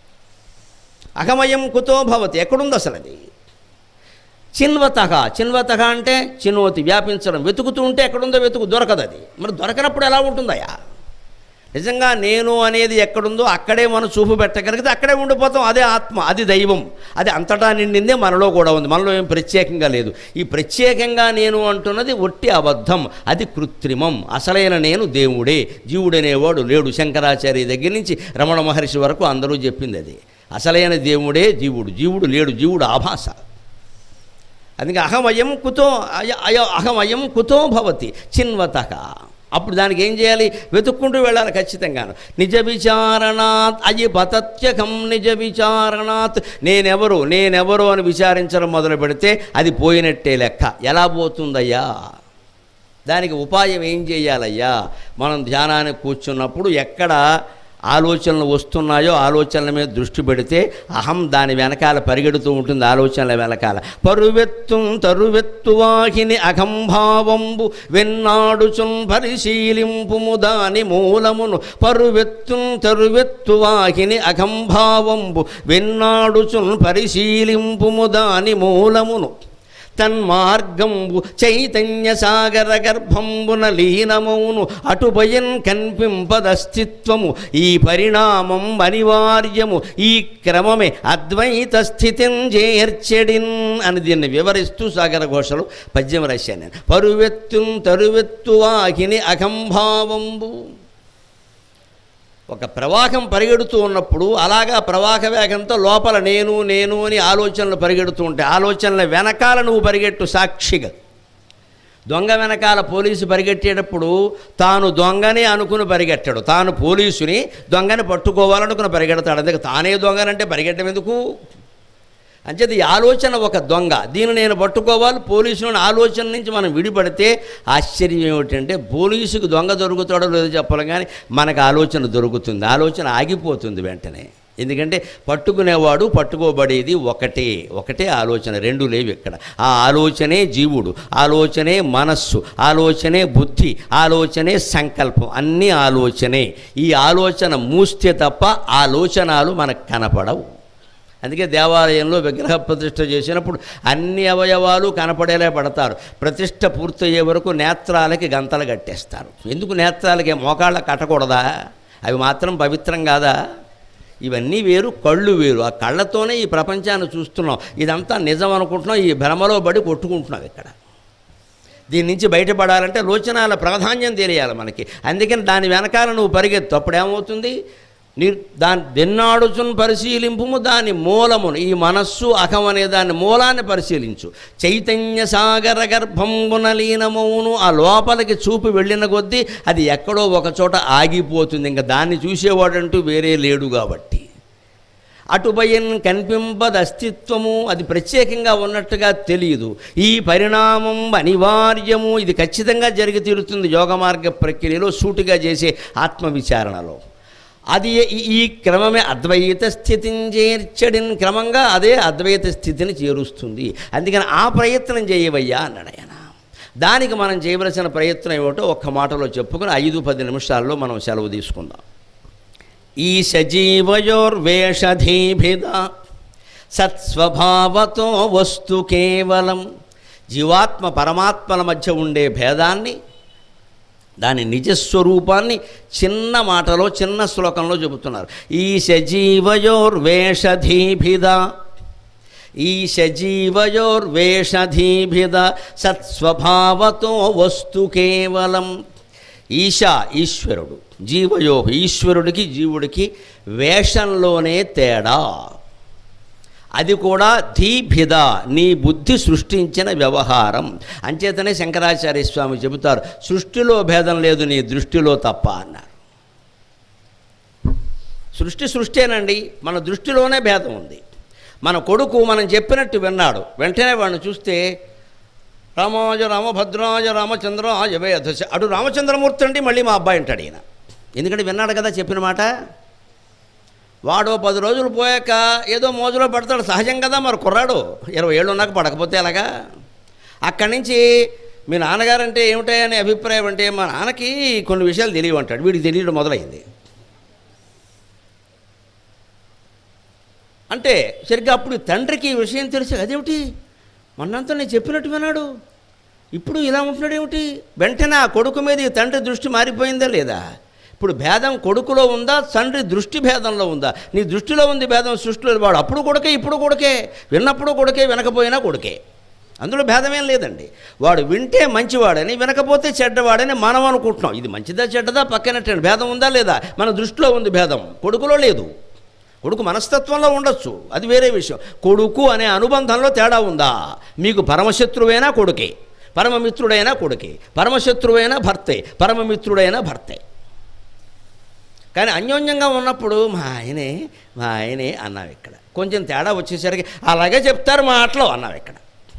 అహమయం కుతో భవతి ఎక్కడుంది అసలు అది చిన్వతహ చిన్వతహ అంటే చిన్నోతి వ్యాపించడం వెతుకుతూ ఉంటే ఎక్కడుందో వెతుకు దొరకదు అది మరి దొరకనప్పుడు ఎలా ఉంటుందయ్యా నిజంగా నేను అనేది ఎక్కడుందో అక్కడే మనం చూపు పెట్టగలిగితే అక్కడే ఉండిపోతాం అదే ఆత్మ అది దైవం అది అంతటా నిండిందే మనలో కూడా ఉంది మనలో ఏం ప్రత్యేకంగా లేదు ఈ ప్రత్యేకంగా నేను అంటున్నది ఒట్టి అబద్ధం అది కృత్రిమం అసలైన నేను దేవుడే జీవుడనేవాడు లేడు శంకరాచార్య దగ్గర నుంచి రమణ మహర్షి వరకు అందరూ చెప్పింది అది అసలైన దేవుడే జీవుడు జీవుడు లేడు జీవుడు ఆభాస అందుకే అహమయం కుతో అయ అయ అహమయం కుతో భవతి చిన్వత అప్పుడు దానికి ఏం చేయాలి వెతుక్కుంటూ వెళ్ళాలి ఖచ్చితంగాను నిజ విచారణాత్ అయి పతత్యకం నిజ విచారణాత్ నేనెవరు నేనెవరు అని విచారించడం మొదలు పెడితే అది పోయినట్టే లెక్క ఎలా పోతుందయ్యా దానికి ఉపాయం ఏం చేయాలయ్యా మనం ధ్యానానికి కూర్చున్నప్పుడు ఎక్కడ ఆలోచనలు వస్తున్నాయో ఆలోచనల మీద దృష్టి పెడితే అహం దాని వెనకాల పరిగెడుతూ ఉంటుంది ఆలోచనల వెనకాల పరువెత్తు తరువెత్తు వాహిని అఘంభావంబు వెన్నాడుచున్ పరిశీలింపుము దాని మూలమును పరువెత్తు తరువెత్తు వాహిని అఘంభావంబు వెన్నాడుచున్ పరిశీలింపుము దాని మూలమును తన్మార్గంబు చైతన్య సాగర గర్భంబున లీనమౌను అటుపయన్ కన్పింపదస్తిత్వము ఈ పరిణామం అనివార్యము ఈ క్రమమే అద్వైత స్థితిం చేర్చెడిన్ అని దీన్ని వివరిస్తూ సాగర ఘోషలు పద్యం రాశాను నేను పరువెత్తు తరువెత్తు వాహిని అఘంభావంబు ఒక ప్రవాహం పరిగెడుతూ ఉన్నప్పుడు అలాగా ప్రవాహ వేగంతో లోపల నేను నేను అని ఆలోచనలు పరిగెడుతూ ఉంటాయి ఆలోచనల వెనకాల నువ్వు పరిగెట్టు సాక్షిగా దొంగ వెనకాల పోలీసు పరిగెట్టేటప్పుడు తాను దొంగని అనుకుని పరిగెట్టాడు తాను పోలీసుని దొంగని పట్టుకోవాలనుకుని పరిగెడతాడు అందుకే తానే దొంగనంటే పరిగెట్టడం ఎందుకు అంచేది ఈ ఆలోచన ఒక దొంగ దీన్ని నేను పట్టుకోవాలి పోలీసులను ఆలోచన నుంచి మనం విడిపడితే ఆశ్చర్యం ఏమిటంటే పోలీసుకు దొంగ దొరుకుతాడో లేదో చెప్పాలి కానీ మనకు ఆలోచన దొరుకుతుంది ఆలోచన ఆగిపోతుంది వెంటనే ఎందుకంటే పట్టుకునేవాడు పట్టుకోబడేది ఒకటే ఒకటే ఆలోచన రెండు లేవు ఇక్కడ ఆ ఆలోచనే జీవుడు ఆలోచనే మనస్సు ఆలోచనే బుద్ధి ఆలోచనే సంకల్పం అన్నీ ఆలోచనే ఈ ఆలోచన మూస్తే తప్ప ఆలోచనలు మనకు కనపడవు అందుకే దేవాలయంలో విగ్రహ ప్రతిష్ఠ చేసినప్పుడు అన్ని అవయవాలు కనపడేలా పడతారు ప్రతిష్ఠ పూర్తయ్యే వరకు నేత్రాలకి గంతలు కట్టేస్తారు ఎందుకు నేత్రాలకి మోకాళ్ళ కట్టకూడదా అవి మాత్రం పవిత్రం కాదా ఇవన్నీ వేరు కళ్ళు వేరు ఆ కళ్ళతోనే ఈ ప్రపంచాన్ని చూస్తున్నాం ఇదంతా నిజం అనుకుంటున్నాం ఈ భ్రమలో పడి కొట్టుకుంటున్నాం ఇక్కడ దీని నుంచి బయటపడాలంటే లోచనాల ప్రాధాన్యం తెలియాలి మనకి అందుకని దాని వెనకాల నువ్వు పరిగెత్తు అప్పుడు ఏమవుతుంది నీ దాని దిన్నాడుచున్ పరిశీలింపుము దాని మూలమును ఈ మనస్సు అహం అనే దాని మూలాన్ని పరిశీలించు చైతన్య సాగర గర్భంబున లీనమవును ఆ లోపలికి చూపు వెళ్ళిన కొద్దీ అది ఎక్కడో ఒక చోట ఆగిపోతుంది ఇంకా దాన్ని చూసేవాడంటూ వేరే లేడు కాబట్టి అటుపయన్ కనిపింపదు అస్తిత్వము అది ప్రత్యేకంగా ఉన్నట్టుగా తెలియదు ఈ పరిణామం అనివార్యము ఇది ఖచ్చితంగా జరిగి తీరుతుంది యోగ మార్గ ప్రక్రియలో సూటిగా చేసే ఆత్మవిచారణలో అది ఈ- ఈ క్రమమే అద్వైత స్థితిని చేర్చడిన క్రమంగా అదే అద్వైత స్థితిని చేరుస్తుంది అందుకని ఆ ప్రయత్నం చేయవయ్యా అన్నాడు ఆయన దానికి మనం చేయవలసిన ప్రయత్నం ఏమిటో ఒక్క మాటలో చెప్పుకుని ఐదు పది నిమిషాల్లో మనం సెలవు తీసుకుందాం ఈ సజీవయోర్వేషధీభిద సత్స్వభావతో వస్తు కేవలం జీవాత్మ పరమాత్మల మధ్య ఉండే భేదాన్ని దాని నిజస్వరూపాన్ని చిన్న మాటలో చిన్న శ్లోకంలో చెబుతున్నారు ఈ సజీవయోర్వేషధీభిద ఈ సజీవయోర్వేషధీభిద సత్స్వభావతో వస్తు కేవలం ఈశా ఈశ్వరుడు జీవయో ఈశ్వరుడికి జీవుడికి వేషంలోనే తేడా అది కూడా ధీభిద నీ బుద్ధి సృష్టించిన వ్యవహారం అంచేతనే శంకరాచార్య స్వామి చెబుతారు సృష్టిలో భేదం లేదు నీ దృష్టిలో తప్ప అన్నారు సృష్టి సృష్టేనండి మన దృష్టిలోనే భేదం ఉంది మన కొడుకు మనం చెప్పినట్టు విన్నాడు వెంటనే వాడిని చూస్తే రామాయ రామభద్రాయ రామచంద్రాయ వేధస అటు రామచంద్రమూర్తి అండి మళ్ళీ మా అబ్బాయి అంటాడు ఈయన ఎందుకంటే విన్నాడు కదా చెప్పిన మాట వాడు పది రోజులు పోయాక ఏదో మోజులో పడతాడు సహజం కదా మరి కుర్రాడు ఇరవై ఏళ్ళు ఉన్నాక పడకపోతే ఎలాగా అక్కడి నుంచి మీ నాన్నగారంటే ఏమిటాయనే అభిప్రాయం అంటే మా నాన్నకి కొన్ని విషయాలు తెలియవు అంటాడు వీడికి తెలియడం మొదలైంది అంటే సరిగ్గా అప్పుడు తండ్రికి ఈ విషయం తెలిసి అదేమిటి మొన్నంతా నేను చెప్పినట్టు విన్నాడు ఇప్పుడు ఇలా ఉంటున్నాడు ఏమిటి వెంటనే ఆ కొడుకు మీద ఈ తండ్రి దృష్టి మారిపోయిందా లేదా ఇప్పుడు భేదం కొడుకులో ఉందా తండ్రి దృష్టి భేదంలో ఉందా నీ దృష్టిలో ఉంది భేదం సృష్టిలో వాడు అప్పుడు కొడుకే ఇప్పుడు కొడుకే విన్నప్పుడు కొడుకే వినకపోయినా కొడుకే అందులో భేదమేం లేదండి వాడు వింటే మంచివాడని వినకపోతే చెడ్డవాడని మనం అనుకుంటున్నాం ఇది మంచిదా చెడ్డదా పక్కనట్టండి భేదం ఉందా లేదా మన దృష్టిలో ఉంది భేదం కొడుకులో లేదు కొడుకు మనస్తత్వంలో ఉండొచ్చు అది వేరే విషయం కొడుకు అనే అనుబంధంలో తేడా ఉందా మీకు పరమశత్రువైనా కొడుకే పరమమిత్రుడైనా కొడుకే పరమశత్రువైనా భర్తే పరమమిత్రుడైనా భర్తే కానీ అన్యోన్యంగా ఉన్నప్పుడు మా ఆయనే మా ఆయనే అన్నావు ఇక్కడ కొంచెం తేడా వచ్చేసరికి అలాగే చెప్తారు మా ఆటలో అన్నావు ఇక్కడ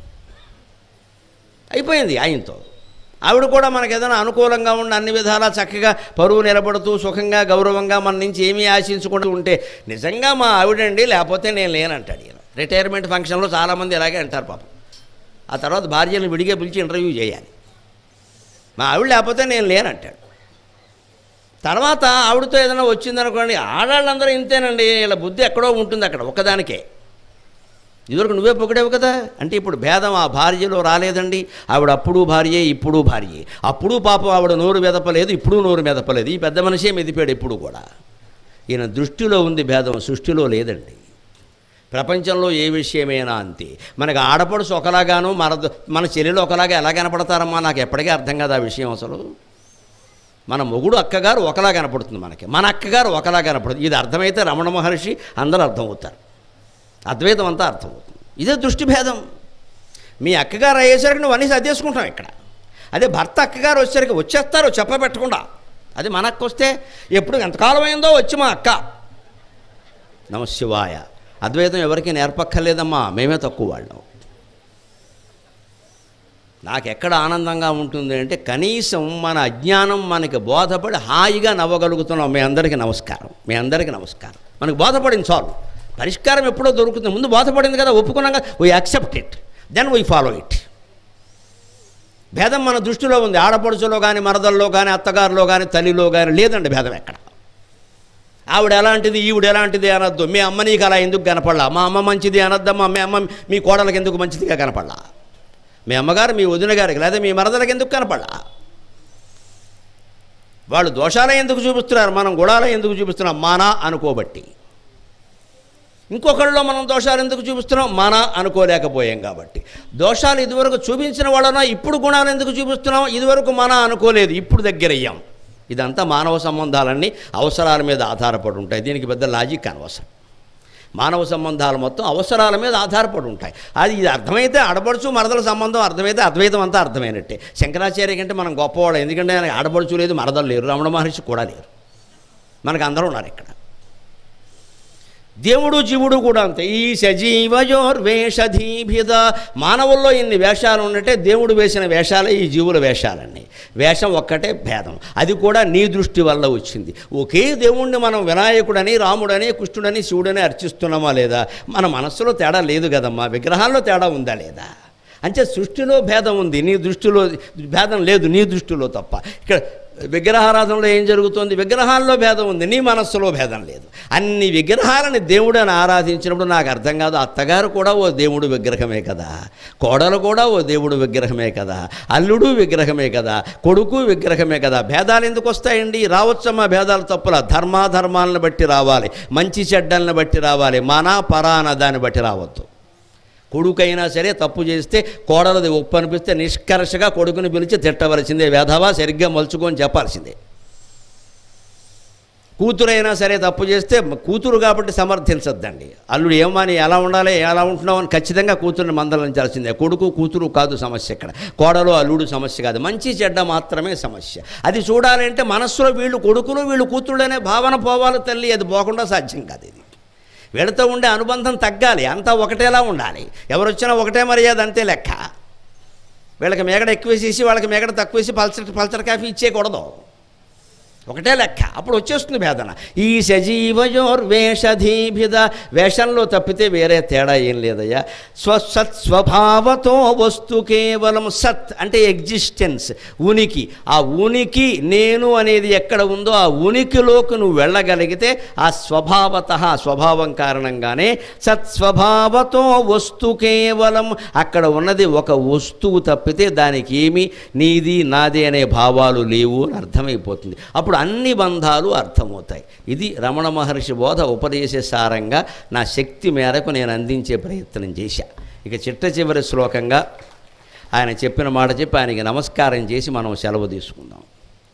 అయిపోయింది ఆయనతో ఆవిడ కూడా మనకు ఏదైనా అనుకూలంగా ఉండి అన్ని విధాలా చక్కగా పరువు నిలబడుతూ సుఖంగా గౌరవంగా మన నుంచి ఏమీ ఆశించకుండా ఉంటే నిజంగా మా ఆవిడండి లేకపోతే నేను లేనంటాడు ఈయన రిటైర్మెంట్ ఫంక్షన్లో చాలామంది ఇలాగే అంటారు పాపం ఆ తర్వాత భార్యను విడిగా పిలిచి ఇంటర్వ్యూ చేయాలి మా ఆవిడ లేకపోతే నేను లేనంటాడు తర్వాత ఆవిడతో ఏదైనా వచ్చిందనుకోండి ఆడాళ్ళందరూ ఇంతేనండి ఇలా బుద్ధి ఎక్కడో ఉంటుంది అక్కడ ఒక్కదానికే ఇదివరకు నువ్వే పొగిడేవు కదా అంటే ఇప్పుడు భేదం ఆ భార్యలో రాలేదండి ఆవిడ అప్పుడు భార్యే ఇప్పుడు భార్యే అప్పుడు పాపం ఆవిడ నోరు మెదపలేదు ఇప్పుడు నోరు మెదపలేదు ఈ పెద్ద మనిషే మెదిపాడు ఎప్పుడు కూడా ఈయన దృష్టిలో ఉంది భేదం సృష్టిలో లేదండి ప్రపంచంలో ఏ విషయమైనా అంతే మనకు ఆడపడుచు ఒకలాగాను మన మన చెల్లెలు ఒకలాగా ఎలా కనపడతారమ్మా నాకు ఎప్పటికీ అర్థం కాదు ఆ విషయం అసలు మన మొగుడు అక్కగారు ఒకలా కనపడుతుంది మనకి మన అక్కగారు ఒకలా కనపడుతుంది ఇది అర్థమైతే రమణ మహర్షి అందరూ అర్థమవుతారు అద్వైతం అంతా అర్థమవుతుంది ఇదే దృష్టి భేదం మీ అక్కగారు అయ్యేసరికి నువ్వు అన్నీ సర్దేసుకుంటావు ఇక్కడ అదే భర్త అక్కగారు వచ్చేసరికి వచ్చేస్తారు చెప్పబెట్టకుండా అది మన అక్క వస్తే ఎప్పుడు ఎంతకాలం అయిందో వచ్చి మా అక్క నమ శివాయ అద్వైతం ఎవరికి నేర్పక్కర్లేదమ్మా మేమే తక్కువ వాళ్ళం నాకు ఎక్కడ ఆనందంగా ఉంటుంది అంటే కనీసం మన అజ్ఞానం మనకి బోధపడి హాయిగా నవ్వగలుగుతున్నాం మీ అందరికీ నమస్కారం మీ అందరికీ నమస్కారం మనకు బోధపడింది చాలు పరిష్కారం ఎప్పుడో దొరుకుతుంది ముందు బోధపడింది కదా ఒప్పుకున్నాం కదా we accept it then we follow it భేదం మన దృష్టిలో ఉంది ఆడపడుచులో కానీ మరదల్లో కానీ అత్తగారిలో కానీ తల్లిలో కానీ లేదండి భేదం ఎక్కడ ఆవిడ ఎలాంటిది ఈవిడ ఎలాంటిది అనొద్దు మీ అమ్మ నీకు అలా ఎందుకు కనపడలా మా అమ్మ మంచిది అనొద్దమ్మా మీ అమ్మ మీ కోడలకి ఎందుకు మంచిదిగా కనపడలా మీ అమ్మగారు మీ వదిన గారికి లేదా మీ మరదలకి ఎందుకు కనపడలా వాళ్ళు దోషాలే ఎందుకు చూపిస్తున్నారు మనం గుణాలే ఎందుకు చూపిస్తున్నాం మానా అనుకోబట్టి ఇంకొకళ్ళలో మనం దోషాలు ఎందుకు చూపిస్తున్నాం మన అనుకోలేకపోయాం కాబట్టి దోషాలు ఇదివరకు చూపించిన వాళ్ళన ఇప్పుడు గుణాలు ఎందుకు చూపిస్తున్నాం ఇదివరకు మన అనుకోలేదు ఇప్పుడు దగ్గరయ్యాం ఇదంతా మానవ సంబంధాలన్నీ అవసరాల మీద ఆధారపడి ఉంటాయి దీనికి పెద్ద లాజిక్ అనవసరం మానవ సంబంధాలు మొత్తం అవసరాల మీద ఆధారపడి ఉంటాయి అది ఇది అర్థమైతే ఆడపడుచు మరదల సంబంధం అర్థమైతే అద్వైతం అంతా అర్థమైనట్టే శంకరాచార్య కంటే మనం గొప్పవాడు ఎందుకంటే ఆయన ఆడపడుచు లేదు మరదలు లేరు రమణ మహర్షి కూడా లేరు మనకు అందరూ ఉన్నారు ఇక్కడ దేవుడు జీవుడు కూడా అంతే ఈ సజీవయోర్వేషధీభిద మానవుల్లో ఇన్ని వేషాలు ఉన్నట్టే దేవుడు వేసిన వేషాలే ఈ జీవుల వేషాలన్నీ వేషం ఒక్కటే భేదం అది కూడా నీ దృష్టి వల్ల వచ్చింది ఒకే దేవుణ్ణి మనం వినాయకుడని రాముడని కృష్ణుడని శివుడని అర్చిస్తున్నామా లేదా మన మనస్సులో తేడా లేదు కదమ్మా విగ్రహాల్లో తేడా ఉందా లేదా అంటే సృష్టిలో భేదం ఉంది నీ దృష్టిలో భేదం లేదు నీ దృష్టిలో తప్ప ఇక్కడ విగ్రహారాధనలో ఏం జరుగుతుంది విగ్రహాల్లో భేదం ఉంది నీ మనస్సులో భేదం లేదు అన్ని విగ్రహాలని దేవుడని ఆరాధించినప్పుడు నాకు అర్థం కాదు అత్తగారు కూడా ఓ దేవుడు విగ్రహమే కదా కోడలు కూడా ఓ దేవుడు విగ్రహమే కదా అల్లుడు విగ్రహమే కదా కొడుకు విగ్రహమే కదా భేదాలు ఎందుకు వస్తాయండి రావచ్చమ్మా భేదాలు తప్పుల ధర్మాధర్మాలను బట్టి రావాలి మంచి చెడ్డలను బట్టి రావాలి మన పరాన దాన్ని బట్టి రావద్దు కొడుకైనా సరే తప్పు చేస్తే కోడలది ఒప్పు అనిపిస్తే నిష్కర్షగా కొడుకుని పిలిచి తిట్టవలసిందే వేధవా సరిగ్గా మలుచుకొని చెప్పాల్సిందే కూతురైనా సరే తప్పు చేస్తే కూతురు కాబట్టి సమర్థించద్దండి అల్లుడు ఏమని ఎలా ఉండాలి ఎలా ఉంటున్నావు అని ఖచ్చితంగా కూతురుని మందలించాల్సిందే కొడుకు కూతురు కాదు సమస్య ఇక్కడ కోడలు అల్లుడు సమస్య కాదు మంచి చెడ్డ మాత్రమే సమస్య అది చూడాలంటే మనస్సులో వీళ్ళు కొడుకులు వీళ్ళు కూతుళ్ళు అనే భావన పోవాలి తల్లి అది పోకుండా సాధ్యం కాదు ఇది వీళ్ళతో ఉండే అనుబంధం తగ్గాలి అంతా ఒకటేలా ఉండాలి ఎవరు వచ్చినా ఒకటే మర్యాద అంతే లెక్క వీళ్ళకి మేగడ ఎక్కువేసేసి వాళ్ళకి మేగడ తక్కువేసి పల్చర్ పల్చర్ కాఫీ ఇచ్చేయకూడదు ఒకటే లెక్క అప్పుడు వచ్చేస్తుంది భేదన ఈ సజీవయోర్వేషధీభిద వేషంలో తప్పితే వేరే తేడా ఏం లేదయ్యా స్వ సత్ స్వభావతో వస్తు కేవలం సత్ అంటే ఎగ్జిస్టెన్స్ ఉనికి ఆ ఉనికి నేను అనేది ఎక్కడ ఉందో ఆ ఉనికిలోకి నువ్వు వెళ్ళగలిగితే ఆ స్వభావత స్వభావం కారణంగానే సత్స్వభావతో వస్తు కేవలం అక్కడ ఉన్నది ఒక వస్తువు తప్పితే దానికి ఏమి నీది నాది అనే భావాలు లేవు అని అర్థమైపోతుంది అప్పుడు అన్ని బంధాలు అర్థమవుతాయి ఇది రమణ మహర్షి బోధ ఉపదేశ సారంగా నా శక్తి మేరకు నేను అందించే ప్రయత్నం చేశా ఇక చిట్ట చివరి శ్లోకంగా ఆయన చెప్పిన మాట చెప్పి ఆయనకి నమస్కారం చేసి మనం సెలవు తీసుకుందాం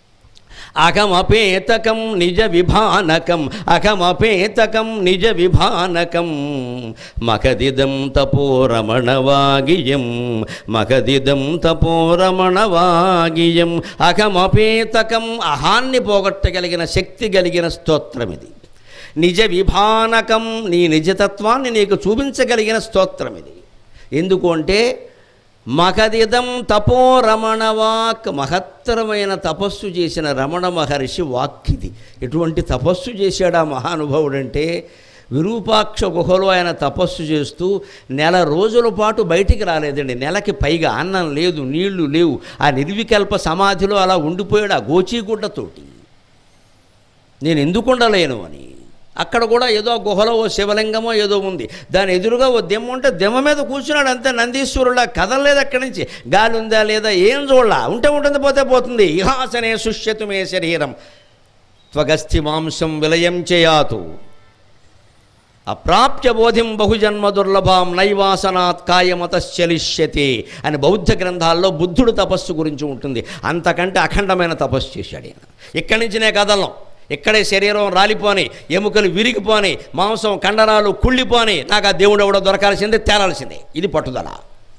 అకమపేతకం నిజ విభానకం అకమపేతకం నిజ విభానకం మకదిదం తపోరమణవాగియం మకదిదం తపోరమణవాగియం అకమపేతకం అహాన్ని పోగొట్టగలిగిన శక్తి కలిగిన స్తోత్రం ఇది నిజ విభానకం నీ నిజతత్వాన్ని నీకు చూపించగలిగిన స్తోత్రం ఇది ఎందుకు అంటే మకదిదం తపో రమణ వాక్ మహత్తరమైన తపస్సు చేసిన రమణ మహర్షి వాక్కిది ఎటువంటి తపస్సు చేశాడు ఆ మహానుభావుడంటే విరూపాక్ష గుహలో ఆయన తపస్సు చేస్తూ నెల రోజుల పాటు బయటికి రాలేదండి నెలకి పైగా అన్నం లేదు నీళ్లు లేవు ఆ నిర్వికల్ప సమాధిలో అలా ఉండిపోయాడు ఆ గోచీగుడ్డతోటి నేను ఎందుకు ఉండలేను అని అక్కడ కూడా ఏదో ఆ గుహలో ఓ శివలింగమో ఏదో ఉంది దాని ఎదురుగా ఓ దెమ్మ ఉంటే దెమ్మ మీద కూర్చున్నాడు అంతే నందీశ్వరులా కదలలేదు అక్కడి నుంచి గాలి ఉందా లేదా ఏం చూడలా ఉంటే ఉంటుంది పోతే పోతుంది ఇహాసనే సుష్యతుమే శరీరం త్వగస్థి మాంసం విలయం చేయాతు అప్రాప్య బోధిం బహుజన్మ దుర్లభాం నైవాసనాత్ కాయమతశ్చలిష్యతి అని బౌద్ధ గ్రంథాల్లో బుద్ధుడు తపస్సు గురించి ఉంటుంది అంతకంటే అఖండమైన తపస్సు చేశాడు ఈయన ఇక్కడి నుంచి నే కదలం ఇక్కడే శరీరం రాలిపోని ఎముకలు విరిగిపోని మాంసం కండరాలు కుళ్ళిపోని నాకు ఆ దేవుడు ఎవడో దొరకాల్సిందే తేలాల్సిందే ఇది పట్టుదల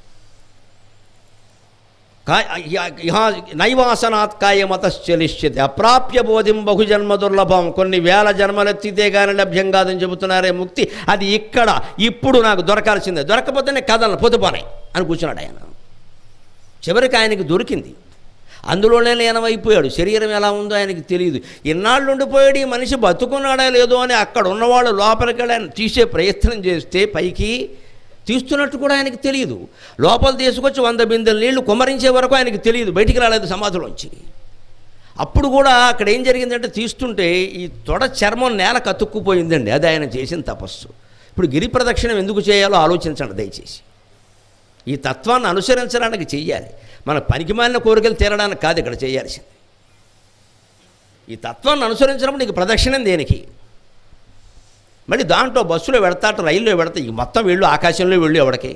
కా- ఇహ- ఇహ- నైవాసనాత్ కాయమతశ్చలిష్యతి అప్రాప్య బోధిం బహుజన్మ దుర్లభం కొన్ని వేల జన్మలెత్తితే కానీ లభ్యం కాదని చెబుతున్నారే ముక్తి అది ఇక్కడ ఇప్పుడు నాకు దొరకాల్సిందే దొరకపోతేనే కదలను పొద్దుపోనాయి అని కూర్చున్నాడు ఆయన చివరికి ఆయనకి దొరికింది అందులోనే లీనమైపోయాడు శరీరం ఎలా ఉందో ఆయనకి తెలియదు ఇన్నాళ్ళు ఉండిపోయాడు ఈ మనిషి బతుకున్నాడా లేదో అని అక్కడ ఉన్నవాళ్ళు లోపలికి వెళ్ళి ఆయన తీసే ప్రయత్నం చేస్తే పైకి తీస్తున్నట్టు కూడా ఆయనకి తెలియదు లోపల తీసుకొచ్చి వంద బిందెల నీళ్లు కుమ్మరించే వరకు ఆయనకి తెలియదు బయటికి రాలేదు సమాధిలోంచి అప్పుడు కూడా అక్కడ ఏం జరిగిందంటే తీస్తుంటే ఈ తొడ చర్మం నేల కతుక్కుపోయిందండి అది ఆయన చేసిన తపస్సు ఇప్పుడు గిరి ప్రదక్షిణం ఎందుకు చేయాలో ఆలోచించండి దయచేసి ఈ తత్వాన్ని అనుసరించడానికి చెయ్యాలి మన పనికిమాలిన కోరికలు తీరడానికి కాదు ఇక్కడ చేయాల్సింది ఈ తత్వాన్ని అనుసరించినప్పుడు నీకు ప్రదక్షిణం దేనికి మళ్ళీ దాంట్లో బస్సులో పెడతాట రైల్లో పెడతా ఈ మొత్తం వెళ్ళు ఆకాశంలో వెళ్ళు ఎవడికి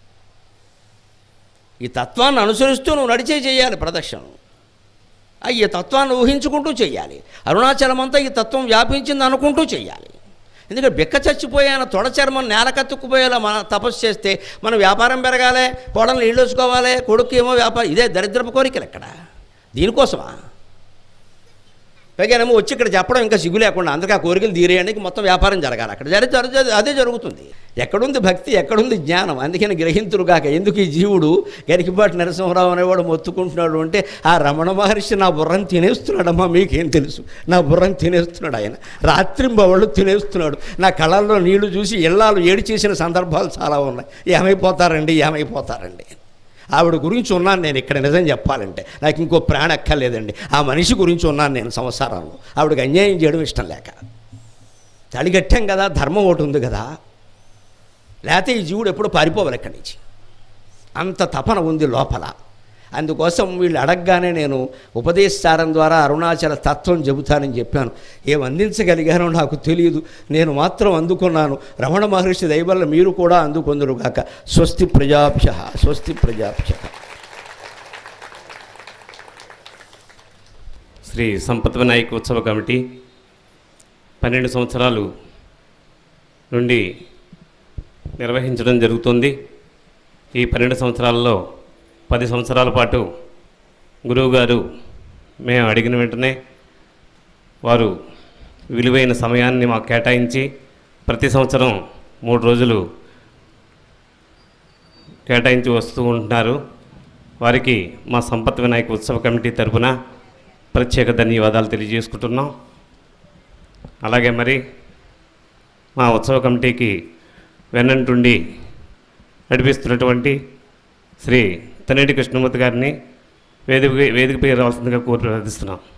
ఈ తత్వాన్ని అనుసరిస్తూ నువ్వు నడిచే చేయాలి ప్రదక్షిణం ఆ ఈ తత్వాన్ని ఊహించుకుంటూ చేయాలి అరుణాచలం అంతా ఈ తత్వం వ్యాపించింది అనుకుంటూ చేయాలి ఎందుకంటే బిక్క చచ్చిపోయాన తొడ చర్మం నేల కత్తుక్కుపోయేలా మన తపస్సు చేస్తే మన వ్యాపారం పెరగాలి కోడలు నీళ్ళు వేసుకోవాలి కొడుకు ఏమో వ్యాపారం ఇదే దరిద్రపు కోరికలు ఎక్కడ దీనికోసమా పైగానేమో వచ్చి ఇక్కడ చెప్పడం ఇంకా సిగ్గు లేకుండా అందరికీ ఆ కోరికలు తీరేయడానికి మొత్తం వ్యాపారం జరగాలి అక్కడ జరి జరి- అదే జరుగుతుంది ఎక్కడుంది భక్తి ఎక్కడుంది జ్ఞానం అందుకని గ్రహింతురుగాక ఎందుకు ఈ జీవుడు గరికిపాటి నరసింహరావు అనేవాడు మొత్తుకుంటున్నాడు అంటే ఆ రమణ మహర్షి నా బుర్రని తినేస్తున్నాడమ్మా మీకేం తెలుసు నా బుర్రని తినేస్తున్నాడు ఆయన రాత్రింబవళ్ళు తినేస్తున్నాడు నా కళల్లో నీళ్లు చూసి ఇళ్ళాలు ఏడి చేసిన సందర్భాలు చాలా ఉన్నాయి ఏమైపోతారండి ఏమైపోతారండి ఆవిడ గురించి ఉన్నాను నేను ఇక్కడ నిజం చెప్పాలంటే నాకు ఇంకో ప్రాణ అక్కర్లేదండి ఆ మనిషి గురించి ఉన్నాను నేను సంసారంలో ఆవిడకి అన్యాయం చేయడం ఇష్టం లేక తడిగట్టాం కదా ధర్మం ఒకటి ఉంది కదా లేకపోతే ఈ జీవుడు ఎప్పుడు పారిపోవాలి ఇక్కడి నుంచి అంత తపన ఉంది లోపల అందుకోసం వీళ్ళు అడగగానే నేను ఉపదేశసారం ద్వారా అరుణాచల తత్వం చెబుతానని చెప్పాను ఏం అందించగలిగానో నాకు తెలియదు నేను మాత్రం అందుకున్నాను రమణ మహర్షి దయవల్ల మీరు కూడా అందుకొందురుగాక స్వస్తి ప్రజాభ్య స్వస్తి ప్రజాభ్య శ్రీ సంపత్ వినాయక ఉత్సవ కమిటీ పన్నెండు సంవత్సరాలు నుండి నిర్వహించడం జరుగుతుంది ఈ పన్నెండు సంవత్సరాలలో పది సంవత్సరాల పాటు గురువుగారు మేము అడిగిన వెంటనే వారు విలువైన సమయాన్ని మాకు కేటాయించి ప్రతి సంవత్సరం మూడు రోజులు కేటాయించి వస్తూ ఉంటున్నారు వారికి మా సంపత్ వినాయక ఉత్సవ కమిటీ తరపున ప్రత్యేక ధన్యవాదాలు తెలియజేసుకుంటున్నాం అలాగే మరి మా ఉత్సవ కమిటీకి వెన్నంటుండి నడిపిస్తున్నటువంటి శ్రీ తనేటి కృష్ణమూర్తి గారిని వేదిక వేదికపై రావాల్సిందిగా కోరి ప్రార్థిస్తున్నాం